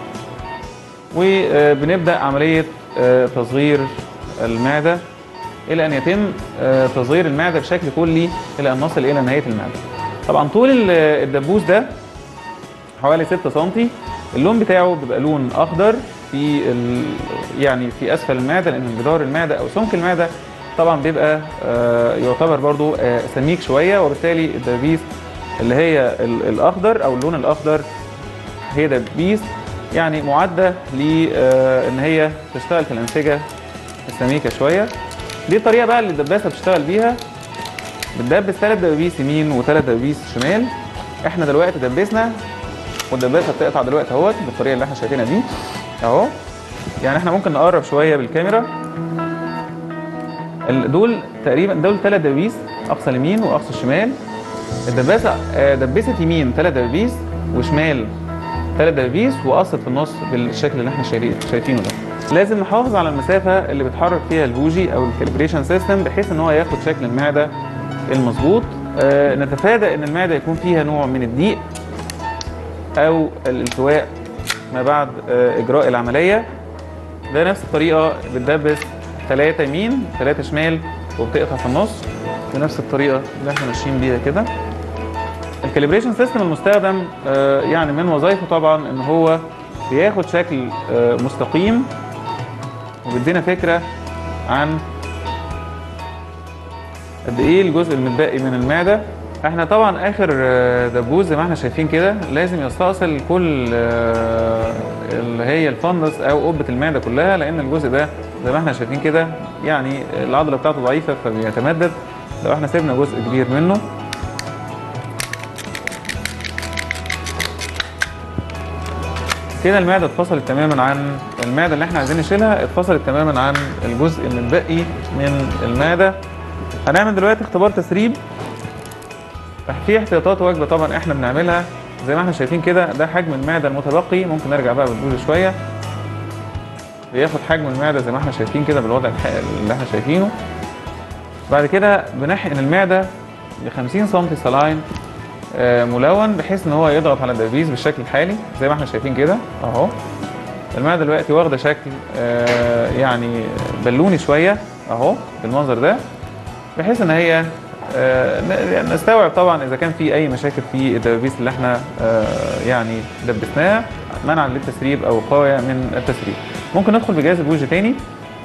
Speaker 13: وبنبدا عمليه آه، تصغير المعده الى ان يتم آه، تصغير المعده بشكل كلي الى ان نصل الى نهايه المعده. طبعا طول ال- الدبوس ده حوالي 6 سم اللون بتاعه بيبقى لون اخضر في ال... يعني في اسفل المعده لان جدار المعده او سمك المعده طبعا بيبقى آه، يعتبر برضو آه، سميك شويه وبالتالي الدبابيس اللي هي ال- الاخضر او اللون الاخضر هي دبابيس يعني معده لان هي تشتغل في الانسجه السميكه شويه دي الطريقه بقى اللي الدباسه بتشتغل بيها بتدبس ثلاث دبابيس يمين وثلاث دبابيس شمال احنا دلوقتي دبسنا والدباسه بتقطع دلوقتي اهوت بالطريقه اللي احنا شايفينها دي اهو يعني احنا ممكن نقرب شويه بالكاميرا ال- دول تقريبا دول ثلاث دبابيس اقصى اليمين واقصى الشمال الدباسه آه، دبست يمين ثلاث دبابيس وشمال ثلاث دبابيس وقصت في النص بالشكل اللي احنا شايفين- شايفينه ده لازم نحافظ على المسافه اللي بيتحرك فيها البوجي او الكاليبريشن سيستم بحيث ان هو ياخد شكل المعده المظبوط آه، نتفادى ان المعده يكون فيها نوع من الضيق او الالتواء ما بعد آه، اجراء العمليه ده نفس الطريقه بتدبس ثلاثة يمين ثلاثة شمال وبتقطع في النص بنفس الطريقه اللي احنا ماشيين بيها كده الكاليبريشن سيستم المستخدم آه، يعني من وظائفه طبعا ان هو بياخد شكل آه، مستقيم وبيدينا فكره عن قد ايه الجزء المتبقي من المعده احنا طبعا اخر آه، دبوس زي ما احنا شايفين كده لازم يستأصل كل آه، اللي هي الفندس او قبه المعده كلها لان الجزء ده زي ما احنا شايفين كده يعني العضله بتاعته ضعيفه فبيتمدد لو احنا سيبنا جزء كبير منه كده المعده اتفصلت تماما عن المعده اللي احنا عايزين نشيلها اتفصلت تماما عن الجزء المتبقي من المعده هنعمل دلوقتي اختبار تسريب في احتياطات وجبه طبعا احنا بنعملها زي ما احنا شايفين كده ده حجم المعده المتبقي ممكن نرجع بقى بالبوز شويه بياخد حجم المعده زي ما احنا شايفين كده بالوضع الح- اللي احنا شايفينه بعد كده بنحقن المعده ب 50 سم سلاين آه، ملون بحيث ان هو يضغط على الدبابيس بالشكل الحالي زي ما احنا شايفين كده اهو المعده دلوقتي واخده شكل آه، يعني بلوني شويه اهو بالمنظر ده بحيث ان هي آه، ن- نستوعب طبعا اذا كان في اي مشاكل في الدبابيس اللي احنا آه، يعني دبسناها منعا للتسريب او وقايه من التسريب ممكن ندخل بجهاز البوجي تاني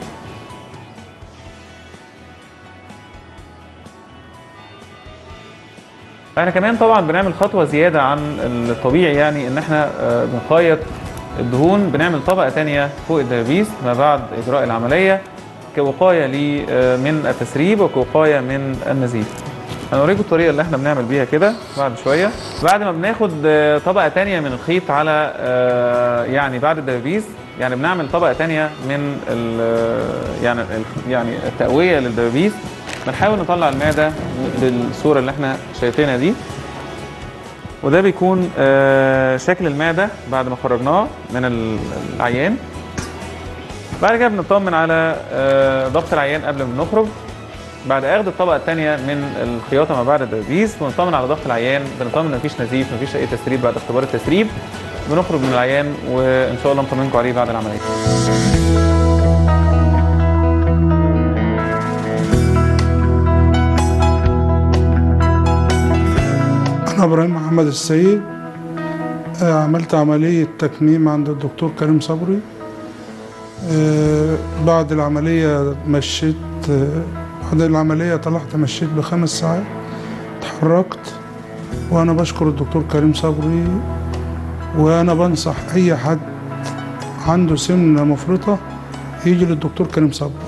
Speaker 13: احنا كمان طبعا بنعمل خطوه زياده عن الطبيعي يعني ان احنا آه، بنخيط الدهون بنعمل طبقه تانية فوق الدبابيس ما بعد اجراء العمليه كوقايه لي آه، من التسريب وكوقايه من النزيف هنوريكم الطريقه اللي احنا بنعمل بيها كده بعد شويه بعد ما بناخد آه، طبقه تانية من الخيط على آه، يعني بعد الدبابيس يعني بنعمل طبقه تانية من ال- يعني ال- يعني التقويه للدبابيس بنحاول نطلع المعده بالصوره اللي احنا شايفينها دي وده بيكون آه، شكل المعده بعد ما خرجناه من ال- العيان بعد كده بنطمن على آه، ضغط العيان قبل ما نخرج بعد اخذ الطبقه الثانيه من الخياطه ما بعد الدبابيس بنطمن على ضغط العيان بنطمن مفيش نزيف مفيش اي تسريب بعد اختبار التسريب بنخرج من العيان وان شاء الله نطمنكم عليه بعد العمليه
Speaker 14: أنا إبراهيم محمد السيد آه، عملت عملية تكميم عند الدكتور كريم صبري آه، بعد العملية مشيت آه، بعد العملية طلعت مشيت بخمس ساعات اتحركت وأنا بشكر الدكتور كريم صبري وأنا بنصح أي حد عنده سمنة مفرطة يجي للدكتور كريم صبري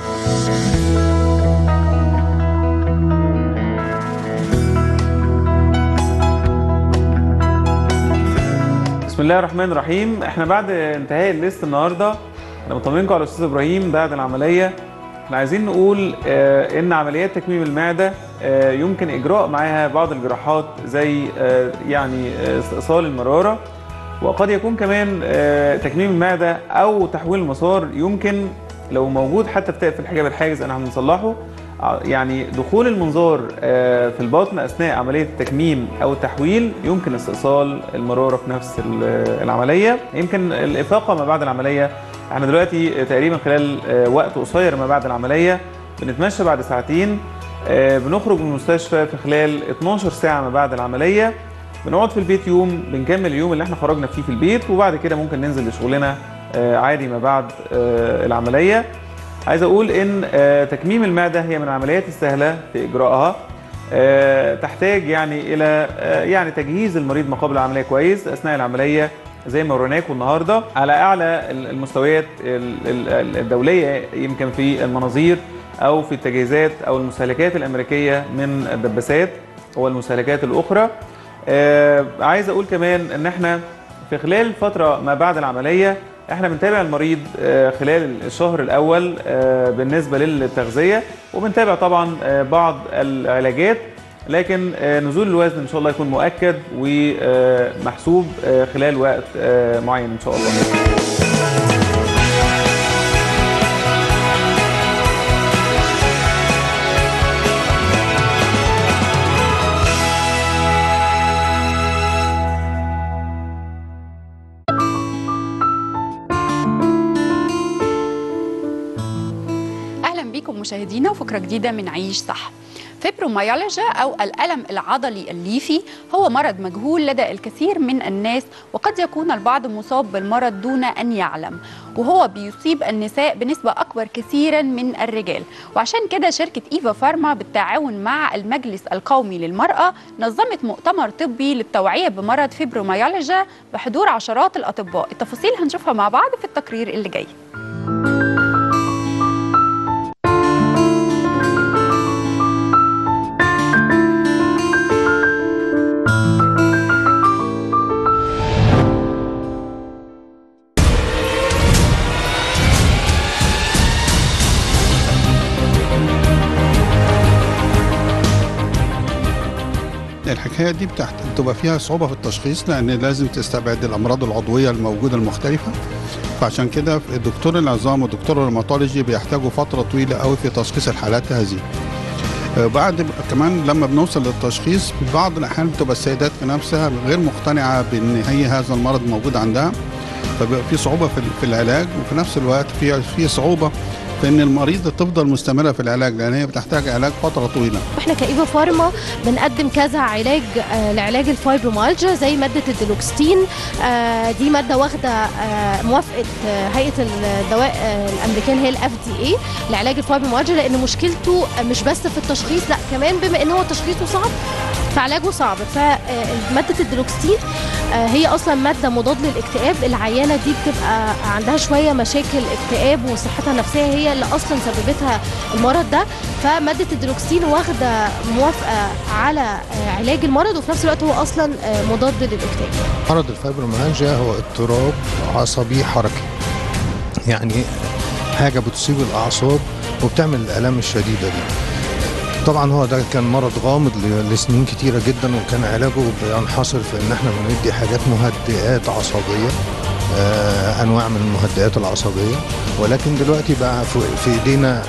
Speaker 13: بسم الله الرحمن الرحيم احنا بعد انتهاء الليست النهارده انا بطمنكم على الاستاذ ابراهيم بعد العمليه احنا عايزين نقول آه، ان عمليات تكميم المعده آه، يمكن اجراء معاها بعض الجراحات زي آه، يعني آه، استئصال المراره وقد يكون كمان آه، تكميم المعده او تحويل المسار يمكن لو موجود حتى في في الحجاب الحاجز انا هنصلحه ع- يعني دخول المنظار آه، في البطن اثناء عمليه التكميم او التحويل يمكن استئصال المراره في نفس ال- العمليه يمكن الافاقه ما بعد العمليه احنا دلوقتي تقريبا خلال آه، وقت قصير ما بعد العمليه بنتمشى بعد ساعتين آه، بنخرج من المستشفى في خلال 12 ساعه ما بعد العمليه بنقعد في البيت يوم بنكمل اليوم اللي احنا خرجنا فيه في البيت وبعد كده ممكن ننزل لشغلنا آه، عادي ما بعد آه، العمليه عايز اقول ان آه، تكميم المعده هي من العمليات السهله في اجراءها آه، تحتاج يعني الى آه، يعني تجهيز المريض ما قبل العمليه كويس اثناء العمليه زي ما وريناكم النهارده على اعلى المستويات ال- ال- الدوليه يمكن في المناظير او في التجهيزات او المستهلكات الامريكيه من الدباسات والمستهلكات الاخرى آه، عايز اقول كمان ان احنا في خلال فتره ما بعد العمليه احنا بنتابع المريض آه، خلال الشهر الاول آه، بالنسبه للتغذيه وبنتابع طبعا آه، بعض العلاجات لكن آه، نزول الوزن ان شاء الله يكون مؤكد ومحسوب آه، خلال وقت آه، معين ان شاء الله
Speaker 15: اهلا بيكم مشاهدينا وفكره جديده من عيش صح فيبروميالجيا او الالم العضلي الليفي هو مرض مجهول لدى الكثير من الناس وقد يكون البعض مصاب بالمرض دون ان يعلم وهو بيصيب النساء بنسبه اكبر كثيرا من الرجال وعشان كده شركه ايفا فارما بالتعاون مع المجلس القومي للمراه نظمت مؤتمر طبي للتوعيه بمرض فيبروميالجيا بحضور عشرات الاطباء التفاصيل هنشوفها مع بعض في التقرير اللي جاي
Speaker 16: الحكايه دي بتاعت بتبقى فيها صعوبه في التشخيص لان لازم تستبعد الامراض العضويه الموجوده المختلفه فعشان كده الدكتور العظام والدكتور الروماتولوجي بيحتاجوا فتره طويله قوي في تشخيص الحالات هذه آه، بعد كمان لما بنوصل للتشخيص في بعض الاحيان بتبقى السيدات في نفسها غير مقتنعه بان هي هذا المرض موجود عندها فبيبقى في صعوبه في في العلاج وفي نفس الوقت في في صعوبه في ان المريضه تفضل مستمره في العلاج لان هي بتحتاج علاج فتره طويله
Speaker 17: احنا كايفا فارما بنقدم كذا علاج آه، لعلاج الفايبرومالجيا زي ماده الديلوكستين آه، دي ماده واخده آه، موافقه آه، هيئه الدواء آه، الامريكيه اللي هي الاف دي اي لعلاج الفايبرومالجيا لان مشكلته آه، مش بس في التشخيص لا كمان بما ان هو تشخيصه صعب فعلاجه صعب فماده الديلوكستين آه، هي اصلا ماده مضاد للاكتئاب العيانه دي بتبقى عندها شويه مشاكل اكتئاب وصحتها النفسيه هي اللي اصلا سببتها المرض ده فماده الديلوكسين واخده موافقه على آه، علاج المرض وفي نفس الوقت هو اصلا آه، مضاد للاكتئاب
Speaker 18: مرض الفايبروميالجيا هو اضطراب عصبي حركي يعني حاجة بتصيب الأعصاب وبتعمل الآلام الشديدة دي طبعا هو ده كان مرض غامض ل- لسنين كتيرة جدا وكان علاجه بينحصر في ان احنا بندي حاجات مهدئات عصبية آه انواع من المهدئات العصبية ولكن دلوقتي بقى في- في ايدينا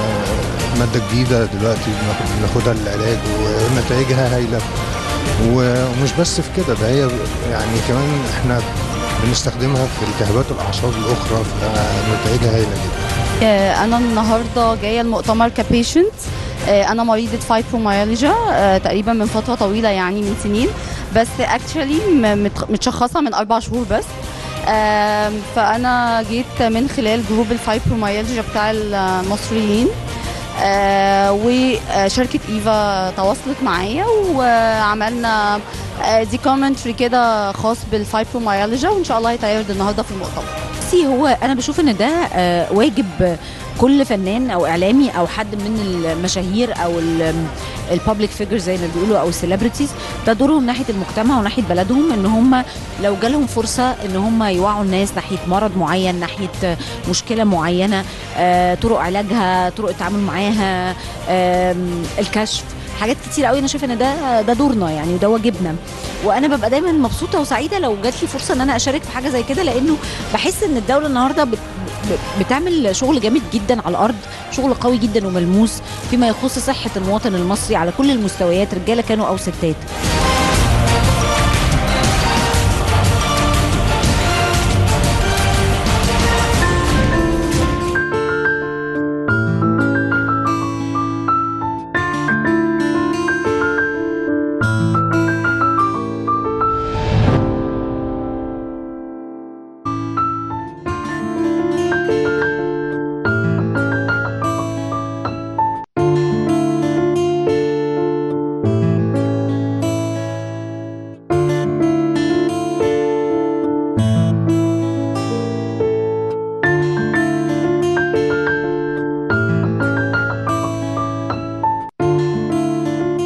Speaker 18: آه مادة جديدة دلوقتي بناخد- بناخدها للعلاج ونتائجها هايلة ومش بس في كده ده هي يعني كمان احنا بنستخدمها في التهابات الاعصاب الاخرى فنتائجها هايله جدا
Speaker 19: آه، انا النهارده جايه المؤتمر كبيشنت انا مريضه فايبروميالجيا آه، تقريبا من فتره طويله يعني من سنين بس اكشولي متشخصه من اربع شهور بس آم، فانا جيت من خلال جروب الفايبروميالجيا بتاع المصريين آه، وشركه ايفا تواصلت معايا وعملنا آه، دي كومنتري كده خاص بالفايبروميالجيا وان شاء الله هيتعرض النهارده في المؤتمر
Speaker 20: بصي هو انا بشوف ان ده آه، واجب كل فنان او اعلامي او حد من المشاهير او البابليك فيجر زي ما بيقولوا او السيلبرتيز ده دورهم ناحيه المجتمع وناحيه بلدهم ان هم لو جالهم فرصه ان هم يوعوا الناس ناحيه مرض معين ناحيه مشكله معينه آه، طرق علاجها طرق التعامل معاها آم، الكشف حاجات كتير قوي انا شايفه ان ده ده دورنا يعني وده واجبنا وانا ببقى دايما مبسوطه وسعيده لو جات لي فرصه ان انا اشارك في حاجه زي كده لانه بحس ان الدوله النهارده بت ب- بتعمل شغل جامد جدا على الارض شغل قوي جدا وملموس فيما يخص صحه المواطن المصري على كل المستويات رجاله كانوا او ستات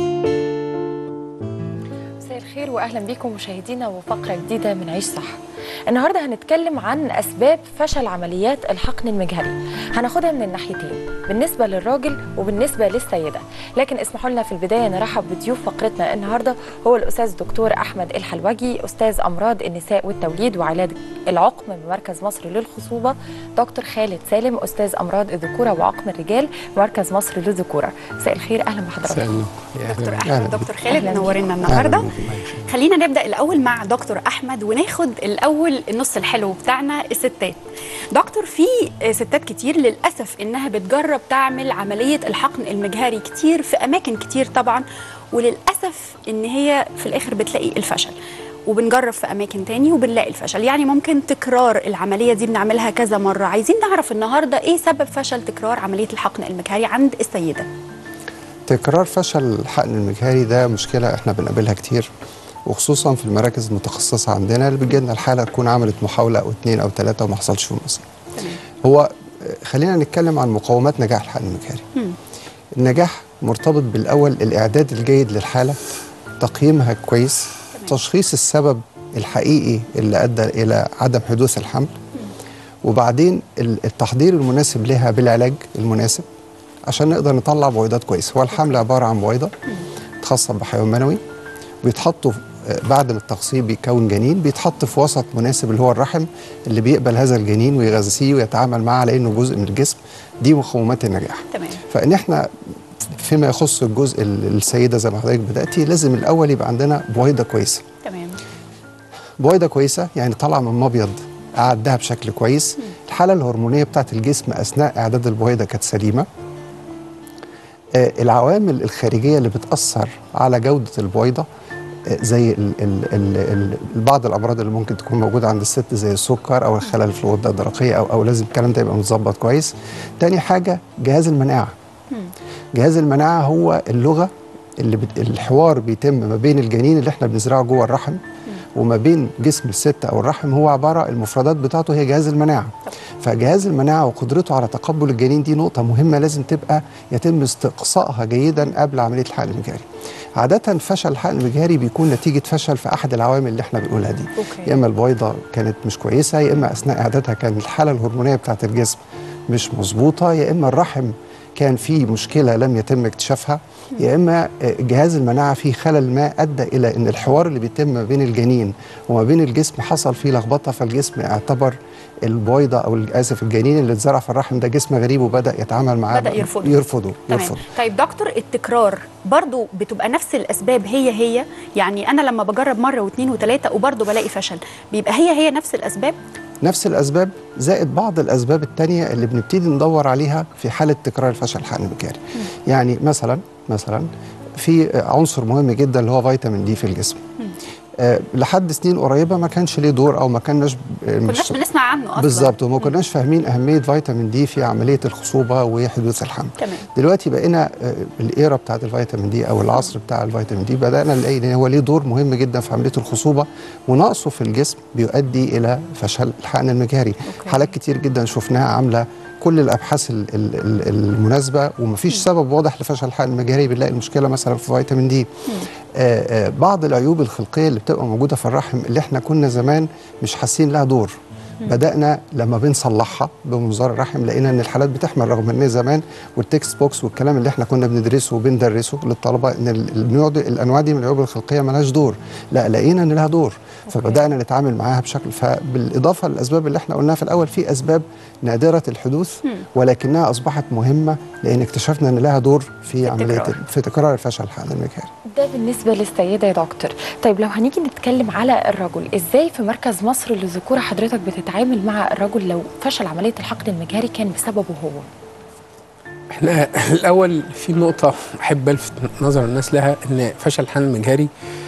Speaker 11: مساء الخير واهلا بكم مشاهدينا وفقره جديده من عيش صح النهارده هنتكلم عن اسباب فشل عمليات الحقن المجهري هناخدها من الناحيتين بالنسبه للراجل وبالنسبه للسيده لكن اسمحوا لنا في البدايه نرحب بضيوف فقرتنا النهارده هو الاستاذ دكتور احمد الحلوجي استاذ امراض النساء والتوليد وعلاج العقم بمركز مصر للخصوبه دكتور خالد سالم استاذ امراض الذكوره وعقم الرجال بمركز مصر للذكوره مساء الخير اهلا بحضراتكم
Speaker 15: دكتور احمد دكتور خالد منورنا النهارده خلينا نبدا الاول مع دكتور احمد وناخد الاول النص الحلو بتاعنا الستات دكتور في ستات كتير للاسف انها بتجرب تعمل عمليه الحقن المجهري كتير في اماكن كتير طبعا وللاسف ان هي في الاخر بتلاقي الفشل وبنجرب في اماكن تاني وبنلاقي الفشل يعني ممكن تكرار العمليه دي بنعملها كذا مره عايزين نعرف النهارده ايه سبب فشل تكرار عمليه الحقن المجهري عند السيده
Speaker 21: تكرار فشل الحقن المجهري ده مشكلة احنا بنقابلها كتير وخصوصا في المراكز المتخصصة عندنا اللي بتجيلنا الحالة تكون عملت محاولة أو اتنين أو تلاتة وما حصلش فيهم نصيب. هو آه، خلينا نتكلم عن مقومات نجاح الحقن المجهري. النجاح مرتبط بالأول الإعداد الجيد للحالة تقييمها كويس تشخيص السبب الحقيقي اللي أدى إلى عدم حدوث الحمل وبعدين ال- التحضير المناسب لها بالعلاج المناسب عشان نقدر نطلع بويضات كويسه هو الحمل عباره عن بويضه تخصب بحيوان منوي بيتحطوا آه، بعد ما التخصيب بيكون جنين بيتحط في وسط مناسب اللي هو الرحم اللي بيقبل هذا الجنين ويغذيه ويتعامل معاه على انه جزء من الجسم دي مقومات النجاح
Speaker 15: تمام
Speaker 21: فان احنا فيما يخص الجزء ال- السيده زي ما حضرتك بداتي لازم الاول يبقى عندنا بويضه كويسه
Speaker 15: تمام
Speaker 21: بويضه كويسه يعني طالعه من مبيض اعدها بشكل كويس الحاله الهرمونيه بتاعت الجسم اثناء اعداد البويضه كانت سليمه آه، العوامل الخارجيه اللي بتاثر على جوده البويضه آه، زي ال ال ال ال بعض الامراض اللي ممكن تكون موجوده عند الست زي السكر او الخلل في الغده الدرقيه او او لازم الكلام ده يبقى متظبط كويس تاني حاجه جهاز المناعه جهاز المناعه هو اللغه اللي بت... الحوار بيتم ما بين الجنين اللي احنا بنزرعه جوه الرحم وما بين جسم الست او الرحم هو عباره المفردات بتاعته هي جهاز المناعه فجهاز المناعه وقدرته على تقبل الجنين دي نقطه مهمه لازم تبقى يتم استقصائها جيدا قبل عمليه الحقن المجهري عاده فشل الحقن المجهري بيكون نتيجه فشل في احد العوامل اللي احنا بنقولها دي
Speaker 22: أوكي.
Speaker 21: يا اما البويضه كانت مش كويسه يا اما اثناء اعدادها كان الحاله الهرمونيه بتاعه الجسم مش مظبوطه يا اما الرحم كان فيه مشكله لم يتم اكتشافها يا اما آه، جهاز المناعه فيه خلل ما ادى الى ان الحوار اللي بيتم ما بين الجنين وما بين الجسم حصل فيه لخبطه فالجسم اعتبر البويضه او اسف الجنين اللي اتزرع في الرحم ده جسم غريب وبدا يتعامل معاه
Speaker 15: بدأ يرفضه.
Speaker 21: يرفضه
Speaker 15: تمام
Speaker 21: يرفضه
Speaker 15: طيب دكتور التكرار برضو بتبقى نفس الاسباب هي هي يعني انا لما بجرب مره واثنين وثلاثه وبرضو بلاقي فشل بيبقى هي هي نفس الاسباب
Speaker 21: نفس الاسباب زائد بعض الاسباب التانية اللي بنبتدي ندور عليها في حاله تكرار الفشل الحقن المجهري يعني مثلا مثلا في عنصر مهم جدا اللي هو فيتامين دي في الجسم آه، لحد سنين قريبه ما كانش ليه دور او ما كناش
Speaker 15: كناش بنسمع عنه اصلا
Speaker 21: بالظبط وما كناش فاهمين اهميه فيتامين دي في عمليه الخصوبه وحدوث الحمل
Speaker 15: تمام
Speaker 21: دلوقتي بقينا آه، الايرا بتاعت الفيتامين دي او العصر بتاع الفيتامين دي بدانا نلاقي ان هو ليه دور مهم جدا في عمليه الخصوبه ونقصه في الجسم بيؤدي الى فشل الحقن المجهري حالات كتير جدا شفناها عامله كل الابحاث ال- ال- ال- المناسبه ومفيش سبب واضح لفشل الحقن المجهري بنلاقي المشكله مثلا في فيتامين دي آه، آه، بعض العيوب الخلقيه اللي بتبقى موجوده في الرحم اللي احنا كنا زمان مش حاسين لها دور بدانا لما بنصلحها بمنظار الرحم لقينا ان الحالات بتحمل رغم ان زمان والتكست بوكس والكلام اللي احنا كنا بندرسه وبندرسه للطلبه ان ال- النوع دي الانواع دي من العيوب الخلقيه ملهاش دور لا لقينا ان لها دور فبدانا نتعامل معاها بشكل فبالاضافه للاسباب اللي احنا قلناها في الاول في اسباب نادره الحدوث ولكنها اصبحت مهمه لان اكتشفنا ان لها دور في عمليه
Speaker 11: التكرار.
Speaker 21: في تكرار الفشل الحقن المجهري
Speaker 11: ده بالنسبة للسيدة يا دكتور طيب لو هنيجي نتكلم على الرجل ازاي في مركز مصر للذكورة حضرتك بتتعامل مع الرجل لو فشل عملية الحقن المجهري كان بسببه هو
Speaker 23: احنا الاول في نقطه احب الفت نظر الناس لها ان فشل الحمل المجهري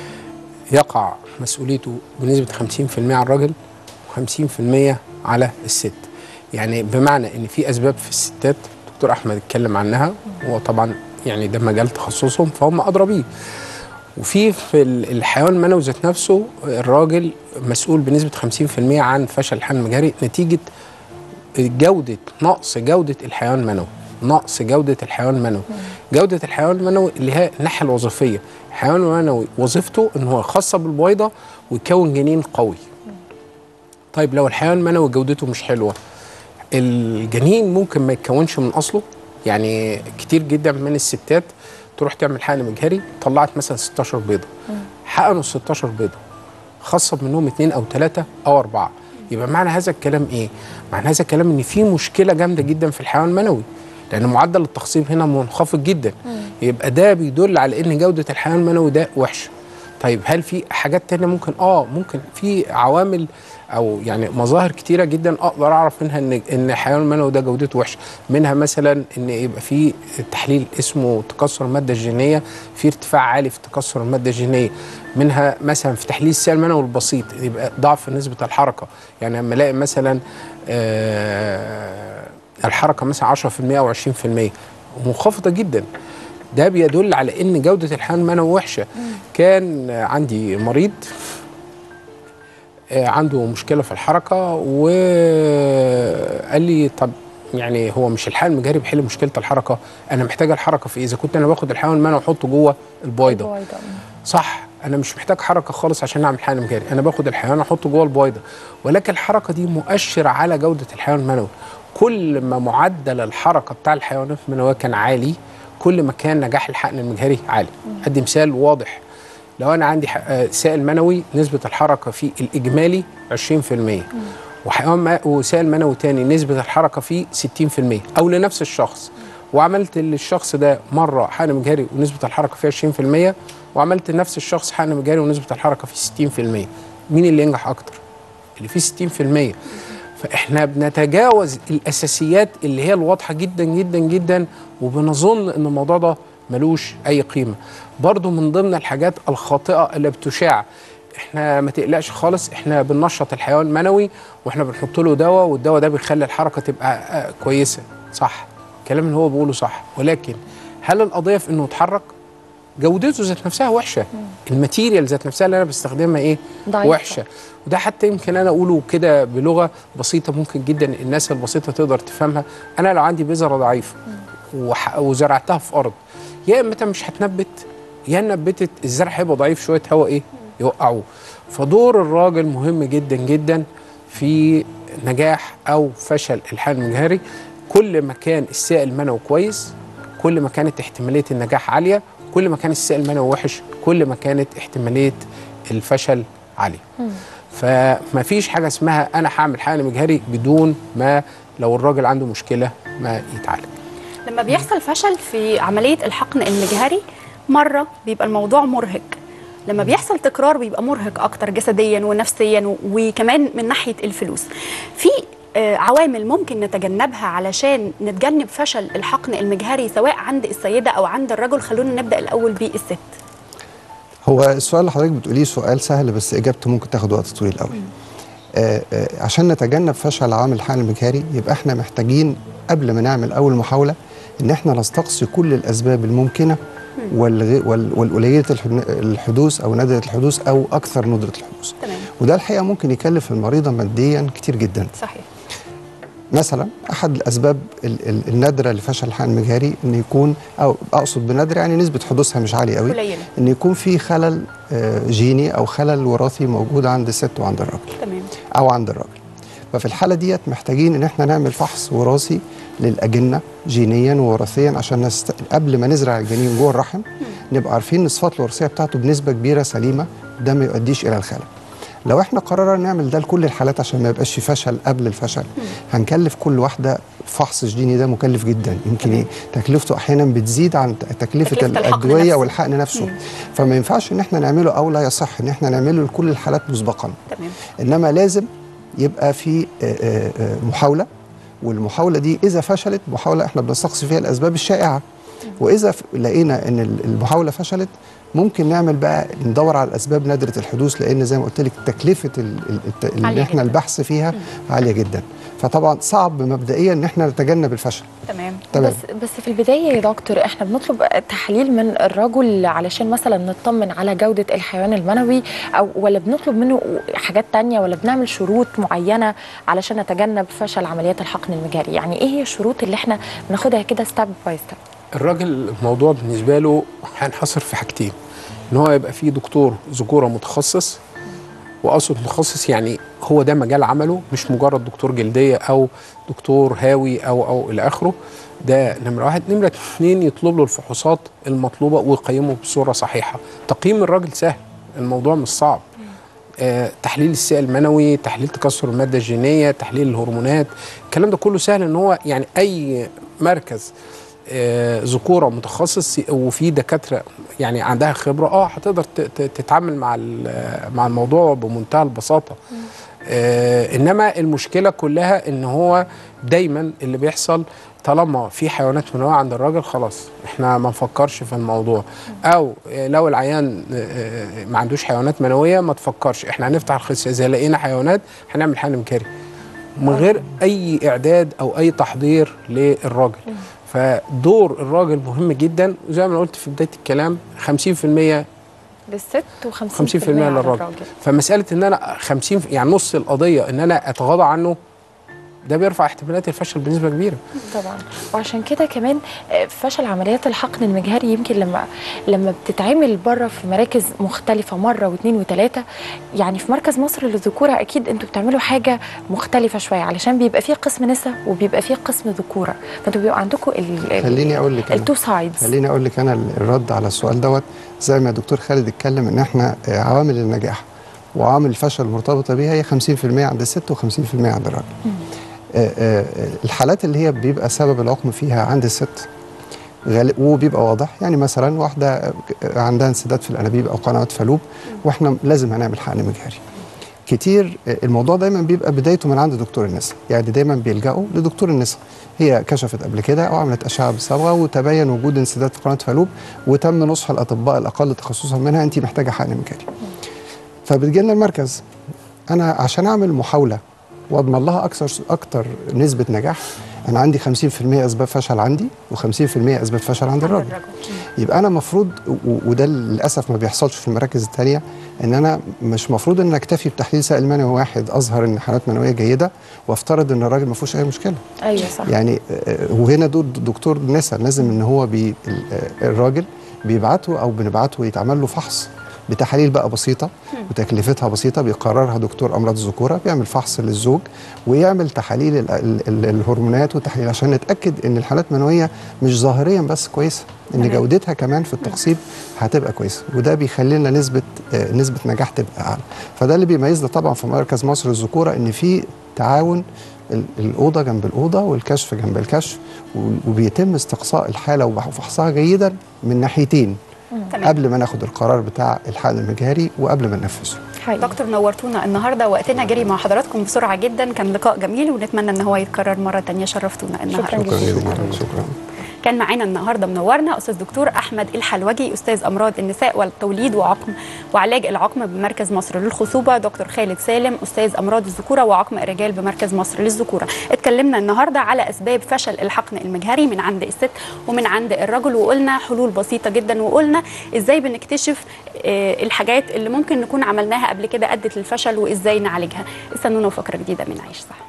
Speaker 23: يقع مسؤوليته بنسبه 50% على الراجل و50% على الست يعني بمعنى ان في اسباب في الستات دكتور احمد اتكلم عنها وطبعا يعني ده مجال تخصصهم فهم ادرى بيه وفي في ال- الحيوان المنوي ذات نفسه الراجل مسؤول بنسبه 50% عن فشل الحمل المجهري نتيجه جوده نقص جوده الحيوان المنوي نقص جوده الحيوان المنوي جوده الحيوان المنوي اللي هي الناحيه الوظيفيه الحيوان المنوي وظيفته ان هو يخصب البويضه ويكون جنين قوي طيب لو الحيوان المنوي جودته مش حلوه الجنين ممكن ما يتكونش من اصله يعني كتير جدا من الستات تروح تعمل حقن مجهري طلعت مثلا 16 بيضه حقنوا ال 16 بيضه خصب منهم اثنين او ثلاثه او اربعه يبقى معنى هذا الكلام ايه؟ معنى هذا الكلام ان في مشكله جامده جدا في الحيوان المنوي لان معدل التخصيب هنا منخفض جدا يبقى ده بيدل على ان جوده الحيوان المنوي ده وحشه طيب هل في حاجات تانية ممكن اه ممكن في عوامل او يعني مظاهر كتيره جدا اقدر اعرف منها ان ان الحيوان المنوي ده جودته وحشه منها مثلا ان يبقى في تحليل اسمه تكسر الماده الجينيه في ارتفاع عالي في تكسر الماده الجينيه منها مثلا في تحليل السائل المنوي البسيط يبقى ضعف نسبه الحركه يعني لما الاقي مثلا آه الحركه مثلا 10% او 20% منخفضه جدا ده بيدل على ان جوده الحيوان المنوي وحشه كان عندي مريض آه، عنده مشكله في الحركه وقال لي طب يعني هو مش الحيوان المجاري بيحل مشكله الحركه انا محتاج الحركه في إيه؟ اذا كنت انا باخد الحيوان المنوي واحطه جوه البويضه صح انا مش محتاج حركه خالص عشان اعمل حيوان مجاري انا باخد الحيوان احطه جوه البويضه ولكن الحركه دي مؤشر على جوده الحيوان المنوي كل ما معدل الحركه بتاع الحيوانات المنويه كان عالي كل ما كان نجاح الحقن المجهري عالي ادي مثال واضح لو انا عندي ح- آه، سائل منوي نسبه الحركه فيه الاجمالي 20% وحيوان ما- وسائل منوي تاني نسبه الحركه فيه 60% او لنفس الشخص وعملت للشخص ده مره حقن مجهري ونسبه الحركه فيه 20% وعملت لنفس الشخص حقن مجهري ونسبه الحركه فيه 60% مين اللي ينجح اكتر اللي فيه 60% فاحنا بنتجاوز الاساسيات اللي هي الواضحه جدا جدا جدا وبنظن ان الموضوع ده ملوش اي قيمه برضو من ضمن الحاجات الخاطئه اللي بتشاع احنا ما تقلقش خالص احنا بننشط الحيوان المنوي واحنا بنحط له دواء والدواء ده بيخلي الحركه تبقى آه، كويسه صح الكلام اللي هو بيقوله صح ولكن هل القضيه في انه يتحرك جودته ذات نفسها وحشه الماتيريال ذات نفسها اللي انا بستخدمها ايه
Speaker 11: ضعيفة.
Speaker 23: وحشه وده حتى يمكن انا اقوله كده بلغه بسيطه ممكن جدا الناس البسيطه تقدر تفهمها انا لو عندي بذره ضعيفه وح- وزرعتها في ارض يا اما مش هتنبت يا إن نبتت الزرع هيبقى ضعيف شويه هواء ايه يوقعوه فدور الراجل مهم جدا جدا في نجاح او فشل الحال المجهري كل ما كان السائل المنوي كويس كل ما كانت احتماليه النجاح عاليه كل ما كان السائل المنوي وحش كل ما كانت احتماليه الفشل عاليه فما فيش حاجه اسمها انا هعمل حقن مجهري بدون ما لو الراجل عنده مشكله ما يتعالج
Speaker 4: لما بيحصل فشل في عملية الحقن المجهري مرة بيبقى الموضوع مرهق لما بيحصل تكرار بيبقى مرهق أكتر جسديا ونفسيا و- وكمان من ناحية الفلوس في آه، عوامل ممكن نتجنبها علشان نتجنب فشل الحقن المجهري سواء عند السيدة أو عند الرجل خلونا نبدأ الأول بالست
Speaker 21: هو السؤال اللي حضرتك بتقوليه سؤال سهل بس اجابته ممكن تاخد وقت طويل قوي آه آه عشان نتجنب فشل عامل الحقن المجهري يبقى احنا محتاجين قبل ما نعمل اول محاوله ان احنا نستقصي كل الاسباب الممكنه والغ- وال- والقليله الحن- الحدوث او نادره الحدوث او اكثر ندره الحدوث
Speaker 4: تمام
Speaker 21: وده الحقيقه ممكن يكلف المريضه ماديا كتير جدا
Speaker 4: صحيح
Speaker 21: مثلا احد الاسباب ال- ال- النادره لفشل الحقن المجهري ان يكون او اقصد بنادر يعني نسبه حدوثها مش عاليه قوي
Speaker 4: قليلة.
Speaker 21: ان يكون في خلل آه، جيني او خلل وراثي موجود عند الست وعند الراجل
Speaker 4: تمام
Speaker 21: او عند الراجل ففي الحاله ديت محتاجين ان احنا نعمل فحص وراثي للاجنه جينيا ووراثيا عشان نست... قبل ما نزرع الجنين جوه الرحم نبقى عارفين ان الصفات الوراثيه بتاعته بنسبه كبيره سليمه ده ما يؤديش الى الخلل لو احنا قررنا نعمل ده لكل الحالات عشان ما يبقاش في فشل قبل الفشل هنكلف كل واحده فحص جيني ده مكلف جدا يمكن ايه تكلفته احيانا بتزيد عن تكلفه
Speaker 4: تكلفة الحقن
Speaker 21: الادويه
Speaker 4: نفسه.
Speaker 21: والحقن نفسه
Speaker 4: مم.
Speaker 21: فما ينفعش ان احنا نعمله او لا يصح ان احنا نعمله لكل الحالات مسبقا
Speaker 4: تمام
Speaker 21: انما لازم يبقى في آه، آه، آه، محاوله والمحاوله دي اذا فشلت محاوله احنا بنستقصي فيها الاسباب الشائعه واذا ف- لقينا ان ال- المحاوله فشلت ممكن نعمل بقى ندور على الاسباب نادره الحدوث لان زي ما قلت لك تكلفه ال- ال- الت- اللي
Speaker 4: عالية
Speaker 21: احنا
Speaker 4: جداً.
Speaker 21: البحث فيها عاليه جدا فطبعا صعب مبدئيا ان احنا نتجنب الفشل
Speaker 4: تمام
Speaker 21: تمام
Speaker 2: بس بس في البدايه يا دكتور احنا بنطلب تحاليل من الرجل علشان مثلا نطمن على جوده الحيوان المنوي او ولا بنطلب منه حاجات تانية ولا بنعمل شروط معينه علشان نتجنب فشل عمليات الحقن المجهري يعني ايه هي الشروط اللي احنا بناخدها كده ستيب باي ستيب
Speaker 23: الراجل الموضوع بالنسبه له هينحصر في حاجتين ان هو يبقى فيه دكتور ذكوره متخصص واقصد متخصص يعني هو ده مجال عمله مش مجرد دكتور جلديه او دكتور هاوي او او الى اخره ده نمره واحد نمره اثنين يطلب له الفحوصات المطلوبه ويقيمه بصوره صحيحه تقييم الراجل سهل الموضوع مش صعب آه، تحليل السائل المنوي تحليل تكسر الماده الجينيه تحليل الهرمونات الكلام ده كله سهل ان هو يعني اي مركز آه، ذكوره متخصص وفي دكاتره يعني عندها خبره اه هتقدر ت- ت- تتعامل مع ال- مع الموضوع بمنتهى البساطه آه انما المشكله كلها ان هو دايما اللي بيحصل طالما في حيوانات منوعه عند الراجل خلاص احنا ما نفكرش في الموضوع او آه، لو العيان آه، آه، ما عندوش حيوانات منويه ما تفكرش احنا هنفتح الخصيه اذا لقينا حيوانات هنعمل حقن مكاري من غير اي اعداد او اي تحضير للراجل فدور الراجل مهم جدا وزي ما أنا قلت في بدايه الكلام 50%
Speaker 11: للست و50%
Speaker 23: 50% للراجل فمساله ان انا 50 يعني نص القضيه ان انا اتغاضى عنه ده بيرفع احتمالات الفشل بنسبه كبيره
Speaker 11: طبعا وعشان كده كمان آه، فشل عمليات الحقن المجهري يمكن لما لما بتتعمل بره في مراكز مختلفه مره واثنين وثلاثه يعني في مركز مصر للذكوره اكيد انتوا بتعملوا حاجه مختلفه شويه علشان بيبقى فيه قسم نساء وبيبقى فيه قسم ذكوره فانتوا بيبقى عندكم ال- ال-
Speaker 21: خليني اقول لك أنا.
Speaker 11: التو سايدز
Speaker 21: خليني اقول لك انا الرد على السؤال دوت زي ما الدكتور خالد اتكلم ان احنا آه، عوامل النجاح وعوامل الفشل المرتبطه بيها هي 50% عند الست و50% عند الراجل. آه، آه، الحالات اللي هي بيبقى سبب العقم فيها عند الست غالب وبيبقى واضح يعني مثلا واحده آه، عندها انسداد في الانابيب او قنوات فالوب واحنا لازم هنعمل حقن مجهري. كتير آه، الموضوع دايما بيبقى بدايته من عند دكتور النساء يعني دايما بيلجأوا لدكتور النساء هي كشفت قبل كده او عملت اشعه بالصبغه وتبين وجود انسداد في قناه فالوب وتم نصح الاطباء الاقل تخصصا منها انت محتاجه حقن مجهري فبتجي لنا المركز انا عشان اعمل محاوله واضمن لها اكثر اكتر نسبه نجاح انا عندي 50% اسباب فشل عندي و50% اسباب فشل عند الراجل يبقى انا المفروض وده للاسف ما بيحصلش في المراكز الثانيه ان انا مش مفروض ان اكتفي بتحليل سائل منوي واحد اظهر ان حالات منويه جيده وافترض ان الراجل ما فيهوش اي مشكله
Speaker 11: ايوه صح
Speaker 21: يعني آه، وهنا دور دكتور نسا لازم ان هو بي ال- آه، الراجل بيبعته او بنبعته يتعمل له فحص بتحاليل بقى بسيطه وتكلفتها بسيطه بيقررها دكتور امراض الذكوره بيعمل فحص للزوج ويعمل تحاليل ال ال ال الهرمونات وتحاليل عشان نتاكد ان الحالات المنويه مش ظاهريا بس كويسه ان
Speaker 6: تمام.
Speaker 21: جودتها كمان في التخصيب هتبقى كويسه وده بيخلي لنا نسبه آه، نسبه نجاح تبقى اعلى فده اللي بيميزنا طبعا في مركز مصر للذكوره ان في تعاون ال- الاوضه جنب الاوضه والكشف جنب الكشف و- وبيتم استقصاء الحاله وفحصها جيدا من ناحيتين
Speaker 4: تمام.
Speaker 21: قبل ما ناخد القرار بتاع الحقن المجهري وقبل ما ننفذه
Speaker 4: دكتور نورتونا النهارده وقتنا جري مع حضراتكم بسرعه جدا كان لقاء جميل ونتمنى ان هو يتكرر مره تانية شرفتونا النهارده
Speaker 21: شكرا جزيلا شكرا
Speaker 4: كان معانا النهارده منورنا استاذ دكتور احمد الحلوجي استاذ امراض النساء والتوليد وعقم وعلاج العقم بمركز مصر للخصوبه دكتور خالد سالم استاذ امراض الذكوره وعقم الرجال بمركز مصر للذكوره اتكلمنا النهارده على اسباب فشل الحقن المجهري من عند الست ومن عند الرجل وقلنا حلول بسيطه جدا وقلنا ازاي بنكتشف آه، الحاجات اللي ممكن نكون عملناها قبل كده ادت للفشل وازاي نعالجها استنونا فقره جديده من عيش صح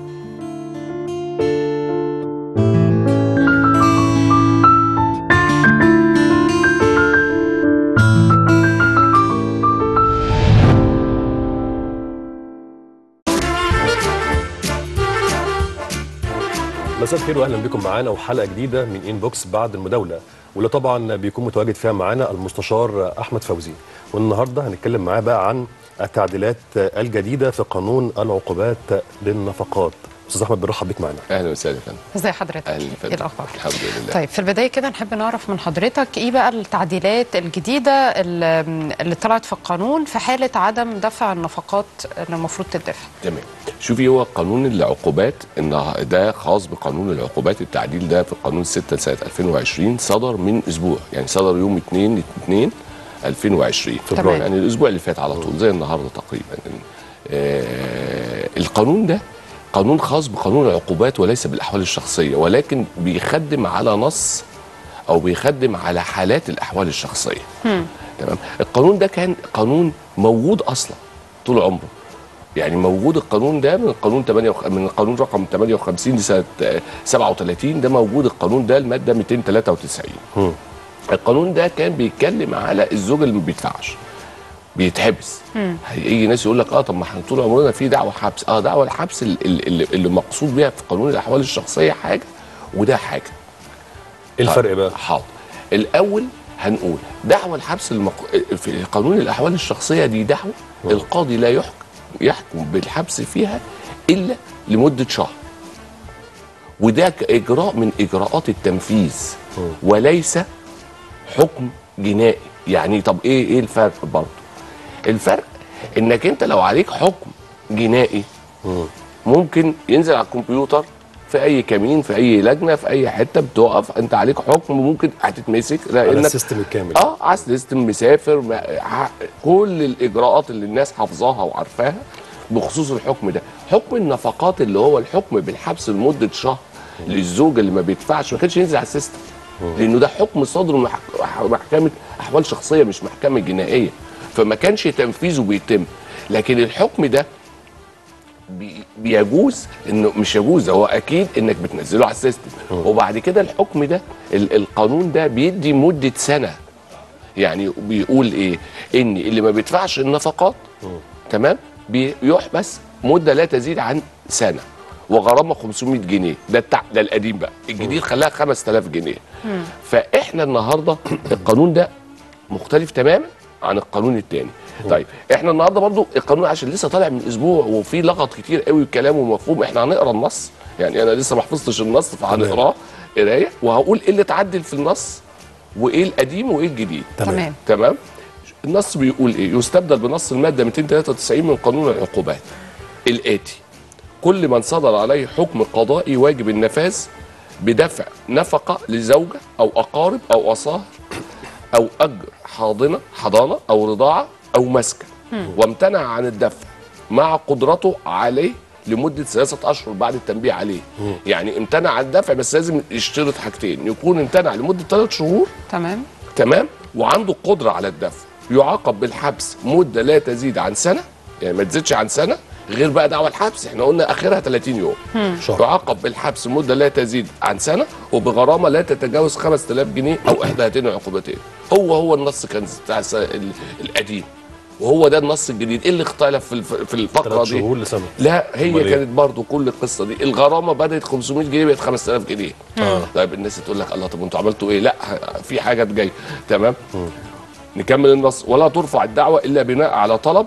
Speaker 3: مساء الخير واهلا بكم معانا وحلقه جديده من انبوكس بعد المداوله واللي طبعا بيكون متواجد فيها معانا المستشار احمد فوزي والنهارده هنتكلم معاه بقى عن التعديلات الجديده في قانون العقوبات للنفقات استاذ احمد بنرحب بيك معانا
Speaker 6: اهلا وسهلا يا فندم
Speaker 1: ازي حضرتك
Speaker 6: اهلا
Speaker 1: ايه
Speaker 6: فندم
Speaker 1: الاخبار
Speaker 6: الحمد لله
Speaker 1: طيب في البدايه كده نحب نعرف من حضرتك ايه بقى التعديلات الجديده اللي اللي طلعت في القانون في حاله عدم دفع النفقات اللي المفروض تدفع
Speaker 6: تمام شوفي هو قانون العقوبات ان ده خاص بقانون العقوبات التعديل ده في القانون 6 لسنه 2020 صدر من اسبوع يعني صدر يوم 2 2 2020
Speaker 3: فبراير.
Speaker 6: يعني الاسبوع اللي فات على طول زي النهارده تقريبا آه القانون ده قانون خاص بقانون العقوبات وليس بالاحوال الشخصيه ولكن بيخدم على نص او بيخدم على حالات الاحوال الشخصيه تمام القانون ده كان قانون موجود اصلا طول عمره يعني موجود القانون ده من القانون 8 من القانون رقم 58 لسنه آه، 37 ده موجود القانون ده الماده 293 القانون ده كان بيتكلم على الزوج اللي ما بيدفعش بيتحبس هيجي ناس يقول لك اه طب ما احنا طول عمرنا في دعوه حبس اه دعوه الحبس اللي, اللي, اللي مقصود بيها في قانون الاحوال الشخصيه حاجه وده حاجه
Speaker 3: ايه الفرق بقى؟
Speaker 6: حاضر الاول هنقول دعوه الحبس المق... في قانون الاحوال الشخصيه دي دعوه القاضي لا يحكم يحكم بالحبس فيها الا لمده شهر وده ك- اجراء من اجراءات التنفيذ وليس حكم جنائي يعني طب ايه ايه الفرق برضه الفرق انك انت لو عليك حكم جنائي ممكن ينزل على الكمبيوتر في اي كمين في اي لجنه في اي حته بتقف انت عليك حكم ممكن هتتمسك
Speaker 3: على
Speaker 6: لانك
Speaker 3: السيستم الكامل
Speaker 6: اه على السيستم مسافر ما- ع- كل الاجراءات اللي الناس حافظاها وعارفاها بخصوص الحكم ده حكم النفقات اللي هو الحكم بالحبس لمده شهر للزوج اللي ما بيدفعش ما كانش ينزل على السيستم لانه ده حكم صدر من مح- محكمه احوال شخصيه مش محكمه جنائيه فما كانش تنفيذه بيتم لكن الحكم ده بي- بيجوز انه مش يجوز هو اكيد انك بتنزله على السيستم وبعد كده الحكم ده ال- القانون ده بيدي مده سنه يعني بيقول ايه ان اللي ما بيدفعش النفقات تمام بيحبس مده لا تزيد عن سنه وغرامه 500 جنيه ده التع... ده القديم بقى الجديد خلاها 5000 جنيه فاحنا النهارده القانون ده مختلف تماما عن القانون الثاني طيب احنا النهارده برضو القانون عشان لسه طالع من اسبوع وفي لغط كتير قوي كلامه مفهوم احنا هنقرا النص يعني انا لسه ما حفظتش النص فهنقراه قرايه وهقول ايه اللي اتعدل في النص وايه القديم وايه الجديد
Speaker 1: تمام.
Speaker 6: تمام النص بيقول ايه يستبدل بنص الماده 293 من قانون العقوبات الاتي كل من صدر عليه حكم قضائي واجب النفاذ بدفع نفقه لزوجه او اقارب او اصهر او اجر حاضنه حضانه او رضاعه او مسكن وامتنع عن الدفع مع قدرته عليه لمده ثلاثه اشهر بعد التنبيه عليه يعني امتنع عن الدفع بس لازم يشترط حاجتين يكون امتنع لمده ثلاث شهور
Speaker 1: تمام
Speaker 6: تمام وعنده قدره على الدفع يعاقب بالحبس مده لا تزيد عن سنه يعني ما تزيدش عن سنه غير بقى دعوى الحبس احنا قلنا اخرها 30 يوم
Speaker 3: شهر.
Speaker 6: يعاقب بالحبس مده لا تزيد عن سنه وبغرامه لا تتجاوز 5000 جنيه او احدى هاتين العقوبتين هو هو النص كان بتاع الس- ال- القديم وهو ده النص الجديد ايه اللي اختلف في الف- في الفقره
Speaker 3: ثلاث
Speaker 6: دي
Speaker 3: شهور لسنه
Speaker 6: لا هي
Speaker 3: أمال إيه؟
Speaker 6: كانت برضو كل القصه دي الغرامه بدات 500 جنيه بقت 5000 جنيه
Speaker 3: آه.
Speaker 6: طيب الناس تقول لك الله طب انتوا عملتوا ايه لا في حاجات جايه تمام نكمل النص ولا ترفع الدعوه الا بناء على طلب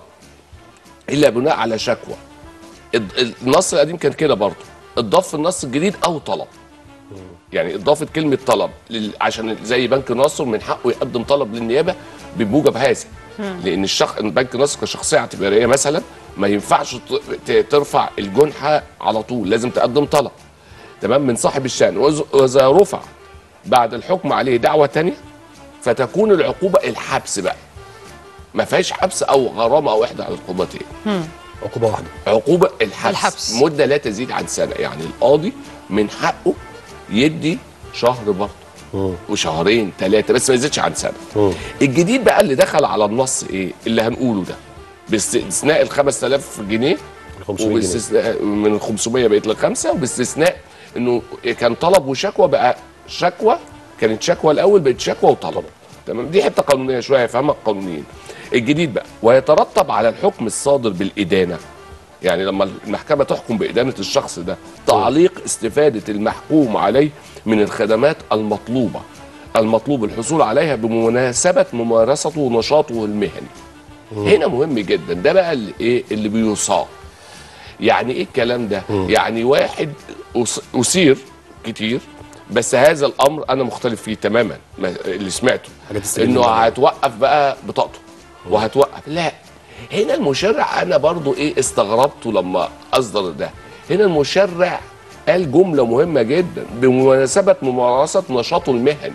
Speaker 6: الا بناء على شكوى الد- النص القديم كان كده برضه اتضاف في النص الجديد او طلب يعني اضافه كلمه طلب لل- عشان زي بنك ناصر من حقه يقدم طلب للنيابه بموجب هذا لان الشخص بنك ناصر كشخصيه اعتباريه مثلا ما ينفعش ت- ت- ترفع الجنحه على طول لازم تقدم طلب تمام من صاحب الشان وإذ- واذا رفع بعد الحكم عليه دعوه تانية فتكون العقوبه الحبس بقى ما فيهاش حبس او غرامه او احدى العقوبتين
Speaker 3: عقوبه واحده
Speaker 6: عقوبه الحبس,
Speaker 1: الحبس.
Speaker 6: مده لا تزيد عن سنه يعني القاضي من حقه يدي شهر برضه وشهرين ثلاثه بس ما يزيدش عن سنه الجديد بقى اللي دخل على النص ايه اللي هنقوله ده باستثناء ال 5000 جنيه
Speaker 3: 500 جنيه.
Speaker 6: وباستثناء من ال 500 بقت لخمسه وباستثناء انه كان طلب وشكوى بقى شكوى كانت شكوى الاول بقت شكوى وطلب تمام دي حته قانونيه شويه يفهمها القانونيين الجديد بقى ويترتب على الحكم الصادر بالادانه يعني لما المحكمة تحكم بإدانة الشخص ده تعليق استفادة المحكوم عليه من الخدمات المطلوبة المطلوب الحصول عليها بمناسبة ممارسته نشاطه المهني هنا مهم جدا ده بقى اللي ايه اللي بيصاب يعني ايه الكلام ده يعني واحد أس- أثير كتير بس هذا الامر انا مختلف فيه تماما ما- اللي سمعته
Speaker 3: تستفيد
Speaker 6: انه
Speaker 3: منها.
Speaker 6: هتوقف بقى بطاقته وهتوقف لا هنا المشرع انا برضو ايه استغربته لما اصدر ده هنا المشرع قال جمله مهمه جدا بمناسبه ممارسه نشاطه المهني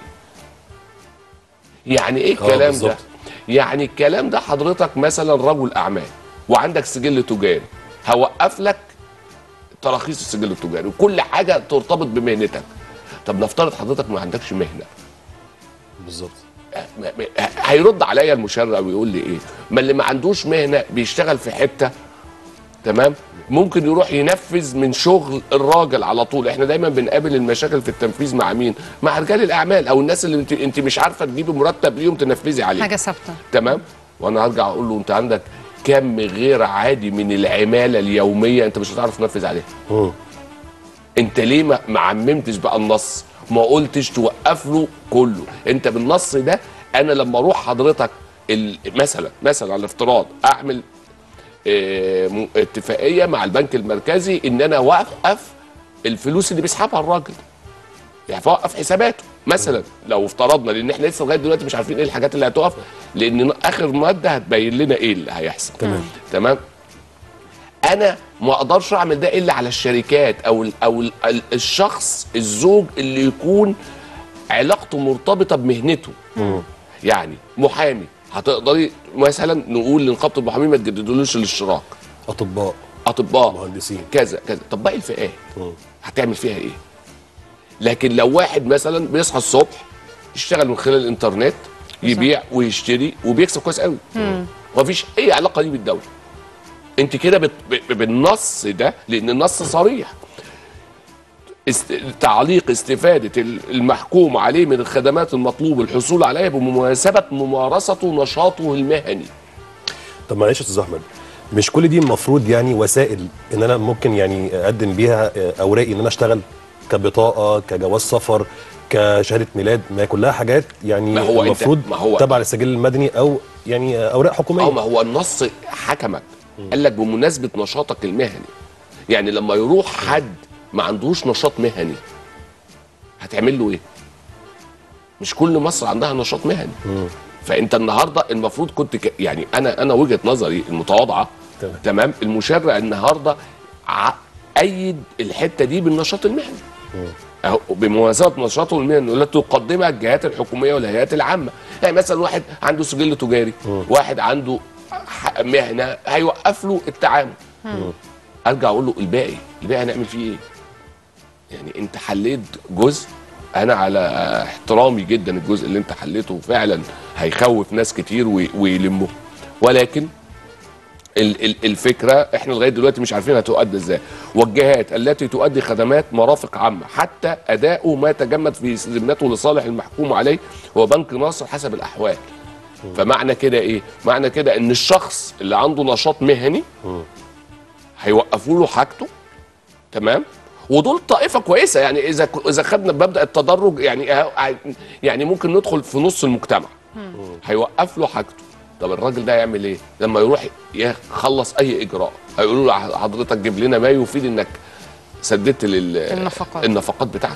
Speaker 6: يعني ايه
Speaker 3: آه،
Speaker 6: الكلام ده
Speaker 3: بالظبط.
Speaker 6: يعني الكلام ده حضرتك مثلا رجل اعمال وعندك سجل تجاري هوقف لك تراخيص السجل التجاري وكل حاجه ترتبط بمهنتك طب نفترض حضرتك ما عندكش مهنه
Speaker 3: بالظبط
Speaker 6: ما- ما- هيرد عليا المشرع ويقول لي ايه ما اللي ما عندوش مهنه بيشتغل في حته تمام ممكن يروح ينفذ من شغل الراجل على طول احنا دايما بنقابل المشاكل في التنفيذ مع مين مع رجال الاعمال او الناس اللي انت انت مش عارفه تجيبي مرتب ليهم تنفذي عليه
Speaker 1: حاجه ثابته
Speaker 6: تمام وانا هرجع اقول له انت عندك كم غير عادي من العماله اليوميه انت مش هتعرف تنفذ عليها انت ليه ما ما عممتش بقى النص ما قلتش توقف له كله انت بالنص ده انا لما اروح حضرتك ال- مثلا مثلا على الافتراض اعمل اه، م- اتفاقيه مع البنك المركزي ان انا اوقف الفلوس اللي بيسحبها الراجل يعني فوقف حساباته مثلا لو افترضنا لان احنا لسه لغايه دلوقتي مش عارفين ايه الحاجات اللي هتقف لان اخر ماده هتبين لنا ايه اللي هيحصل
Speaker 3: تمام.
Speaker 6: تمام انا ما اقدرش اعمل ده الا على الشركات او ال او ال ال الشخص الزوج اللي يكون علاقته مرتبطه بمهنته يعني محامي هتقدري مثلا نقول لنقابه المحامين ما تجددولوش الاشتراك
Speaker 3: اطباء
Speaker 6: اطباء
Speaker 3: مهندسين
Speaker 6: كذا كذا طب باقي الفئات هتعمل فيها ايه لكن لو واحد مثلا بيصحى الصبح يشتغل من خلال الانترنت يبيع ويشتري وبيكسب كويس قوي ومفيش اي علاقه ليه بالدوله انت كده بت... ب- بالنص ده لان النص صريح است... تعليق استفاده ال- المحكوم عليه من الخدمات المطلوب الحصول عليها بمناسبه ممارسته نشاطه المهني
Speaker 3: طب معلش يا استاذ احمد مش كل دي المفروض يعني وسائل ان انا ممكن يعني اقدم بيها آه، اوراقي ان انا اشتغل كبطاقه كجواز سفر كشهاده ميلاد ما هي كلها حاجات يعني
Speaker 6: ما هو أنت-
Speaker 3: المفروض
Speaker 6: ما هو-
Speaker 3: تبع للسجل المدني او يعني آه، اوراق حكوميه
Speaker 6: اه ما هو النص حكمك قال لك بمناسبه نشاطك المهني يعني لما يروح حد ما عندوش نشاط مهني هتعمل له ايه مش كل مصر عندها نشاط مهني فانت النهارده المفروض كنت ك... يعني انا انا وجهه نظري المتواضعه
Speaker 3: تمام.
Speaker 6: تمام المشرع النهارده ع... ايد الحته دي بالنشاط المهني اهو بمناسبه نشاطه المهني التي تقدمها الجهات الحكوميه والهيئات العامه يعني مثلا واحد عنده سجل تجاري واحد عنده ح- مهنه هيوقف له التعامل ارجع اقول له الباقي الباقي هنعمل فيه ايه يعني انت حليت جزء انا على احترامي جدا الجزء اللي انت حليته فعلا هيخوف ناس كتير وي- ويلمه ولكن ال- ال- الفكره احنا لغايه دلوقتي مش عارفين هتؤدى ازاي والجهات التي تؤدي خدمات مرافق عامه حتى اداؤه ما تجمد في ذمته لصالح المحكوم عليه هو بنك ناصر حسب الاحوال فمعنى كده ايه معنى كده ان الشخص اللي عنده نشاط مهني هيوقفوا له حاجته تمام ودول طائفه كويسه يعني اذا اذا خدنا بمبدا التدرج يعني اه- يعني ممكن ندخل في نص المجتمع هيوقف له حاجته طب الراجل ده يعمل ايه لما يروح يخلص اي اجراء هيقولوا له حضرتك جيب لنا ما يفيد انك سددت لل
Speaker 1: النفقات.
Speaker 6: النفقات بتاعتك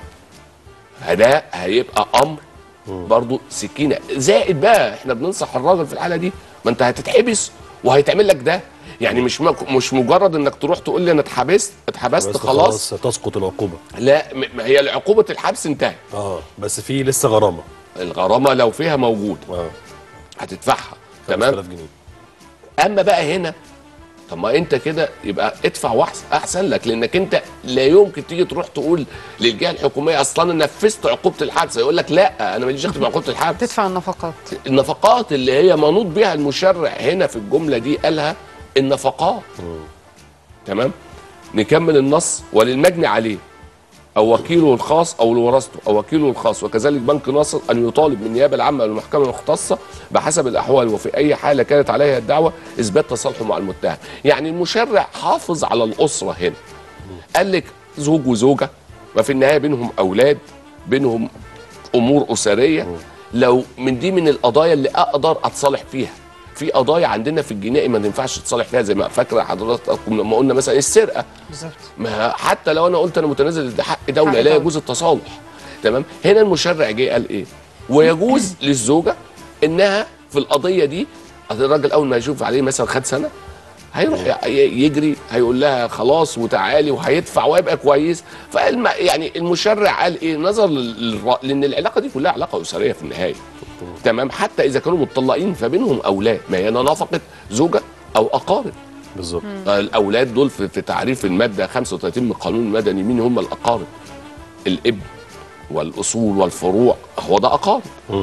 Speaker 6: فده هيبقى امر برضو سكينه زائد بقى احنا بننصح الراجل في الحاله دي ما انت هتتحبس وهيتعمل لك ده يعني مش مك- مش مجرد انك تروح تقول لي انا اتحبست اتحبست
Speaker 3: بس
Speaker 6: خلاص
Speaker 3: تسقط العقوبه
Speaker 6: لا م- ما هي عقوبه الحبس انتهت
Speaker 3: اه بس في لسه غرامه
Speaker 6: الغرامه لو فيها موجود هتدفعها تمام
Speaker 3: 5000 جنيه
Speaker 6: اما بقى هنا طب ما انت كده يبقى ادفع واحسن احسن لك لانك انت لا يمكن تيجي تروح تقول للجهه الحكوميه اصلا انا نفذت عقوبه الحبس يقول لك لا انا ماليش دخل بعقوبه الحبس
Speaker 1: تدفع النفقات
Speaker 6: النفقات اللي هي منوط بها المشرع هنا في الجمله دي قالها النفقات تمام نكمل النص وللمجني عليه او وكيله الخاص او لورثته او وكيله الخاص وكذلك بنك ناصر ان يطالب من النيابه العامه او المحكمه المختصه بحسب الاحوال وفي اي حاله كانت عليها الدعوه اثبات تصالحه مع المتهم يعني المشرع حافظ على الاسره هنا قال لك زوج وزوجه وفي النهايه بينهم اولاد بينهم امور اسريه لو من دي من القضايا اللي اقدر اتصالح فيها في قضايا عندنا في الجنائي ما ينفعش تتصالح فيها زي ما فاكره حضرتك لما قلنا مثلا السرقه
Speaker 1: بالظبط
Speaker 6: ما حتى لو انا قلت انا متنازل ده حق دوله
Speaker 1: حق
Speaker 6: لا
Speaker 1: دولة.
Speaker 6: يجوز التصالح تمام هنا المشرع جه قال ايه ويجوز للزوجه انها في القضيه دي الراجل اول ما يشوف عليه مثلا خد سنه هيروح ي- يجري هيقول لها خلاص وتعالي وهيدفع ويبقى كويس فالم يعني المشرع قال ايه نظر لل... لان العلاقه دي كلها علاقه اسريه في النهايه تمام حتى اذا كانوا متطلقين فبينهم اولاد ما هي نفقه زوجه او اقارب
Speaker 3: بالظبط
Speaker 6: الاولاد دول في, في تعريف الماده 35 من القانون المدني مين هم الاقارب الابن والاصول والفروع هو ده اقارب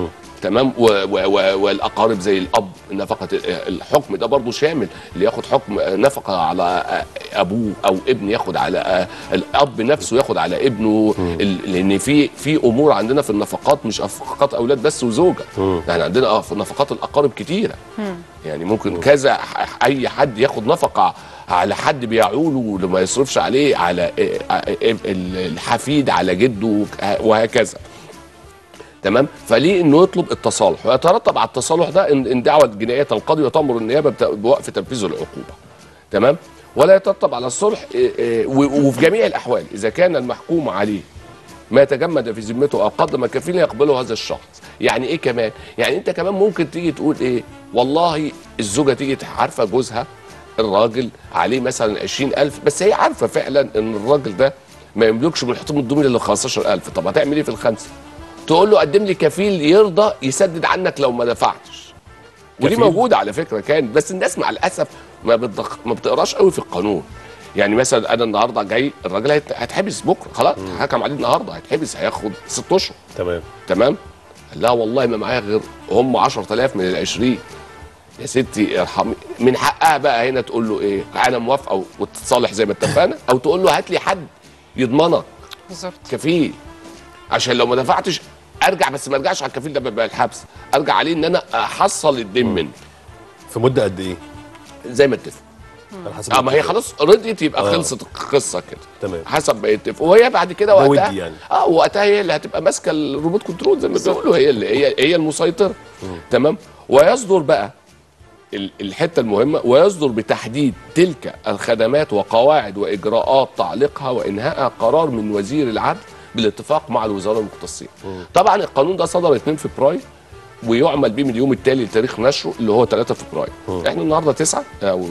Speaker 6: تمام و و و والاقارب زي الاب نفقه الحكم ده برضه شامل اللي ياخد حكم نفقه على ابوه او ابن ياخد على الاب نفسه ياخد على ابنه ال- لان في في امور عندنا في النفقات مش نفقات اولاد بس وزوجه يعني عندنا اه في نفقات الاقارب كتيره يعني ممكن كذا ح- اي حد ياخد نفقه على حد بيعوله لما يصرفش عليه على إيه، إيه، الحفيد على جده وهكذا تمام فليه انه يطلب التصالح ويترتب على التصالح ده ان إن دعوه جنائيه القاضي وتامر النيابه بت- بوقف تنفيذ العقوبه تمام ولا يترتب على الصلح إيه، إيه، و- وفي جميع الاحوال اذا كان المحكوم عليه ما يتجمد في ذمته او قدم كفيل يقبله هذا الشخص يعني ايه كمان يعني انت كمان ممكن تيجي تقول ايه والله الزوجه تيجي عارفه جوزها الراجل عليه مثلا 20000 بس هي عارفه فعلا ان الراجل ده ما يملكش من الحطام الضمني الا 15000 طب هتعمل ايه في الخمسه تقول له قدم لي كفيل يرضى يسدد عنك لو ما دفعتش ودي
Speaker 3: كفيل؟
Speaker 6: موجوده على فكره كانت بس الناس مع الاسف ما بتدق... ما بتقراش قوي في القانون يعني مثلا انا النهارده جاي الراجل هيت- هيتحبس بكره خلاص حكم عليه النهارده هيتحبس هياخد ست اشهر
Speaker 3: تمام
Speaker 6: تمام لا والله ما معايا غير هم 10000 من ال 20 يا ستي ارحمي من حقها بقى هنا تقول له ايه انا موافقه وتتصالح زي ما اتفقنا او تقول له هات لي حد يضمنك
Speaker 1: بالظبط
Speaker 6: كفيل عشان لو ما دفعتش ارجع بس ما ارجعش على الكفيل ده بيبقى الحبس ارجع عليه ان انا احصل الدين منه
Speaker 3: في مده قد ايه
Speaker 6: زي ما اتفق
Speaker 3: على حسب
Speaker 6: اه ما هي
Speaker 3: الاتفاق.
Speaker 6: خلاص رضيت يبقى
Speaker 3: آه.
Speaker 6: خلصت القصه كده
Speaker 3: تمام
Speaker 6: حسب ما يتفقوا وهي بعد كده
Speaker 3: ده
Speaker 6: وقتها
Speaker 3: ودي يعني.
Speaker 6: اه وقتها هي اللي هتبقى ماسكه الريموت كنترول زي ما بيقولوا هي اللي هي هي المسيطره تمام ويصدر بقى ال- الحته المهمه ويصدر بتحديد تلك الخدمات وقواعد واجراءات تعليقها وانهائها قرار من وزير العدل بالاتفاق مع الوزاره المختصين طبعا القانون ده صدر 2 فبراير ويعمل به من اليوم التالي لتاريخ نشره اللي هو 3 فبراير احنا النهارده 9 او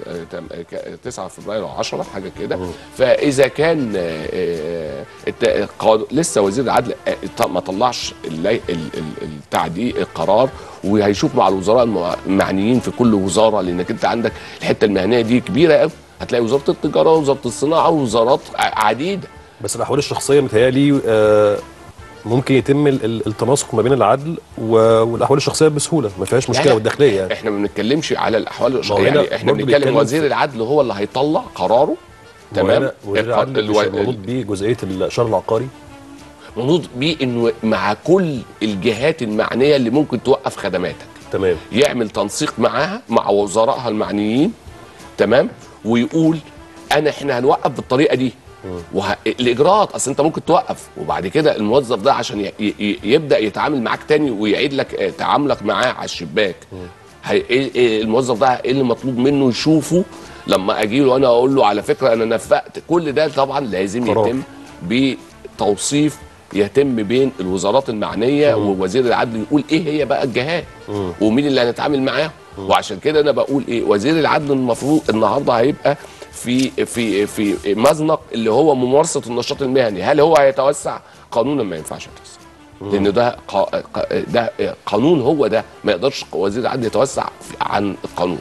Speaker 6: 9 فبراير او 10 حاجه كده فاذا كان آه، آه، الت- القانون- لسه وزير العدل آه، ط- ما طلعش اللي- ال- ال- التعديل القرار وهيشوف مع الوزراء المع- المعنيين في كل وزاره لانك انت عندك الحته المهنيه دي كبيره قوي هتلاقي وزاره التجاره ووزاره الصناعه ووزارات ع- عديده
Speaker 3: بس الاحوال الشخصيه متهيألي آه، ممكن يتم ال- ال- التناسق ما بين العدل و- والاحوال الشخصيه بسهوله ما فيهاش مشكله
Speaker 6: لا،
Speaker 3: والداخليه يعني
Speaker 6: احنا ما بنتكلمش على الاحوال
Speaker 3: ما هو
Speaker 6: الشخصيه
Speaker 3: هنا
Speaker 6: يعني احنا
Speaker 3: برضه
Speaker 6: بنتكلم
Speaker 3: بيتكلم
Speaker 6: وزير
Speaker 3: في-
Speaker 6: العدل هو اللي هيطلع قراره تمام
Speaker 3: تمام وزير العدل
Speaker 6: الق-
Speaker 3: مش
Speaker 6: الو-
Speaker 3: منوط بيه جزئيه الشر العقاري
Speaker 6: منوط بيه انه مع كل الجهات المعنيه اللي ممكن توقف خدماتك
Speaker 3: تمام
Speaker 6: يعمل تنسيق معاها مع وزرائها المعنيين تمام ويقول انا احنا هنوقف بالطريقه دي وه... الاجراءات اصل انت ممكن توقف وبعد كده الموظف ده عشان ي... ي... يبدا يتعامل معاك تاني ويعيد لك آه، تعاملك معاه على الشباك هي... إيه... إيه الموظف ده ايه اللي مطلوب منه يشوفه لما اجي له انا اقول له على فكره انا نفقت كل ده طبعا لازم
Speaker 3: قرار.
Speaker 6: يتم بتوصيف يتم بين الوزارات المعنيه ووزير العدل يقول ايه هي بقى الجهات ومين اللي هنتعامل معاه وعشان كده انا بقول ايه وزير العدل المفروض النهارده هيبقى في في في مزنق اللي هو ممارسه النشاط المهني هل هو هيتوسع قانونا ما ينفعش يتوسع لان ده قا- قا- ده قانون هو ده ما يقدرش وزير العدل يتوسع في- عن القانون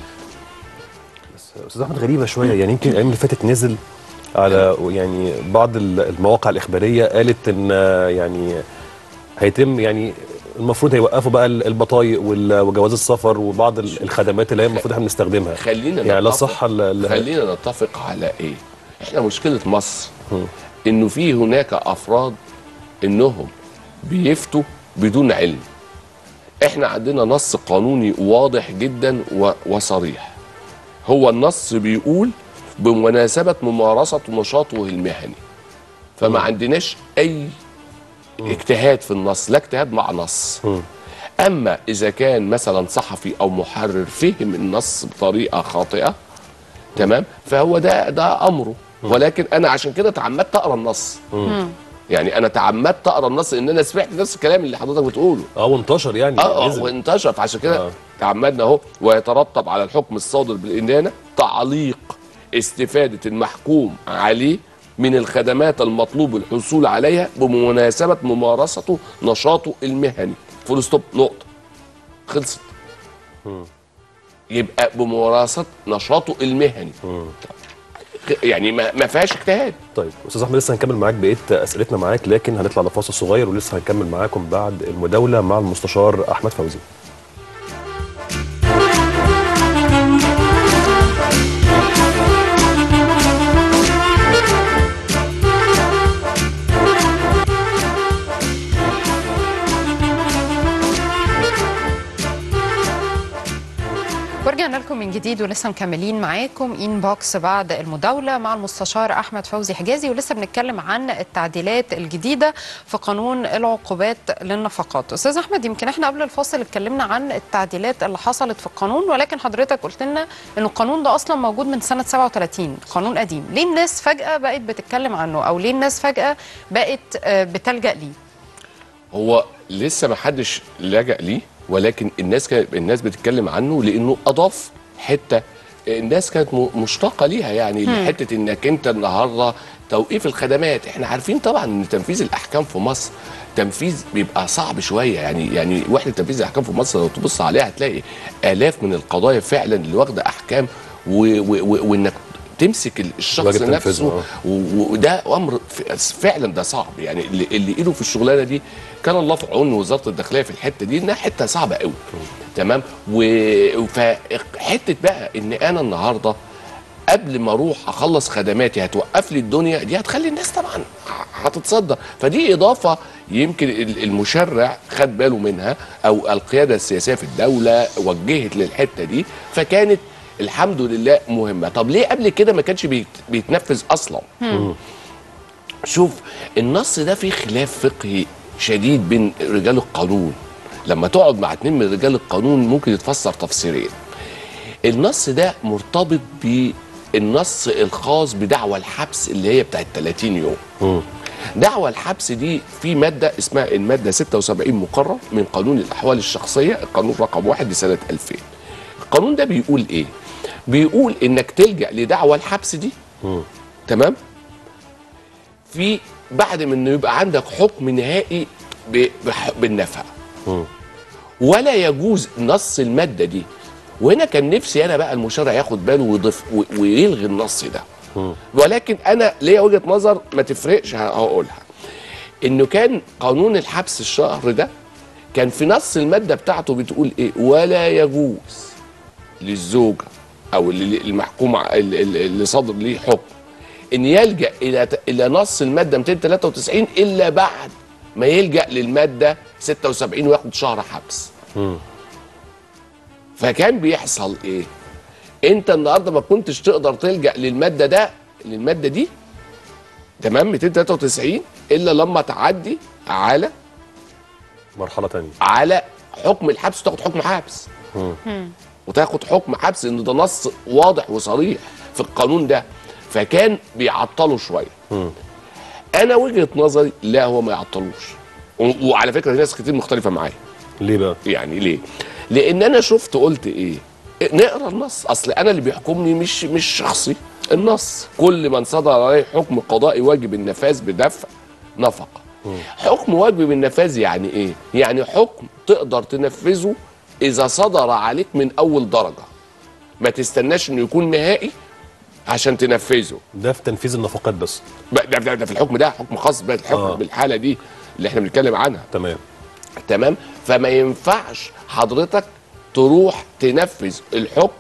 Speaker 3: استاذ احمد غريبه شويه يعني يمكن الايام اللي فاتت نزل على يعني بعض ال- المواقع الاخباريه قالت ان آه، يعني هيتم يعني المفروض هيوقفوا بقى ال- البطايق وال- وجواز السفر وبعض ال- الخدمات اللي هي المفروض احنا بنستخدمها
Speaker 6: خلينا
Speaker 3: يعني لا
Speaker 6: نتفق-
Speaker 3: صحه ال- ال-
Speaker 6: خلينا نتفق على ايه احنا مشكله مصر انه في هناك افراد انهم بيفتوا بدون علم احنا عندنا نص قانوني واضح جدا و- وصريح هو النص بيقول بمناسبة ممارسة نشاطه المهني فما عندناش أي اجتهاد في النص لا اجتهاد مع نص أما إذا كان مثلا صحفي أو محرر فهم النص بطريقة خاطئة تمام فهو ده ده أمره ولكن أنا عشان كده تعمدت أقرأ النص يعني أنا تعمدت أقرأ النص إن أنا سمعت نفس الكلام اللي حضرتك بتقوله
Speaker 3: اه وانتشر يعني
Speaker 6: اه
Speaker 3: نزل.
Speaker 6: اه وانتشر فعشان كده تعمدنا اهو ويترتب على الحكم الصادر بالإدانة تعليق استفادة المحكوم عليه من الخدمات المطلوب الحصول عليها بمناسبة ممارسته نشاطه المهني فول ستوب نقطة خلصت يبقى بممارسة نشاطه المهني يعني ما, ما فيهاش اجتهاد
Speaker 3: طيب استاذ احمد لسه هنكمل معاك بقيه اسئلتنا معاك لكن هنطلع لفاصل صغير ولسه هنكمل معاكم بعد المداوله مع المستشار احمد فوزي
Speaker 1: ورجعنا لكم من جديد ولسه مكملين معاكم ان بوكس بعد المداوله مع المستشار احمد فوزي حجازي ولسه بنتكلم عن التعديلات الجديده في قانون العقوبات للنفقات استاذ احمد يمكن احنا قبل الفاصل اتكلمنا عن التعديلات اللي حصلت في القانون ولكن حضرتك قلت لنا ان القانون ده اصلا موجود من سنه 37 قانون قديم ليه الناس فجاه بقت بتتكلم عنه او ليه الناس فجاه بقت آه، بتلجا ليه
Speaker 6: هو لسه ما حدش لجأ ليه ولكن الناس كانت الناس بتتكلم عنه لانه اضاف حته الناس كانت م- مشتاقه ليها يعني
Speaker 7: مم.
Speaker 6: حته انك انت النهارده توقيف الخدمات احنا عارفين طبعا ان تنفيذ الاحكام في مصر تنفيذ بيبقى صعب شويه يعني يعني وحده تنفيذ الاحكام في مصر لو تبص عليها هتلاقي الاف من القضايا فعلا اللي واخده احكام و- و- و- وانك تمسك الشخص
Speaker 3: واجب تنفيذها،
Speaker 6: نفسه
Speaker 3: آه.
Speaker 6: و- وده امر ف- فعلا ده صعب يعني اللي, اللي ايده في الشغلانه دي كان الله في عون وزاره الداخليه في الحته دي انها حته صعبه قوي تمام و- فحته بقى ان انا النهارده قبل ما اروح اخلص خدماتي هتوقف لي الدنيا دي هتخلي الناس طبعا هتتصدى فدي اضافه يمكن ال- المشرع خد باله منها او القياده السياسيه في الدوله وجهت للحته دي فكانت الحمد لله مهمه طب ليه قبل كده ما كانش بيت- بيتنفذ اصلا
Speaker 7: مم.
Speaker 6: شوف النص ده فيه خلاف فقهي شديد بين رجال القانون لما تقعد مع اتنين من رجال القانون ممكن يتفسر تفسيرين النص ده مرتبط بالنص الخاص بدعوى الحبس اللي هي بتاعت 30 يوم دعوى الحبس دي في مادة اسمها المادة 76 مقرر من قانون الأحوال الشخصية القانون رقم واحد لسنة 2000 القانون ده بيقول إيه؟ بيقول إنك تلجأ لدعوى الحبس دي تمام؟ في بعد من إنه يبقى عندك حكم نهائي ب- بح- بالنفع ولا يجوز نص المادة دي وهنا كان نفسي أنا بقى المشرع ياخد باله ويضيف و- ويلغي النص ده ولكن انا ليا وجهه نظر ما تفرقش ه- هقولها انه كان قانون الحبس الشهر ده كان في نص الماده بتاعته بتقول ايه ولا يجوز للزوجه او اللي- المحكوم ع- ال- ال- اللي صادر ليه حكم ان يلجا الى ت- الى نص الماده 293 الا بعد ما يلجا للماده 76 وياخد شهر حبس فكان بيحصل ايه انت النهارده ما كنتش تقدر تلجا للماده ده للماده دي تمام 293 الا لما تعدي على
Speaker 3: مرحله ثانيه
Speaker 6: على حكم الحبس وتاخد حكم حبس وتاخد حكم حبس ان ده نص واضح وصريح في القانون ده فكان بيعطله شويه انا وجهه نظري لا هو ما يعطلوش و- وعلى فكره في ناس كتير مختلفه معايا
Speaker 3: ليه بقى
Speaker 6: يعني ليه لان انا شفت قلت ايه نقرا النص اصل انا اللي بيحكمني مش مش شخصي النص كل من صدر عليه حكم قضائي واجب النفاذ بدفع نفقه حكم واجب النفاذ يعني ايه يعني حكم تقدر تنفذه اذا صدر عليك من اول درجه ما تستناش انه يكون نهائي عشان تنفذه
Speaker 3: ده في تنفيذ النفقات بس
Speaker 6: ده, ده, ده في الحكم ده حكم خاص بالحكم
Speaker 3: آه.
Speaker 6: آه. بالحاله دي اللي احنا بنتكلم عنها
Speaker 3: تمام
Speaker 6: تمام فما ينفعش حضرتك تروح تنفذ الحكم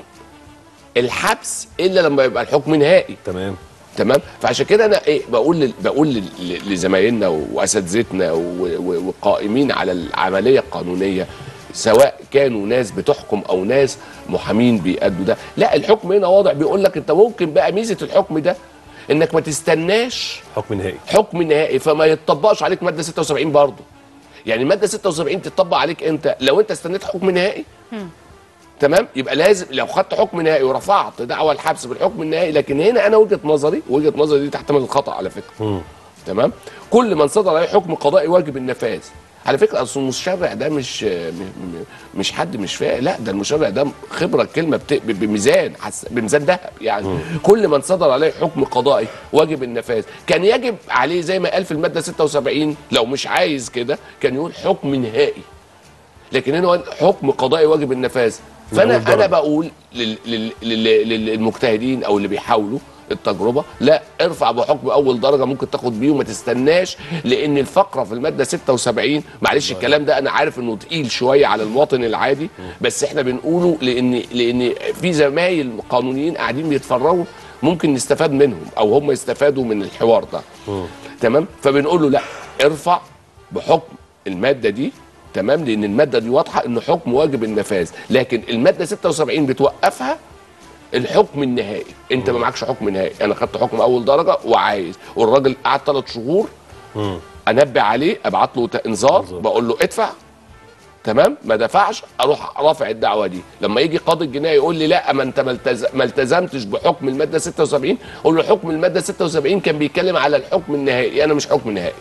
Speaker 6: الحبس الا لما يبقى الحكم نهائي
Speaker 3: تمام
Speaker 6: تمام فعشان كده انا ايه بقول لل- بقول لل- ل- لزمايلنا واساتذتنا و- و- والقائمين على العمليه القانونيه سواء كانوا ناس بتحكم او ناس محامين بيأدوا ده لا الحكم هنا واضح بيقول لك انت ممكن بقى ميزه الحكم ده انك ما تستناش
Speaker 3: حكم نهائي
Speaker 6: حكم نهائي فما يتطبقش عليك ماده 76 برضه يعني ماده 76 تطبق عليك امتى لو انت استنيت حكم نهائي تمام يبقى لازم لو خدت حكم نهائي ورفعت دعوى الحبس بالحكم النهائي لكن هنا انا وجهه نظري وجهه نظري دي تحتمل الخطا على فكره تمام كل من صدر عليه حكم قضائي واجب النفاذ على فكره اصل المشرع ده مش م- م- مش حد مش فاهم لا ده المشرع ده خبره الكلمه بت... ب- بميزان حس... بميزان ذهب يعني كل من صدر عليه حكم قضائي واجب النفاذ كان يجب عليه زي ما قال في الماده 76 لو مش عايز كده كان يقول حكم نهائي لكن هنا هو حكم قضائي واجب النفاذ
Speaker 3: من أول
Speaker 6: فانا
Speaker 3: درجة.
Speaker 6: انا بقول لل- لل- لل- لل- للمجتهدين او اللي بيحاولوا التجربه لا ارفع بحكم اول درجه ممكن تاخد بيه وما تستناش لان الفقره في الماده 76 معلش الكلام ده انا عارف انه تقيل شويه على المواطن العادي بس احنا بنقوله لان لان في زمايل قانونيين قاعدين بيتفرجوا ممكن نستفاد منهم او هم يستفادوا من الحوار ده تمام فبنقول له لا ارفع بحكم الماده دي تمام لان الماده دي واضحه انه حكم واجب النفاذ لكن الماده 76 بتوقفها الحكم النهائي انت ما معكش حكم نهائي انا خدت حكم اول درجه وعايز والراجل قعد ثلاث شهور انبه عليه ابعت له انذار بقول له ادفع تمام ما دفعش اروح رافع الدعوه دي لما يجي قاضي الجنايه يقول لي لا ما انت ما التز- ما التزمتش بحكم الماده 76 اقول له حكم الماده 76 كان بيتكلم على الحكم النهائي انا مش حكم نهائي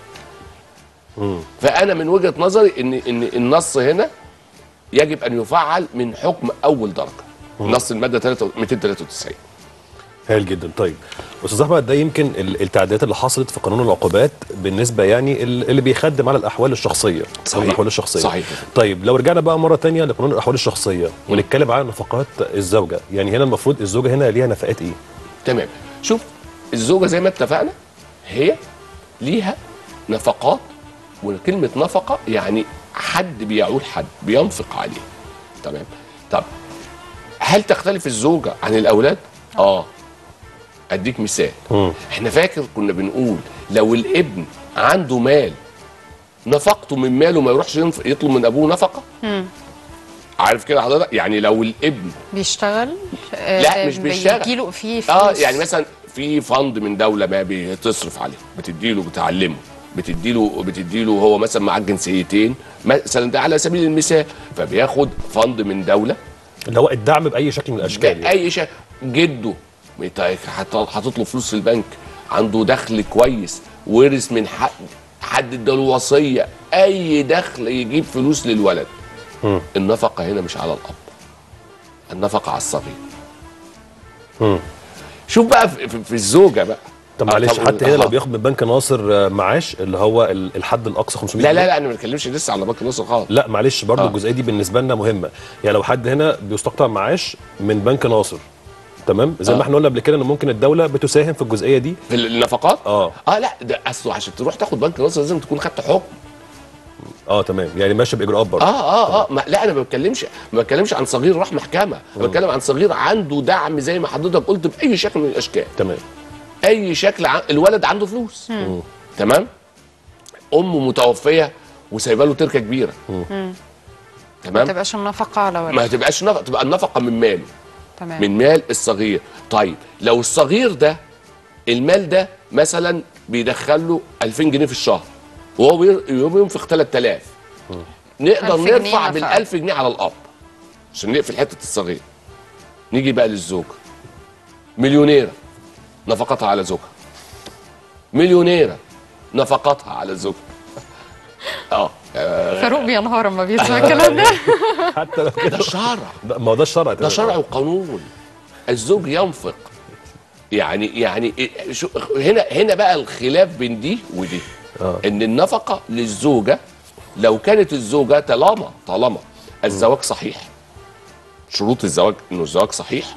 Speaker 6: فانا من وجهه نظري ان ان النص هنا يجب ان يفعل من حكم اول درجه نص الماده 3 293
Speaker 3: هايل جدا طيب استاذ احمد ده يمكن ال- التعديلات اللي حصلت في قانون العقوبات بالنسبه يعني ال- اللي بيخدم على الاحوال الشخصيه قانون
Speaker 6: صحيح.
Speaker 3: الاحوال الشخصيه
Speaker 6: صحيح.
Speaker 3: طيب لو رجعنا بقى مره تانية لقانون الاحوال الشخصيه ونتكلم على نفقات الزوجه يعني هنا المفروض الزوجه هنا ليها نفقات ايه
Speaker 6: تمام شوف الزوجه زي ما اتفقنا هي ليها نفقات وكلمه نفقه يعني حد بيعول حد بينفق عليه تمام طب هل تختلف الزوجه عن الاولاد اه اديك مثال احنا فاكر كنا بنقول لو الابن عنده مال نفقته من ماله ما يروحش ينف- يطلب من ابوه نفقه عارف كده حضرتك يعني لو الابن
Speaker 1: بيشتغل
Speaker 6: لا مش بيشتغل
Speaker 1: بيجيله في فلوس
Speaker 6: اه يعني مثلا في فند من دوله ما بتصرف عليه بتديله بتعلمه بتديله بتديله هو مثلا معاه جنسيتين مثلا ده على سبيل المثال فبياخد فند من دوله
Speaker 3: اللي هو الدعم باي شكل من الاشكال يعني.
Speaker 6: اي شيء جده مت- حط- حاطط له فلوس في البنك عنده دخل كويس ورث من حد حد اداله وصيه اي دخل يجيب فلوس للولد
Speaker 3: مم.
Speaker 6: النفقه هنا مش على الاب النفقه على الصغير
Speaker 3: مم.
Speaker 6: شوف بقى في, في, في الزوجه بقى
Speaker 3: طب
Speaker 6: آه،
Speaker 3: معلش
Speaker 6: طب-
Speaker 3: حتى هنا لو
Speaker 6: آه.
Speaker 3: بياخد من بنك ناصر آه، معاش اللي هو ال- الحد الاقصى 500
Speaker 6: لا
Speaker 3: جنيه.
Speaker 6: لا لا انا ما بتكلمش لسه على بنك مصر خالص
Speaker 3: لا معلش برضو
Speaker 6: آه.
Speaker 3: الجزئيه دي بالنسبه لنا مهمه يعني لو حد هنا بيستقطع معاش من بنك ناصر تمام زي
Speaker 6: آه.
Speaker 3: ما احنا قلنا قبل كده ان ممكن الدوله بتساهم في الجزئيه دي
Speaker 6: في النفقات
Speaker 3: اه
Speaker 6: اه لا ده اصله عشان تروح تاخد بنك مصر لازم تكون خدت حكم
Speaker 3: اه تمام يعني ماشي باجراءات برضه
Speaker 6: اه اه اه ما لا انا ما بتكلمش ما بتكلمش عن صغير راح محكمه انا بتكلم عن صغير عنده دعم زي ما حضرتك قلت باي شكل من الاشكال
Speaker 3: تمام
Speaker 6: اي شكل ع... الولد عنده فلوس
Speaker 1: مم.
Speaker 6: تمام امه متوفيه وسايبه له تركه كبيره
Speaker 1: ما
Speaker 6: تمام
Speaker 1: تبقاش النفقه على ولد
Speaker 6: ما تبقاش نفقه تبقى النفقه من ماله
Speaker 1: تمام
Speaker 6: من مال الصغير طيب لو الصغير ده المال ده مثلا بيدخل له 2000 جنيه في الشهر وهو بير- بينفق 3000 نقدر
Speaker 1: 1000 جنيه
Speaker 6: نرفع
Speaker 1: نفقة.
Speaker 6: بال 1000 جنيه على الاب عشان نقفل حته الصغير نيجي بقى للزوجه مليونيره نفقتها على زوجها مليونيره نفقتها على زوجها اه آه،
Speaker 1: فاروق بينهار لما بيسمع الكلام ده
Speaker 3: حتى لو كده
Speaker 6: ده شرع
Speaker 3: ده- ما هو ده الشرع
Speaker 6: ده شرع وقانون الزوج ينفق يعني يعني إيه- شو هنا هنا بقى الخلاف بين دي ودي
Speaker 3: آه.
Speaker 6: ان النفقه للزوجه لو كانت الزوجه طالما طالما الزواج صحيح شروط الزواج انه الزواج صحيح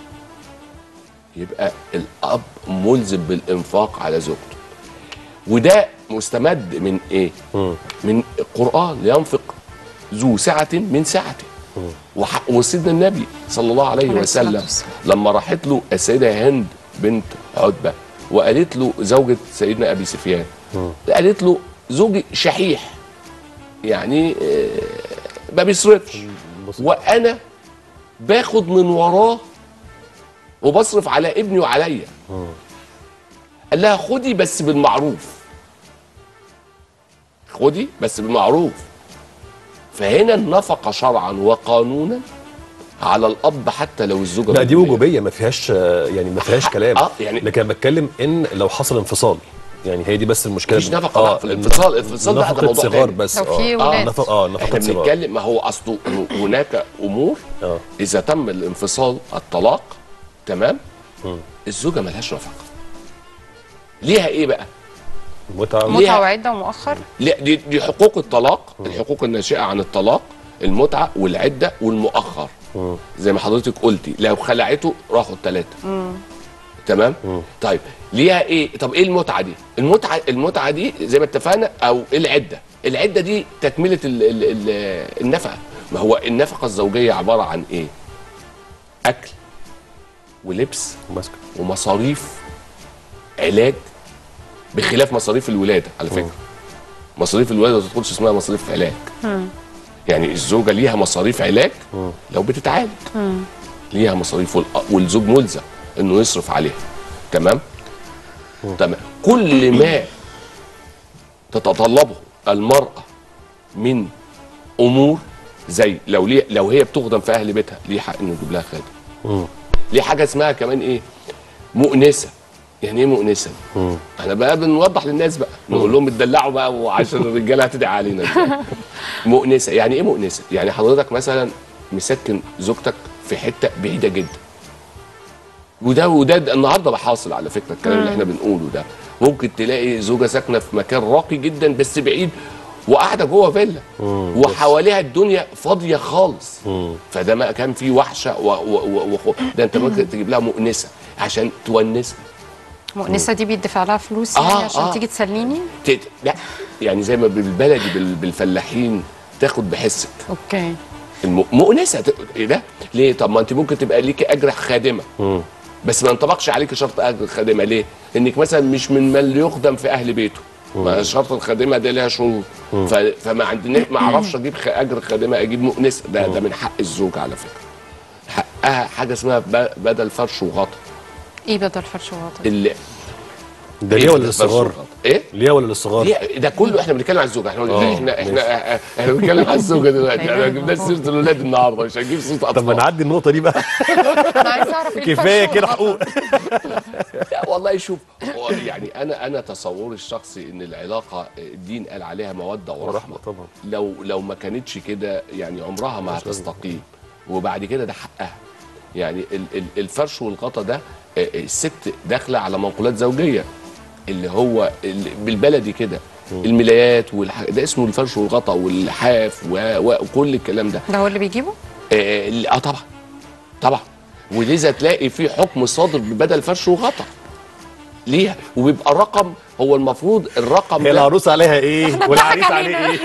Speaker 6: يبقى الاب ملزم بالانفاق على زوجته وده مستمد من ايه من القران لينفق ذو سعه من سعته وح- وسيدنا النبي صلى الله عليه
Speaker 1: عليه الصلاة
Speaker 6: وسلم
Speaker 1: والسلام.
Speaker 6: لما راحت له السيده هند بنت عتبه وقالت له زوجة سيدنا ابي سفيان قالت له زوجي شحيح يعني آه، ما بيصرفش وانا باخد من وراه وبصرف على ابني وعليا قال لها خدي بس بالمعروف خدي بس بالمعروف فهنا النفقه شرعا وقانونا على الاب حتى لو الزوجه
Speaker 3: لا دي
Speaker 6: مجبرة.
Speaker 3: وجوبيه ما فيهاش آه، يعني ما فيهاش كلام
Speaker 6: آه، يعني-
Speaker 3: لكن أنا بتكلم ان لو حصل انفصال يعني هي دي بس المشكله
Speaker 6: مفيش نفقه بقى في الانفصال الانفصال بقى ده
Speaker 3: نفقة
Speaker 6: موضوع
Speaker 3: صغار
Speaker 6: تاني.
Speaker 3: بس
Speaker 1: لو في
Speaker 3: اه
Speaker 1: ولاد.
Speaker 3: نفقه اه
Speaker 6: احنا
Speaker 3: نفقه صغار
Speaker 6: بنتكلم ما هو اصله هناك امور
Speaker 3: اه
Speaker 6: اذا تم الانفصال الطلاق تمام الزوجه ملهاش نفقه ليها ايه بقى
Speaker 3: متعه
Speaker 1: متعه وعده ومؤخر
Speaker 6: لا دي دي حقوق الطلاق الحقوق الناشئه عن الطلاق المتعه والعده والمؤخر زي ما حضرتك قلتي لو خلعته راحوا الثلاثه تمام طيب ليها ايه طب ايه المتعه دي المتعه المتعه دي زي ما اتفقنا او العده العده دي تكمله ال ال ال النفقه ما هو النفقه الزوجيه عباره عن ايه اكل ولبس ومصاريف علاج بخلاف مصاريف الولاده على فكره مصاريف الولاده ما تدخلش اسمها مصاريف علاج يعني الزوجه ليها مصاريف علاج لو بتتعالج ليها مصاريف والأ- والزوج ملزم انه يصرف عليها تمام تمام كل ما تتطلبه المراه من امور زي لو ليه لو هي بتخدم في اهل بيتها ليه حق انه يجيب لها خادم ليه حاجه اسمها كمان ايه مؤنسه يعني ايه مؤنسه احنا بقى بنوضح للناس بقى نقول لهم اتدلعوا بقى وعشان الرجاله هتدعي علينا مؤنسه يعني ايه مؤنسه يعني حضرتك مثلا مسكن زوجتك في حته بعيده جدا وده وده ده النهارده بحاصل على فكره الكلام اللي احنا بنقوله ده ممكن تلاقي زوجه ساكنه في مكان راقي جدا بس بعيد وقاعده جوه فيلا وحواليها الدنيا فاضيه خالص فده ما كان فيه وحشه و و و و ده انت ممكن تجيب لها مؤنسه عشان تونسها
Speaker 1: مؤنسه دي بيدفع لها فلوس
Speaker 6: آه،
Speaker 1: يعني عشان
Speaker 6: آه.
Speaker 1: تيجي تسليني
Speaker 6: تت... لا يعني زي ما بالبلدي بال... بالفلاحين تاخد بحسك
Speaker 1: اوكي
Speaker 6: الم... مؤنسه ت... ايه ده؟ ليه؟ طب ما انت ممكن تبقى ليكي اجر خادمه بس ما ينطبقش عليك شرط اجر خادمه ليه؟ انك مثلا مش من من يخدم في اهل بيته ما شرط الخادمه ده ليها شروط ف... فما عندنا ما اعرفش اجيب خ... اجر خادمه اجيب مؤنسه ده ده من حق الزوج على فكره حقها حاجه اسمها ب... بدل فرش وغطا
Speaker 1: ايه بدل فرش وغطا
Speaker 6: اللي
Speaker 3: ده
Speaker 6: إيه
Speaker 3: ليه ولا
Speaker 6: بدل فرش
Speaker 3: للصغار؟
Speaker 6: وغطا؟ ايه؟
Speaker 3: ليه ولا للصغار؟
Speaker 6: ليه ده كله احنا بنتكلم على الزوجه احنا
Speaker 3: آه،
Speaker 6: احنا احنا
Speaker 3: ماشي.
Speaker 6: احنا بنتكلم على الزوجه دلوقتي احنا ما جبناش سيره الاولاد النهارده مش هنجيب سيره اطفال
Speaker 3: طب ما نعدي النقطه دي بقى
Speaker 1: انا عايز اعرف ايه
Speaker 3: كفايه
Speaker 1: الفرش
Speaker 3: كده
Speaker 1: والغطا؟
Speaker 3: حقوق
Speaker 6: لا والله شوف هو يعني انا انا تصوري الشخصي ان العلاقه الدين قال عليها موده ورحمه
Speaker 3: طبعا
Speaker 6: لو لو ما كانتش كده يعني عمرها ما هتستقيم وبعد كده ده حقها يعني ال- ال- الفرش والغطا ده آه، الست داخله على منقولات زوجيه اللي هو ال- بالبلدي كده الملايات والح... ده اسمه الفرش والغطا واللحاف و... وكل الكلام ده
Speaker 1: ده هو اللي بيجيبه
Speaker 6: اه, آه طبعا طبعا ولذا تلاقي في حكم صادر ببدل فرش وغطا ليها وبيبقى الرقم هو المفروض الرقم
Speaker 3: هي
Speaker 6: ده-
Speaker 3: العروسه عليها ايه
Speaker 6: إحنا
Speaker 3: والعريس
Speaker 6: اتضحك
Speaker 3: عليه
Speaker 6: علينا.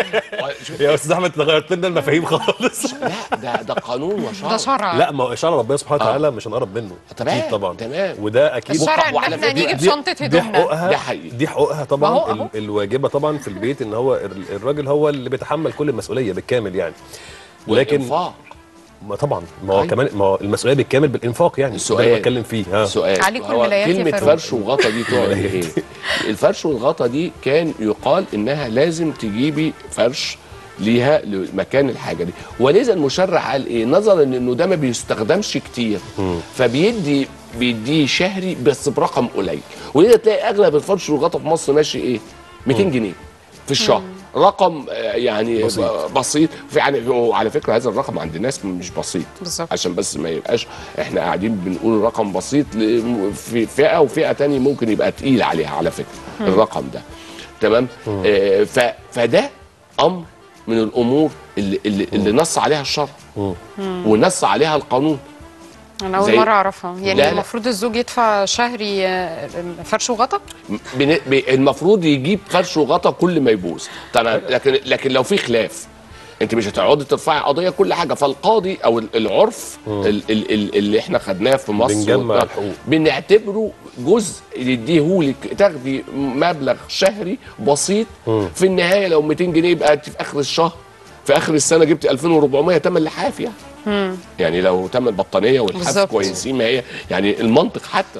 Speaker 3: ايه يا استاذ احمد أنت غيرت لنا المفاهيم خالص
Speaker 6: لا ده ده قانون وشرع
Speaker 1: ده شرع
Speaker 3: لا ما هو شرع ربنا سبحانه وتعالى مش هنقرب منه
Speaker 6: تمام،
Speaker 3: اكيد طبعا
Speaker 6: تمام
Speaker 3: وده اكيد
Speaker 1: الشرع إن
Speaker 6: وعلى
Speaker 1: إحنا
Speaker 6: فكرة
Speaker 1: نيجي
Speaker 3: دي-
Speaker 1: بشنطة
Speaker 3: دي
Speaker 1: هدومنا.
Speaker 3: حقوقها
Speaker 6: ده حقيقي.
Speaker 3: دي حقوقها
Speaker 1: ما هو
Speaker 3: طبعا
Speaker 1: أهو.
Speaker 3: ال- الواجبه طبعا في البيت ان هو ال- الراجل هو اللي بيتحمل كل المسؤوليه بالكامل يعني ولكن
Speaker 6: والإنفاق.
Speaker 3: ما طبعا ما هو
Speaker 6: أيوة.
Speaker 3: كمان ما هو المسؤوليه بالكامل بالانفاق يعني ده اللي
Speaker 6: سؤال.
Speaker 3: بتكلم فيه ها
Speaker 6: سؤال
Speaker 1: عليكم
Speaker 6: هو
Speaker 1: الولايات يا
Speaker 6: كلمة
Speaker 1: فاروق.
Speaker 6: فرش وغطا دي تعني ايه؟ الفرش والغطا دي كان يقال انها لازم تجيبي فرش ليها لمكان الحاجه دي ولذا المشرع قال ايه نظرا انه ده ما بيستخدمش كتير فبيدي بيديه شهري بس برقم قليل ولذا تلاقي اغلب الفرش والغطا في مصر ماشي ايه 200 جنيه في الشهر رقم آه، يعني
Speaker 3: بسيط.
Speaker 6: بسيط, بسيط. في يعني وعلى فكره هذا الرقم عند الناس مش بسيط
Speaker 1: بالظبط.
Speaker 6: عشان بس ما يبقاش احنا قاعدين بنقول رقم بسيط ل- في فئه وفئه تانية ممكن يبقى تقيل عليها على فكره
Speaker 1: مم.
Speaker 6: الرقم ده تمام آه ف فده امر من الامور اللي اللي, اللي نص عليها الشرع
Speaker 1: مم.
Speaker 6: ونص عليها القانون
Speaker 1: انا اول
Speaker 6: زي-
Speaker 1: مره اعرفها يعني
Speaker 6: لا، لا.
Speaker 1: المفروض الزوج يدفع شهري آه، فرش وغطا
Speaker 6: بن- ب- المفروض يجيب فرش وغطا كل ما يبوظ تمام لكن لكن لو في خلاف انت مش هتقعدي ترفعي قضيه كل حاجه فالقاضي او ال- العرف ال- ال- ال- اللي احنا خدناه في مصر
Speaker 3: بنجمع
Speaker 6: وبتاع،
Speaker 3: الحقوق.
Speaker 6: بنعتبره جزء يديهولك تاخدي مبلغ شهري بسيط في النهايه لو 200 جنيه يبقى انت في اخر الشهر في اخر السنه جبتي 2400 تمن لحاف يعني
Speaker 1: مم.
Speaker 6: يعني لو تم البطانيه والحاف
Speaker 1: بالظبط.
Speaker 6: كويسين ما هي يعني المنطق حتى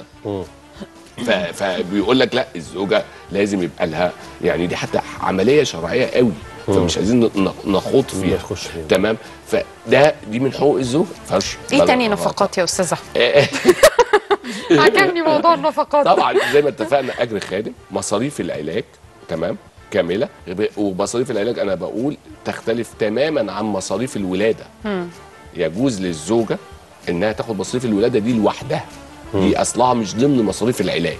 Speaker 6: ف- فبيقول لك لا الزوجه لازم يبقى لها يعني دي حتى عمليه شرعيه قوي فمش عايزين ن- نخوض فيها
Speaker 3: نخش فيها.
Speaker 6: تمام فده دي من حقوق الزوج فرش
Speaker 1: ايه
Speaker 6: بلغ
Speaker 1: تاني
Speaker 6: الغلط.
Speaker 1: نفقات يا استاذ احمد
Speaker 6: آه،
Speaker 1: عجبني موضوع النفقات
Speaker 6: طبعا زي ما اتفقنا اجر خادم مصاريف العلاج تمام كامله ومصاريف العلاج انا بقول تختلف تماما عن مصاريف الولاده
Speaker 1: مم.
Speaker 6: يجوز للزوجه انها تاخد مصاريف الولاده دي لوحدها دي اصلها مش ضمن مصاريف العلاج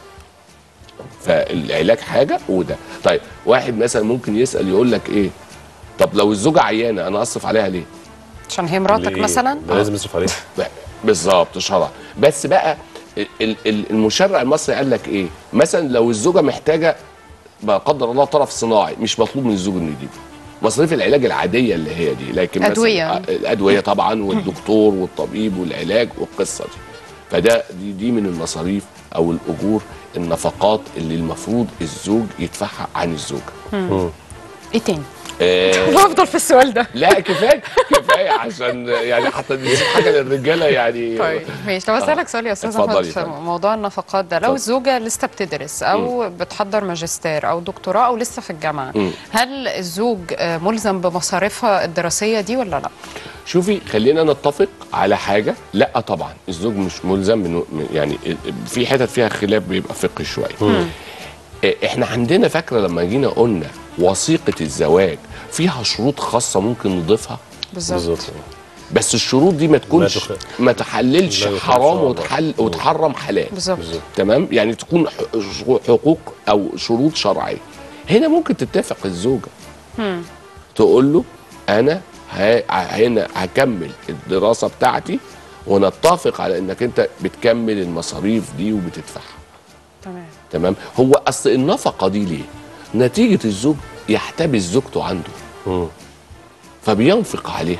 Speaker 6: فالعلاج حاجه وده طيب واحد مثلا ممكن يسال يقول لك ايه طب لو الزوجه عيانه انا اصرف عليها ليه
Speaker 1: عشان هي مراتك
Speaker 3: ليه؟
Speaker 1: مثلا
Speaker 3: ده لازم يصرف عليه
Speaker 6: ب- بالظبط شرع بس بقى ال- ال- المشرع المصري قال لك ايه مثلا لو الزوجه محتاجه لا قدر الله طرف صناعي مش مطلوب من الزوج انه يجيبه مصاريف العلاج العاديه اللي هي دي لكن مثلاً
Speaker 1: أدوية.
Speaker 6: الادويه طبعا والدكتور والطبيب والعلاج والقصه دي فده دي, دي من المصاريف او الاجور النفقات اللي المفروض الزوج يدفعها عن الزوجه
Speaker 1: ايه تاني؟
Speaker 6: آه،
Speaker 1: بفضل في السؤال ده
Speaker 6: لا كفايه كفايه عشان يعني حتى نسيب حاجه للرجاله يعني
Speaker 1: طيب ماشي طب اسالك سؤال يا استاذ
Speaker 6: اتفضلي
Speaker 1: احمد
Speaker 6: يا
Speaker 1: في
Speaker 6: فندم.
Speaker 1: موضوع النفقات ده لو
Speaker 6: اتفضل.
Speaker 1: الزوجه لسه بتدرس او بتحضر ماجستير او دكتوراه او لسه في الجامعه
Speaker 6: مم.
Speaker 1: هل الزوج آه، ملزم بمصاريفها الدراسيه دي ولا لا؟
Speaker 6: شوفي خلينا نتفق على حاجه لا طبعا الزوج مش ملزم منه يعني في حتت فيها خلاف بيبقى فقهي شويه
Speaker 1: مم.
Speaker 6: إيه، احنا عندنا فاكره لما جينا قلنا وثيقه الزواج فيها شروط خاصه ممكن نضيفها
Speaker 1: بالظبط
Speaker 6: بس الشروط دي ما تكونش
Speaker 3: تخ-
Speaker 6: ما تحللش
Speaker 3: لا يخالف
Speaker 6: حرام
Speaker 3: شرع الله.
Speaker 6: وتحل وتحرم حلال
Speaker 1: بالظبط
Speaker 6: تمام يعني تكون ح- حقوق او شروط شرعيه هنا ممكن تتفق الزوجه
Speaker 1: مم.
Speaker 6: تقول له انا ه- هنا هكمل الدراسه بتاعتي ونتفق على انك انت بتكمل المصاريف دي وبتدفعها
Speaker 1: تمام
Speaker 6: تمام هو اصل النفقه دي ليه نتيجه الزوج يحتبس زوجته عنده فبينفق عليها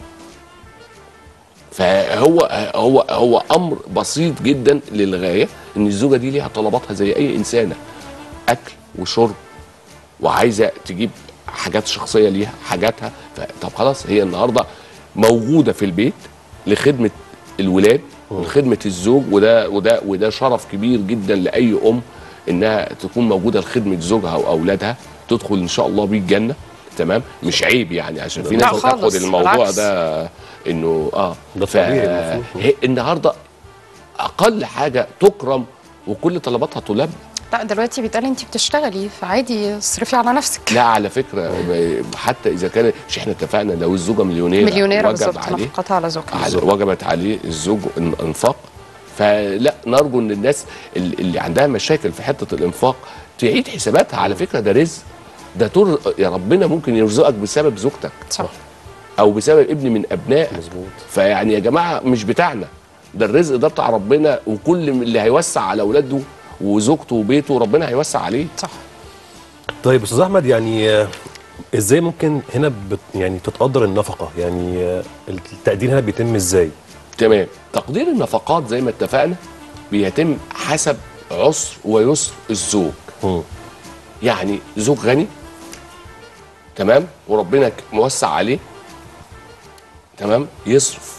Speaker 6: فهو هو هو امر بسيط جدا للغايه ان الزوجه دي ليها طلباتها زي اي انسانه اكل وشرب وعايزه تجيب حاجات شخصيه ليها حاجاتها ف- طب خلاص هي النهارده موجوده في البيت لخدمه الولاد ولخدمه الزوج وده وده وده شرف كبير جدا لاي ام انها تكون موجوده لخدمه زوجها واولادها تدخل ان شاء الله بيه الجنه تمام مش عيب يعني عشان في
Speaker 1: لا
Speaker 6: ناس بتاخد
Speaker 1: خالص،
Speaker 6: الموضوع
Speaker 1: بالعكس.
Speaker 6: ده انه اه
Speaker 3: ده
Speaker 6: ف-
Speaker 3: طبيعي المفروض.
Speaker 6: هي- النهارده اقل حاجه تكرم وكل طلباتها تلبى
Speaker 1: لا دلوقتي بيتقال انت بتشتغلي فعادي اصرفي على نفسك
Speaker 6: لا على فكره ب- حتى اذا كان مش احنا اتفقنا لو الزوجه مليونيره
Speaker 1: مليونيره
Speaker 6: وجب
Speaker 1: بالظبط
Speaker 6: عليه
Speaker 1: نفقتها على زوجها
Speaker 6: على وجبت عليه الزوج إن- انفاق فلا نرجو ان الناس اللي اللي عندها مشاكل في حته الانفاق تعيد حساباتها على فكره ده رزق ده طول يا ربنا ممكن يرزقك بسبب زوجتك
Speaker 1: صح
Speaker 6: او بسبب ابن من ابنائك مظبوط فيعني يا جماعه مش بتاعنا ده الرزق ده بتاع ربنا وكل اللي هيوسع على اولاده وزوجته وبيته ربنا هيوسع عليه
Speaker 1: صح
Speaker 3: طيب استاذ احمد يعني آه، ازاي ممكن هنا بت يعني تتقدر النفقه يعني آه، التقدير هنا بيتم ازاي
Speaker 6: تمام تقدير النفقات زي ما اتفقنا بيتم حسب عسر ويسر الزوج يعني زوج غني تمام وربنا ك- موسع عليه تمام يصرف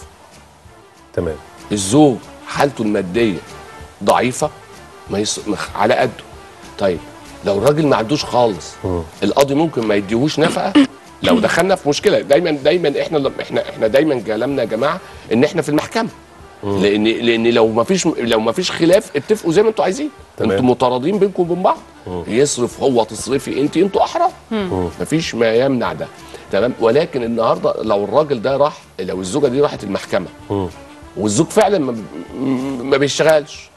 Speaker 3: تمام
Speaker 6: الزوج حالته الماديه ضعيفه ما يصرف على قده طيب لو الراجل ما عندوش خالص القاضي ممكن ما يديهوش نفقه لو دخلنا في مشكله دايما دايما احنا لما- احنا احنا دايما كلامنا يا جماعه ان احنا في المحكمه لان لان لو ما فيش لو ما فيش خلاف اتفقوا زي ما انتوا عايزين
Speaker 3: تمام.
Speaker 6: انتوا متراضين بينكم وبين بعض يصرف هو تصرفي انت انتوا احرى مفيش ما يمنع ده تمام ولكن النهارده لو الراجل ده راح لو الزوجه دي راحت المحكمه والزوج فعلا ما, م- ما بيشتغلش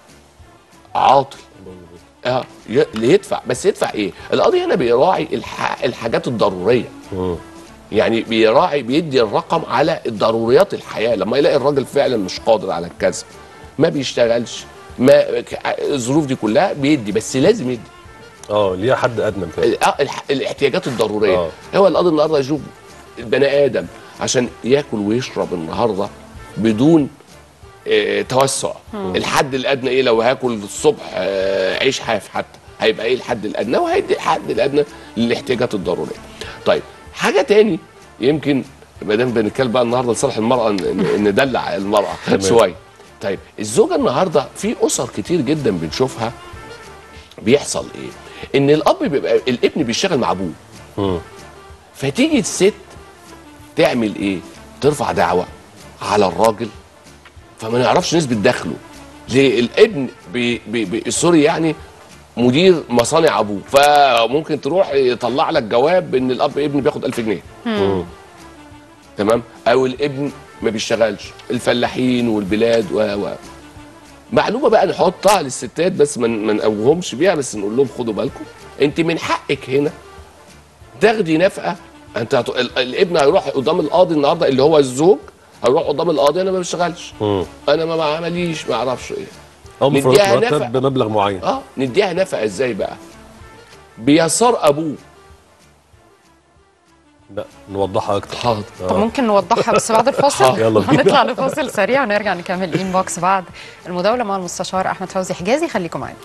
Speaker 6: عاطل اه ي- اللي يدفع بس يدفع ايه القاضي هنا بيراعي الح... الحاجات الضروريه يعني بيراعي بيدي الرقم على الضروريات الحياه لما يلاقي الراجل فعلا مش قادر على الكسب ما بيشتغلش ما ك- الظروف دي كلها بيدي بس لازم يدي
Speaker 3: اه ليها حد ادنى مثلا
Speaker 6: اه الح- الاحتياجات الضروريه آه. هو القاضي النهارده يشوف البني ادم عشان ياكل ويشرب النهارده بدون آه توسع
Speaker 7: مم.
Speaker 6: الحد الادنى ايه لو هاكل الصبح آه عيش حاف حتى هيبقى ايه الحد الادنى وهيدي الحد الادنى للاحتياجات الضروريه طيب حاجه تاني يمكن ما دام بنتكلم بقى النهارده لصالح المراه ن- ن- ندلع المراه
Speaker 3: تمام.
Speaker 6: شويه طيب الزوجه النهارده في اسر كتير جدا بنشوفها بيحصل ايه ان الاب بيبقى الابن بيشتغل مع ابوه فتيجي الست تعمل ايه ترفع دعوه على الراجل فما نعرفش نسبه دخله ليه الابن بي بي بي سوري يعني مدير مصانع ابوه فممكن تروح يطلع لك جواب ان الاب ابن بياخد 1000 جنيه
Speaker 7: مم.
Speaker 6: تمام او الابن ما بيشتغلش الفلاحين والبلاد و و معلومه بقى نحطها للستات بس ما ما نقوهمش بيها بس نقول لهم خدوا بالكم انت من حقك هنا تاخدي نفقه انت هت... ال- الابن هيروح قدام القاضي النهارده اللي هو الزوج هيروح قدام القاضي انا ما بشتغلش انا ما ما عمليش ما اعرفش ايه
Speaker 3: او
Speaker 6: نديها
Speaker 3: مفردات
Speaker 6: نفقة.
Speaker 3: مرتب بمبلغ معين
Speaker 6: اه نديها نفقه ازاي بقى بيسار ابوه
Speaker 3: لا نوضحها اكتر
Speaker 6: حاضر
Speaker 1: طب ممكن نوضحها بس بعد الفاصل
Speaker 3: يلا بينا.
Speaker 1: هنطلع لفاصل سريع ونرجع نكمل ان بوكس بعد المداوله مع المستشار احمد فوزي حجازي خليكم معانا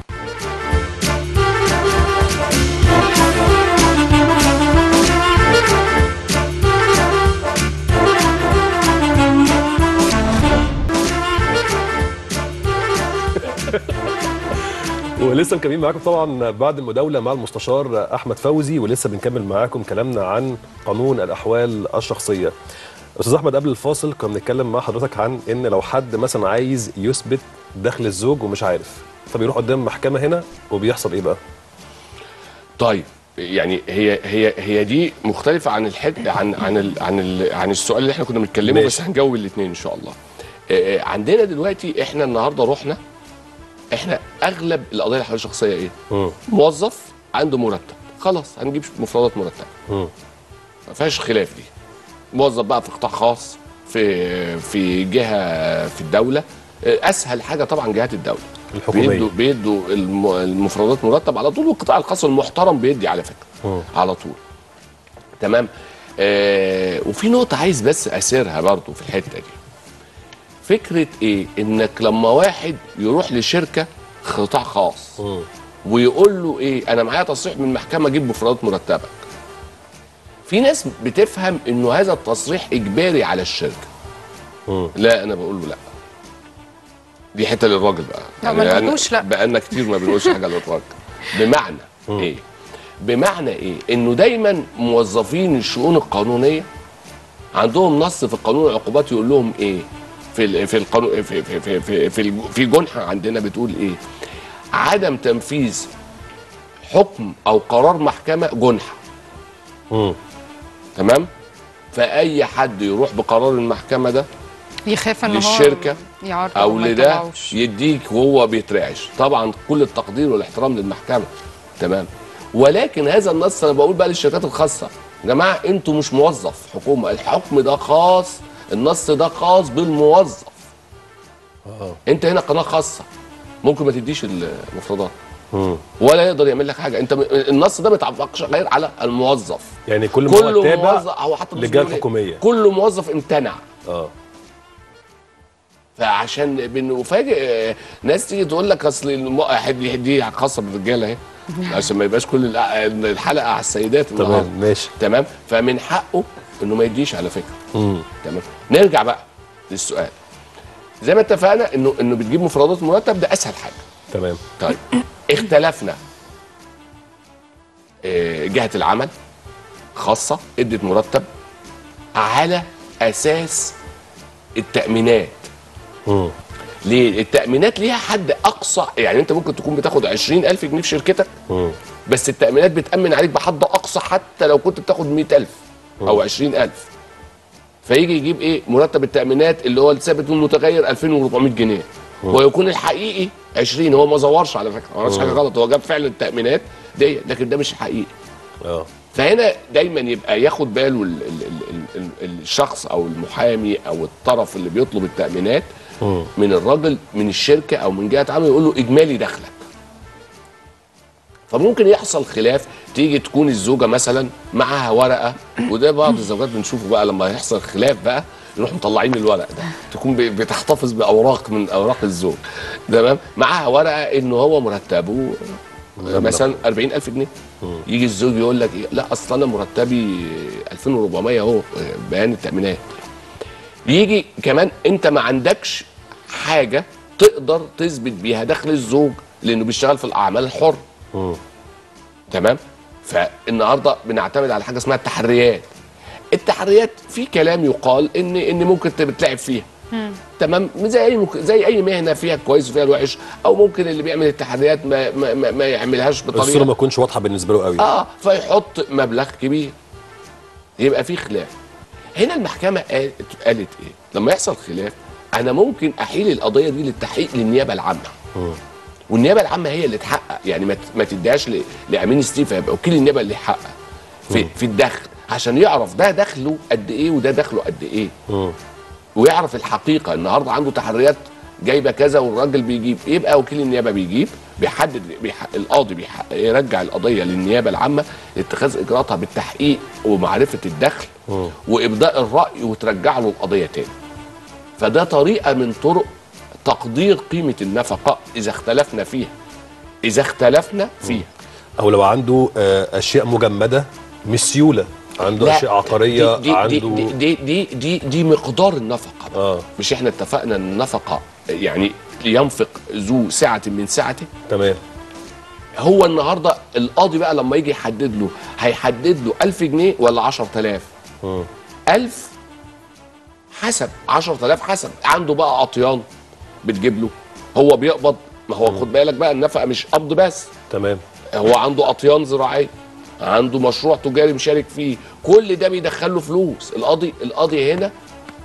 Speaker 3: ولسه مكملين معاكم طبعا بعد المداوله مع المستشار احمد فوزي ولسه بنكمل معاكم كلامنا عن قانون الاحوال الشخصيه. استاذ احمد قبل الفاصل كنا بنتكلم مع حضرتك عن ان لو حد مثلا عايز يثبت دخل الزوج ومش عارف فبيروح قدام محكمه هنا وبيحصل ايه بقى؟
Speaker 6: طيب يعني هي هي هي دي مختلفه عن الحد عن عن ال عن ال عن السؤال اللي احنا كنا بنتكلمه
Speaker 3: ماشي.
Speaker 6: بس هنجاوب الاثنين ان شاء الله. آه، آه، عندنا دلوقتي احنا النهارده رحنا احنا اغلب القضايا الحوالي الشخصيه ايه؟ موظف عنده مرتب خلاص هنجيب مفردات مرتب ما فيهاش خلاف دي موظف بقى في قطاع خاص في في جهه في الدوله آه، اسهل حاجه طبعا جهات الدوله
Speaker 3: الحكومية.
Speaker 6: بيدوا بيدوا الم- المفردات مرتب على طول والقطاع الخاص المحترم بيدي على فكره على طول تمام آه وفي نقطه عايز بس اسيرها برضو في الحته دي فكره ايه انك لما واحد يروح لشركه قطاع خاص ويقول له ايه انا معايا تصريح من المحكمه اجيب مفردات مرتبك في ناس بتفهم انه هذا التصريح اجباري على الشركه لا انا بقول له لا دي حته للراجل بقى
Speaker 1: لا، ما
Speaker 6: لأن-
Speaker 1: نقولوش لا.
Speaker 6: بقالنا كتير ما بنقولش حاجه للراجل بمعنى ايه بمعنى ايه انه دايما موظفين الشؤون القانونيه عندهم نص في القانون العقوبات يقول لهم ايه في ال- في القانون في في في في, في, الج- في جنحه عندنا بتقول ايه عدم تنفيذ حكم او قرار محكمه جنحه تمام فاي حد يروح بقرار المحكمه ده
Speaker 1: يخاف ان هو
Speaker 6: للشركه
Speaker 1: يعرض
Speaker 6: او
Speaker 1: وما
Speaker 6: لده
Speaker 1: يطلعوش.
Speaker 6: يديك وهو بيترعش طبعا كل التقدير والاحترام للمحكمه تمام ولكن هذا النص انا بقول بقى للشركات الخاصه يا جماعه انتوا مش موظف حكومه الحكم ده خاص النص ده خاص بالموظف انت هنا قناه خاصه ممكن ما تديش المفردات ولا يقدر يعمل لك حاجه انت م- النص ده ما يتعلقش غير على الموظف
Speaker 3: يعني كل ما هو
Speaker 6: كل
Speaker 3: تابع
Speaker 6: موظف هو حتى النص
Speaker 3: لجهة
Speaker 6: بيقول إيه؟
Speaker 3: حكومية.
Speaker 6: كل موظف امتنع
Speaker 3: اه
Speaker 6: فعشان بنفاجئ آه، ناس تيجي تقول لك اصل الم- دي دي خاصه بالرجاله اهي عشان ما يبقاش كل الع- الحلقه على السيدات
Speaker 3: تمام
Speaker 6: النهاردة.
Speaker 3: ماشي
Speaker 6: تمام فمن حقه انه ما يديش على فكره
Speaker 3: مم.
Speaker 6: تمام نرجع بقى للسؤال زي ما اتفقنا انه انه بتجيب مفردات مرتب ده اسهل حاجه
Speaker 3: تمام
Speaker 6: طيب اختلفنا آه، جهه العمل خاصه ادت مرتب على اساس التامينات ليه التامينات ليها حد اقصى يعني انت ممكن تكون بتاخد 20000 جنيه في شركتك بس التامينات بتامن عليك بحد اقصى حتى لو كنت بتاخد 100000 او 20000 فيجي يجيب ايه مرتب التامينات اللي هو الثابت والمتغير 2400 جنيه ويكون الحقيقي 20 هو ما زورش على فكره ما عملش حاجه
Speaker 3: مم.
Speaker 6: غلط هو جاب فعلا التامينات دي لكن ده مش حقيقي
Speaker 3: اه
Speaker 6: فهنا دايما يبقى ياخد باله ال ال ال ال الشخص او المحامي او الطرف اللي بيطلب التامينات من الراجل من الشركه او من جهه عمل يقول له اجمالي دخلك فممكن يحصل خلاف تيجي تكون الزوجه مثلا معاها ورقه وده بعض الزوجات بنشوفه بقى لما يحصل خلاف بقى يروحوا مطلعين الورق ده تكون ب- بتحتفظ باوراق من اوراق الزوج تمام معاها ورقه ان هو مرتبه مثلا 40000 جنيه يجي الزوج يقول لك إيه؟ لا اصل انا مرتبي 2400 اهو بيان التامينات يجي كمان انت ما عندكش حاجه تقدر تثبت بيها دخل الزوج لانه بيشتغل في الاعمال الحره تمام فالنهارده بنعتمد على حاجه اسمها التحريات التحريات في كلام يقال ان ان ممكن تتلعب فيها تمام زي اي مك... زي اي مهنه فيها الكويس وفيها الوحش او ممكن اللي بيعمل التحريات ما ما, ما, ما يعملهاش
Speaker 3: الصوره
Speaker 6: بطريقه
Speaker 3: ما تكونش واضحه بالنسبه له قوي
Speaker 6: اه فيحط مبلغ كبير يبقى في خلاف هنا المحكمه قالت, قالت ايه لما يحصل خلاف انا ممكن احيل القضيه دي للتحقيق للنيابه العامه والنيابه العامه هي اللي تحقق يعني ما ت- ما تديهاش ل- لامين استيفا يبقى وكيل النيابه اللي يحقق في في الدخل عشان يعرف ده دخله قد ايه وده دخله قد ايه ويعرف الحقيقه النهارده عنده تحريات جايبه كذا والراجل بيجيب يبقى وكيل النيابه بيجيب بيحدد بيح... القاضي بيح... يرجع القضيه للنيابه العامه لاتخاذ اجراءاتها بالتحقيق ومعرفه الدخل وابداء الراي وترجع له القضيه تاني فده طريقه من طرق تقدير قيمه النفقه اذا اختلفنا فيها اذا اختلفنا فيها
Speaker 3: او لو عنده آه، اشياء مجمده مش سيوله عنده
Speaker 6: لا،
Speaker 3: اشياء عقاريه
Speaker 6: دي دي
Speaker 3: عنده
Speaker 6: دي دي دي, دي, دي مقدار النفقه
Speaker 3: اه
Speaker 6: مش احنا اتفقنا ان النفقه يعني ينفق ذو سعه من سعته
Speaker 3: تمام
Speaker 6: هو النهارده القاضي بقى لما يجي يحدد له هيحدد له 1000 جنيه ولا 10000
Speaker 3: مم.
Speaker 6: 1000 حسب 10000 حسب عنده بقى اطيان بتجيب له هو بيقبض ما هو خد بالك بقى النفقه مش قبض بس
Speaker 3: تمام
Speaker 6: هو عنده اطيان زراعيه عنده مشروع تجاري مشارك فيه كل ده بيدخل له فلوس القاضي القاضي هنا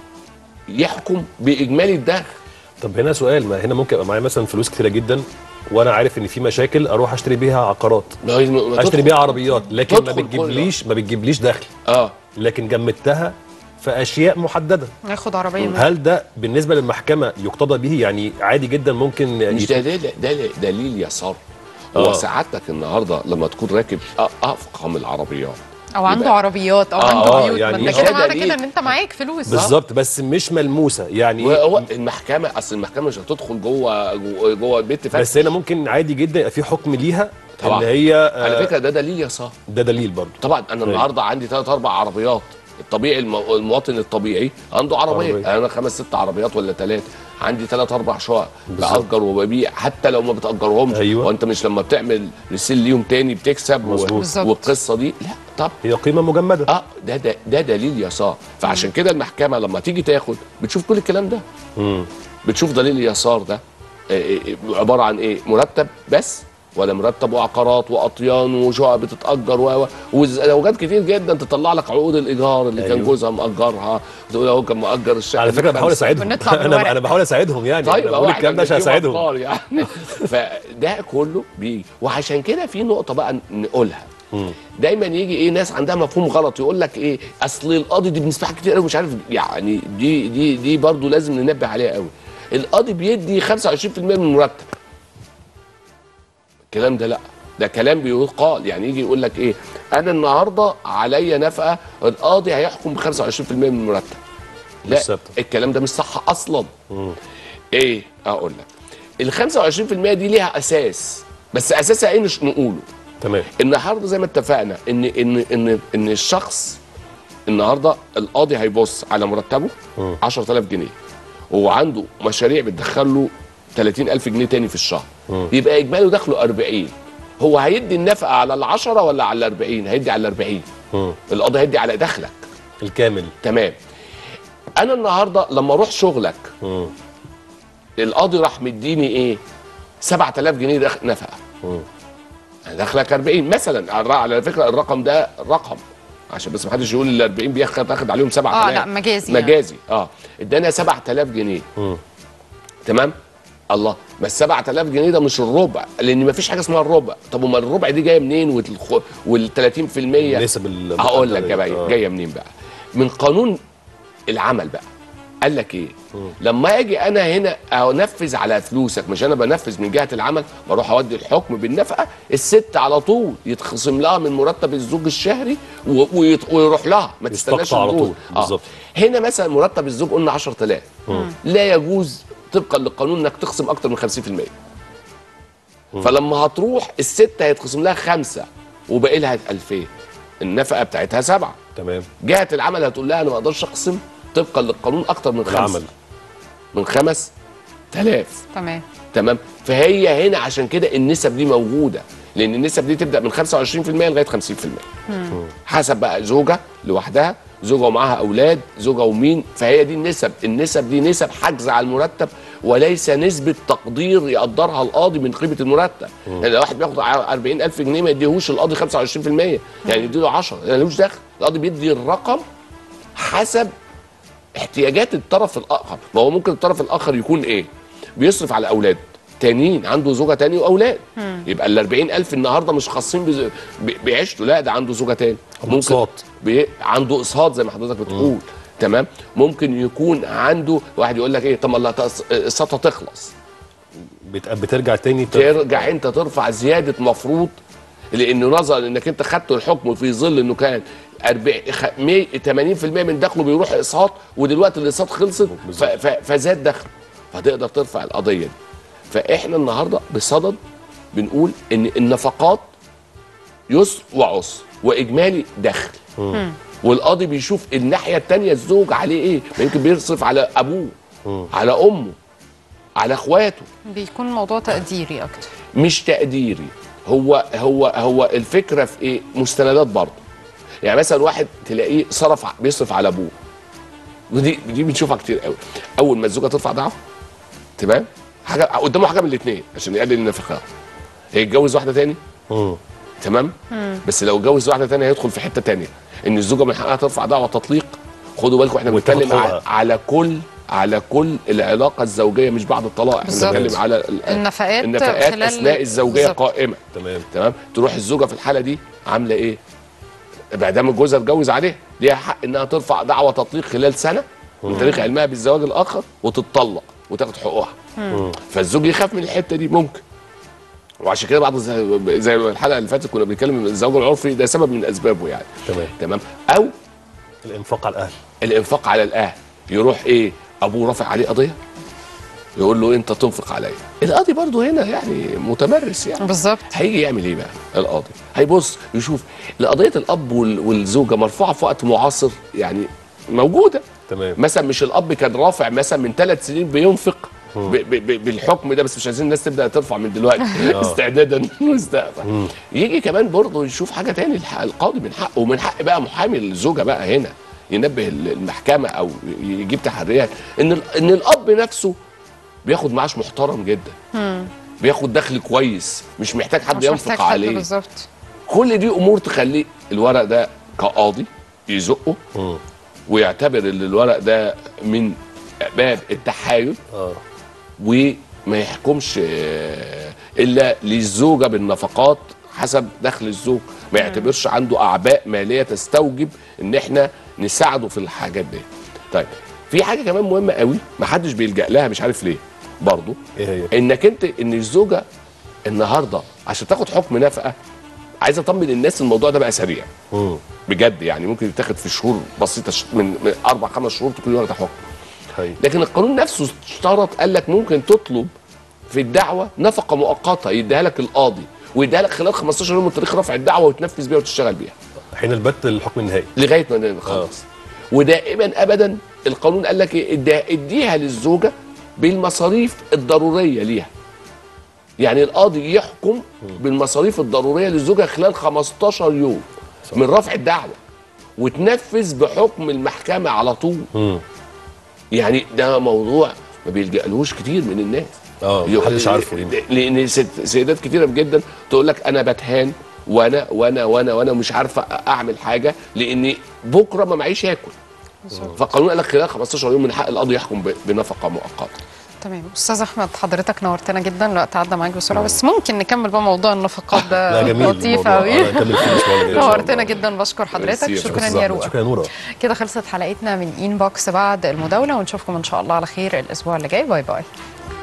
Speaker 6: يحكم باجمالي الدخل
Speaker 3: طب هنا سؤال ما هنا ممكن يبقى معايا مثلا فلوس كتيره جدا وانا عارف ان في مشاكل اروح اشتري بيها عقارات
Speaker 6: ما- ما
Speaker 3: اشتري
Speaker 6: تدخل-
Speaker 3: بيها عربيات لكن ما
Speaker 6: تدخل
Speaker 3: بتجيبليش ما بتجيبليش دخل
Speaker 6: اه
Speaker 3: لكن جمدتها في اشياء محدده
Speaker 1: ناخد عربيه منه.
Speaker 3: هل ده بالنسبه للمحكمه يقتضى به يعني عادي جدا ممكن
Speaker 6: مش
Speaker 3: يت-
Speaker 6: ده ده ده دليل يسار هو
Speaker 3: آه.
Speaker 6: سعادتك النهارده لما تكون راكب أ- افخم العربيات
Speaker 1: او عنده
Speaker 6: يبقى-
Speaker 1: عربيات او
Speaker 6: آه،
Speaker 1: عنده
Speaker 6: آه،
Speaker 1: بيوت
Speaker 3: يعني
Speaker 1: ما انت
Speaker 3: آه.
Speaker 1: كده معنى
Speaker 6: دليل.
Speaker 1: كده ان انت معاك فلوس
Speaker 3: بالظبط بس مش ملموسه يعني
Speaker 6: وهو المحكمه اصل المحكمه مش هتدخل جوه جوه, جوه البيت فاتح
Speaker 3: بس هنا ممكن عادي جدا يبقى في حكم ليها
Speaker 6: طبعا.
Speaker 3: ان هي آه،
Speaker 6: على فكره ده دليل يسار
Speaker 3: ده دليل برضه
Speaker 6: طبعا انا النهارده عندي ثلاث اربع عربيات الطبيعي المو... المواطن الطبيعي عنده عربيه
Speaker 3: عربية.
Speaker 6: انا خمس ست عربيات ولا ثلاثه عندي ثلاث اربع شقق باجر وببيع حتى لو ما بتاجرهمش
Speaker 3: أيوة.
Speaker 6: وانت مش لما بتعمل ريسيل ليهم تاني بتكسب
Speaker 3: مظبوط.
Speaker 6: و...
Speaker 3: بالظبط.
Speaker 6: والقصه دي لا طب
Speaker 3: هي قيمه مجمده
Speaker 6: اه ده ده, ده دليل يسار فعشان كده المحكمه لما تيجي تاخد بتشوف كل الكلام ده
Speaker 3: مم.
Speaker 6: بتشوف دليل اليسار ده آه، آه، عباره عن ايه مرتب بس ولا مرتب وعقارات واطيان وشقق بتتاجر و و- وزوجات كتير جدا تطلع لك عقود الايجار اللي كان
Speaker 3: أيوه.
Speaker 6: جوزها ماجرها تقول هو كان مأجر الشقه
Speaker 3: على
Speaker 6: دي
Speaker 3: فكره بحاول
Speaker 6: بخمسة.
Speaker 3: اساعدهم انا انا بحاول اساعدهم يعني
Speaker 6: طيب
Speaker 3: انا بقول الكلام ده عشان اساعدهم
Speaker 6: يعني فده كله بيجي وعشان كده في نقطه بقى نقولها
Speaker 3: مم.
Speaker 6: دايما يجي ايه ناس عندها مفهوم غلط يقول لك ايه اصل القاضي دي بنسمعها كتير قوي مش عارف يعني دي دي دي برضو لازم ننبه عليها قوي القاضي بيدي 25% من المرتب الكلام ده لا ده كلام بيقال يعني يجي يقول لك ايه انا النهارده عليا نفقه القاضي هيحكم ب 25% من المرتب لا
Speaker 3: مش ثابتة.
Speaker 6: الكلام ده مش صح اصلا
Speaker 3: مم.
Speaker 6: ايه اقول لك ال 25% دي ليها اساس بس اساسها ايه مش نقوله
Speaker 3: تمام
Speaker 6: النهارده زي ما اتفقنا ان ان ان ان الشخص النهارده القاضي هيبص على مرتبه 10000 جنيه وعنده مشاريع بتدخل له 30000 جنيه تاني في الشهر
Speaker 3: مم.
Speaker 6: يبقى اجمالي دخله 40 هو هيدي النفقه على ال10 ولا على ال40 هيدي على ال40
Speaker 3: مم.
Speaker 6: القاضي هيدي على دخلك
Speaker 3: الكامل
Speaker 6: تمام انا النهارده لما اروح شغلك
Speaker 3: مم.
Speaker 6: القاضي راح مديني ايه 7000 جنيه دخ- نفقه
Speaker 3: مم.
Speaker 6: دخلك 40 مثلا على- على فكره الرقم ده رقم عشان بس ما حدش يقول ال 40 بياخد تاخد عليهم 7000
Speaker 1: اه لا مجازي يعني.
Speaker 6: مجازي اه ادانا 7000 جنيه
Speaker 3: مم.
Speaker 6: تمام الله بس 7000 جنيه ده مش الربع لان ما فيش حاجه اسمها الربع طب امال الربع دي جايه منين والخ- وال 30%
Speaker 3: نسب ال-
Speaker 6: هقول لك
Speaker 3: المحددة
Speaker 6: جايه
Speaker 3: دي. آه.
Speaker 6: جايه منين بقى من قانون العمل بقى قال لك ايه لما اجي انا هنا انفذ على فلوسك مش انا بنفذ من جهه العمل بروح اودي الحكم بالنفقه الست على طول يتخصم لها من مرتب الزوج الشهري و- ويت- ويروح لها ما تستناش
Speaker 3: يستقطع على
Speaker 6: الجوز.
Speaker 3: طول،
Speaker 6: آه.
Speaker 3: بالظبط.
Speaker 6: هنا مثلا مرتب الزوج قلنا 10000
Speaker 3: مم.
Speaker 6: لا يجوز طبقا للقانون انك تخصم اكتر من 50% فلما هتروح الست هيتخصم لها خمسه وباقي لها 2000 النفقه بتاعتها سبعه
Speaker 3: تمام
Speaker 6: جهه العمل هتقول لها انا ما اقدرش اقسم طبقا للقانون اكتر من خمسه
Speaker 3: العمل.
Speaker 6: من خمس تلاف
Speaker 1: تمام
Speaker 6: تمام فهي هنا عشان كده النسب دي موجوده لان النسب دي تبدا من 25% لغايه 50% حسب بقى زوجه لوحدها زوجه ومعاها اولاد زوجه ومين فهي دي النسب النسب دي نسب حجز على المرتب وليس نسبه تقدير يقدرها القاضي من قيمه المرتب يعني لو واحد بياخد 40000 جنيه ما يديهوش القاضي 25% يعني يديله 10 يعني ملوش دخل القاضي بيدي الرقم حسب احتياجات الطرف الاخر ما هو ممكن الطرف الاخر يكون ايه بيصرف على اولاد تانيين عنده زوجه تاني واولاد
Speaker 3: مم.
Speaker 6: يبقى ال 40000 النهارده مش خاصين بز- ب- بعيشته لا ده عنده زوجه تاني ممكن بي... عنده اقساط زي ما حضرتك بتقول تمام ممكن يكون عنده واحد يقول لك ايه طب ما الله تقص- السطوه تخلص
Speaker 3: بت- بترجع تاني ت-
Speaker 6: ترجع انت ترفع زياده مفروض لانه نظرا انك انت خدت الحكم في ظل انه كان 40 خ- مية- 80% من دخله بيروح اقساط ودلوقتي الاقساط خلصت ف- ف- فزاد دخله فتقدر ترفع القضيه دي فاحنا النهارده بصدد بنقول ان النفقات يسر وعسر واجمالي دخل والقاضي بيشوف الناحيه الثانيه الزوج عليه ايه ما يمكن بيصرف على ابوه على امه على اخواته
Speaker 1: بيكون موضوع تقديري اكتر
Speaker 6: مش تقديري هو هو هو الفكره في ايه مستندات برضه يعني مثلا واحد تلاقيه صرف ع- بيصرف على ابوه ودي دي بنشوفها كتير قوي اول ما الزوجه ترفع دعوه تمام حاجه قدامه حاجه من الاثنين عشان يقلل النفقات هيتجوز واحده تاني تمام بس لو اتجوز واحده تانية هيدخل في حته تانية ان الزوجه من حقها ترفع دعوه تطليق خدوا بالكم احنا
Speaker 3: وتاخد
Speaker 6: بنتكلم
Speaker 3: حقوقها.
Speaker 6: على, على كل على كل العلاقه الزوجيه مش بعد الطلاق احنا
Speaker 1: بالظبط.
Speaker 6: بنتكلم على ال-
Speaker 1: النفقات
Speaker 6: النفقات
Speaker 1: خلال-
Speaker 6: اثناء الزوجيه
Speaker 1: بالظبط.
Speaker 6: قائمه
Speaker 3: تمام
Speaker 6: تمام تروح الزوجه في الحاله دي عامله ايه بعد ما جوزها اتجوز عليها ليها حق انها ترفع دعوه تطليق خلال سنه من تاريخ علمها بالزواج الاخر وتتطلق وتاخد حقوقها فالزوج يخاف من الحته دي ممكن وعشان كده بعض زي, زي الحلقه اللي فاتت كنا بنتكلم ان الزواج العرفي ده سبب من اسبابه يعني
Speaker 3: تمام
Speaker 6: تمام او
Speaker 3: الانفاق على الاهل
Speaker 6: الانفاق على الاهل يروح ايه ابوه رافع عليه قضيه يقول له انت تنفق عليا القاضي برضه هنا يعني متمرس يعني
Speaker 1: بالظبط
Speaker 6: هيجي يعمل ايه بقى القاضي هيبص يشوف قضيه الاب وال- والزوجه مرفوعه في وقت معاصر يعني موجوده
Speaker 3: تمام
Speaker 6: مثلا مش الاب كان رافع مثلا من ثلاث سنين بينفق ب ب ب بالحكم ده بس مش عايزين الناس تبدا ترفع من دلوقتي
Speaker 3: آه.
Speaker 6: استعدادا للمستقبل يجي كمان برضه يشوف حاجه تاني الح- القاضي من حقه ومن حق بقى محامي الزوجه بقى هنا ينبه ال- المحكمه او يجيب تحريات ان ال- ان الاب نفسه بياخد معاش محترم جدا بياخد دخل كويس مش محتاج حد
Speaker 1: مش
Speaker 6: ينفق
Speaker 1: محتاج حد
Speaker 6: عليه
Speaker 1: بالظبط
Speaker 6: كل دي امور تخليه الورق ده كقاضي يزقه ويعتبر ان الورق ده من باب التحايل وما يحكمش آه، الا للزوجه بالنفقات حسب دخل الزوج ما يعتبرش عنده اعباء ماليه تستوجب ان احنا نساعده في الحاجات دي طيب في حاجه كمان مهمه قوي ما حدش بيلجا لها مش عارف ليه برضه
Speaker 3: ايه هي
Speaker 6: انك انت ان الزوجه النهارده عشان تاخد حكم نفقه عايز اطمن الناس الموضوع ده بقى سريع بجد يعني ممكن يتاخد في شهور بسيطه ش- من من اربع خمس شهور تكون واخده حكم لكن القانون نفسه اشترط قال لك ممكن تطلب في الدعوه نفقه مؤقته يديها لك القاضي ويديها لك خلال 15 يوم من تاريخ رفع الدعوه وتنفذ بيها وتشتغل بيها
Speaker 3: حين البت الحكم النهائي
Speaker 6: لغايه ما نخلص ودائما ابدا القانون قال لك ايه اديها- اديها للزوجه بالمصاريف الضروريه ليها يعني القاضي يحكم بالمصاريف الضروريه للزوجه خلال 15 يوم من رفع الدعوه وتنفذ بحكم المحكمه على طول يعني ده موضوع ما بيلجألهوش كتير من الناس
Speaker 3: اه محدش عارفه يمكن.
Speaker 6: لان ست- سيدات كتيره جدا تقول لك انا بتهان وانا وانا وانا وانا مش عارفه اعمل حاجه لاني بكره ما معيش اكل فالقانون قال لك خلال 15 يوم من حق القاضي يحكم ب- بنفقه مؤقته
Speaker 1: تمام استاذ احمد حضرتك نورتنا جدا الوقت عدى معاك بسرعه بس ممكن نكمل بقى موضوع النفقات ده
Speaker 3: لا جميل
Speaker 1: لطيف
Speaker 3: الموضوع.
Speaker 1: قوي
Speaker 3: آه، نكمل فيه الأسبوع اللي جاي إن شاء
Speaker 1: نورتنا جدا بشكر حضرتك
Speaker 3: ميرسي،
Speaker 1: شكرا
Speaker 3: شكراً
Speaker 1: يا روح
Speaker 3: شكرا يا نورا
Speaker 1: كده خلصت حلقتنا من ان بوكس بعد المداوله ونشوفكم ان شاء الله على خير الاسبوع اللي جاي باي باي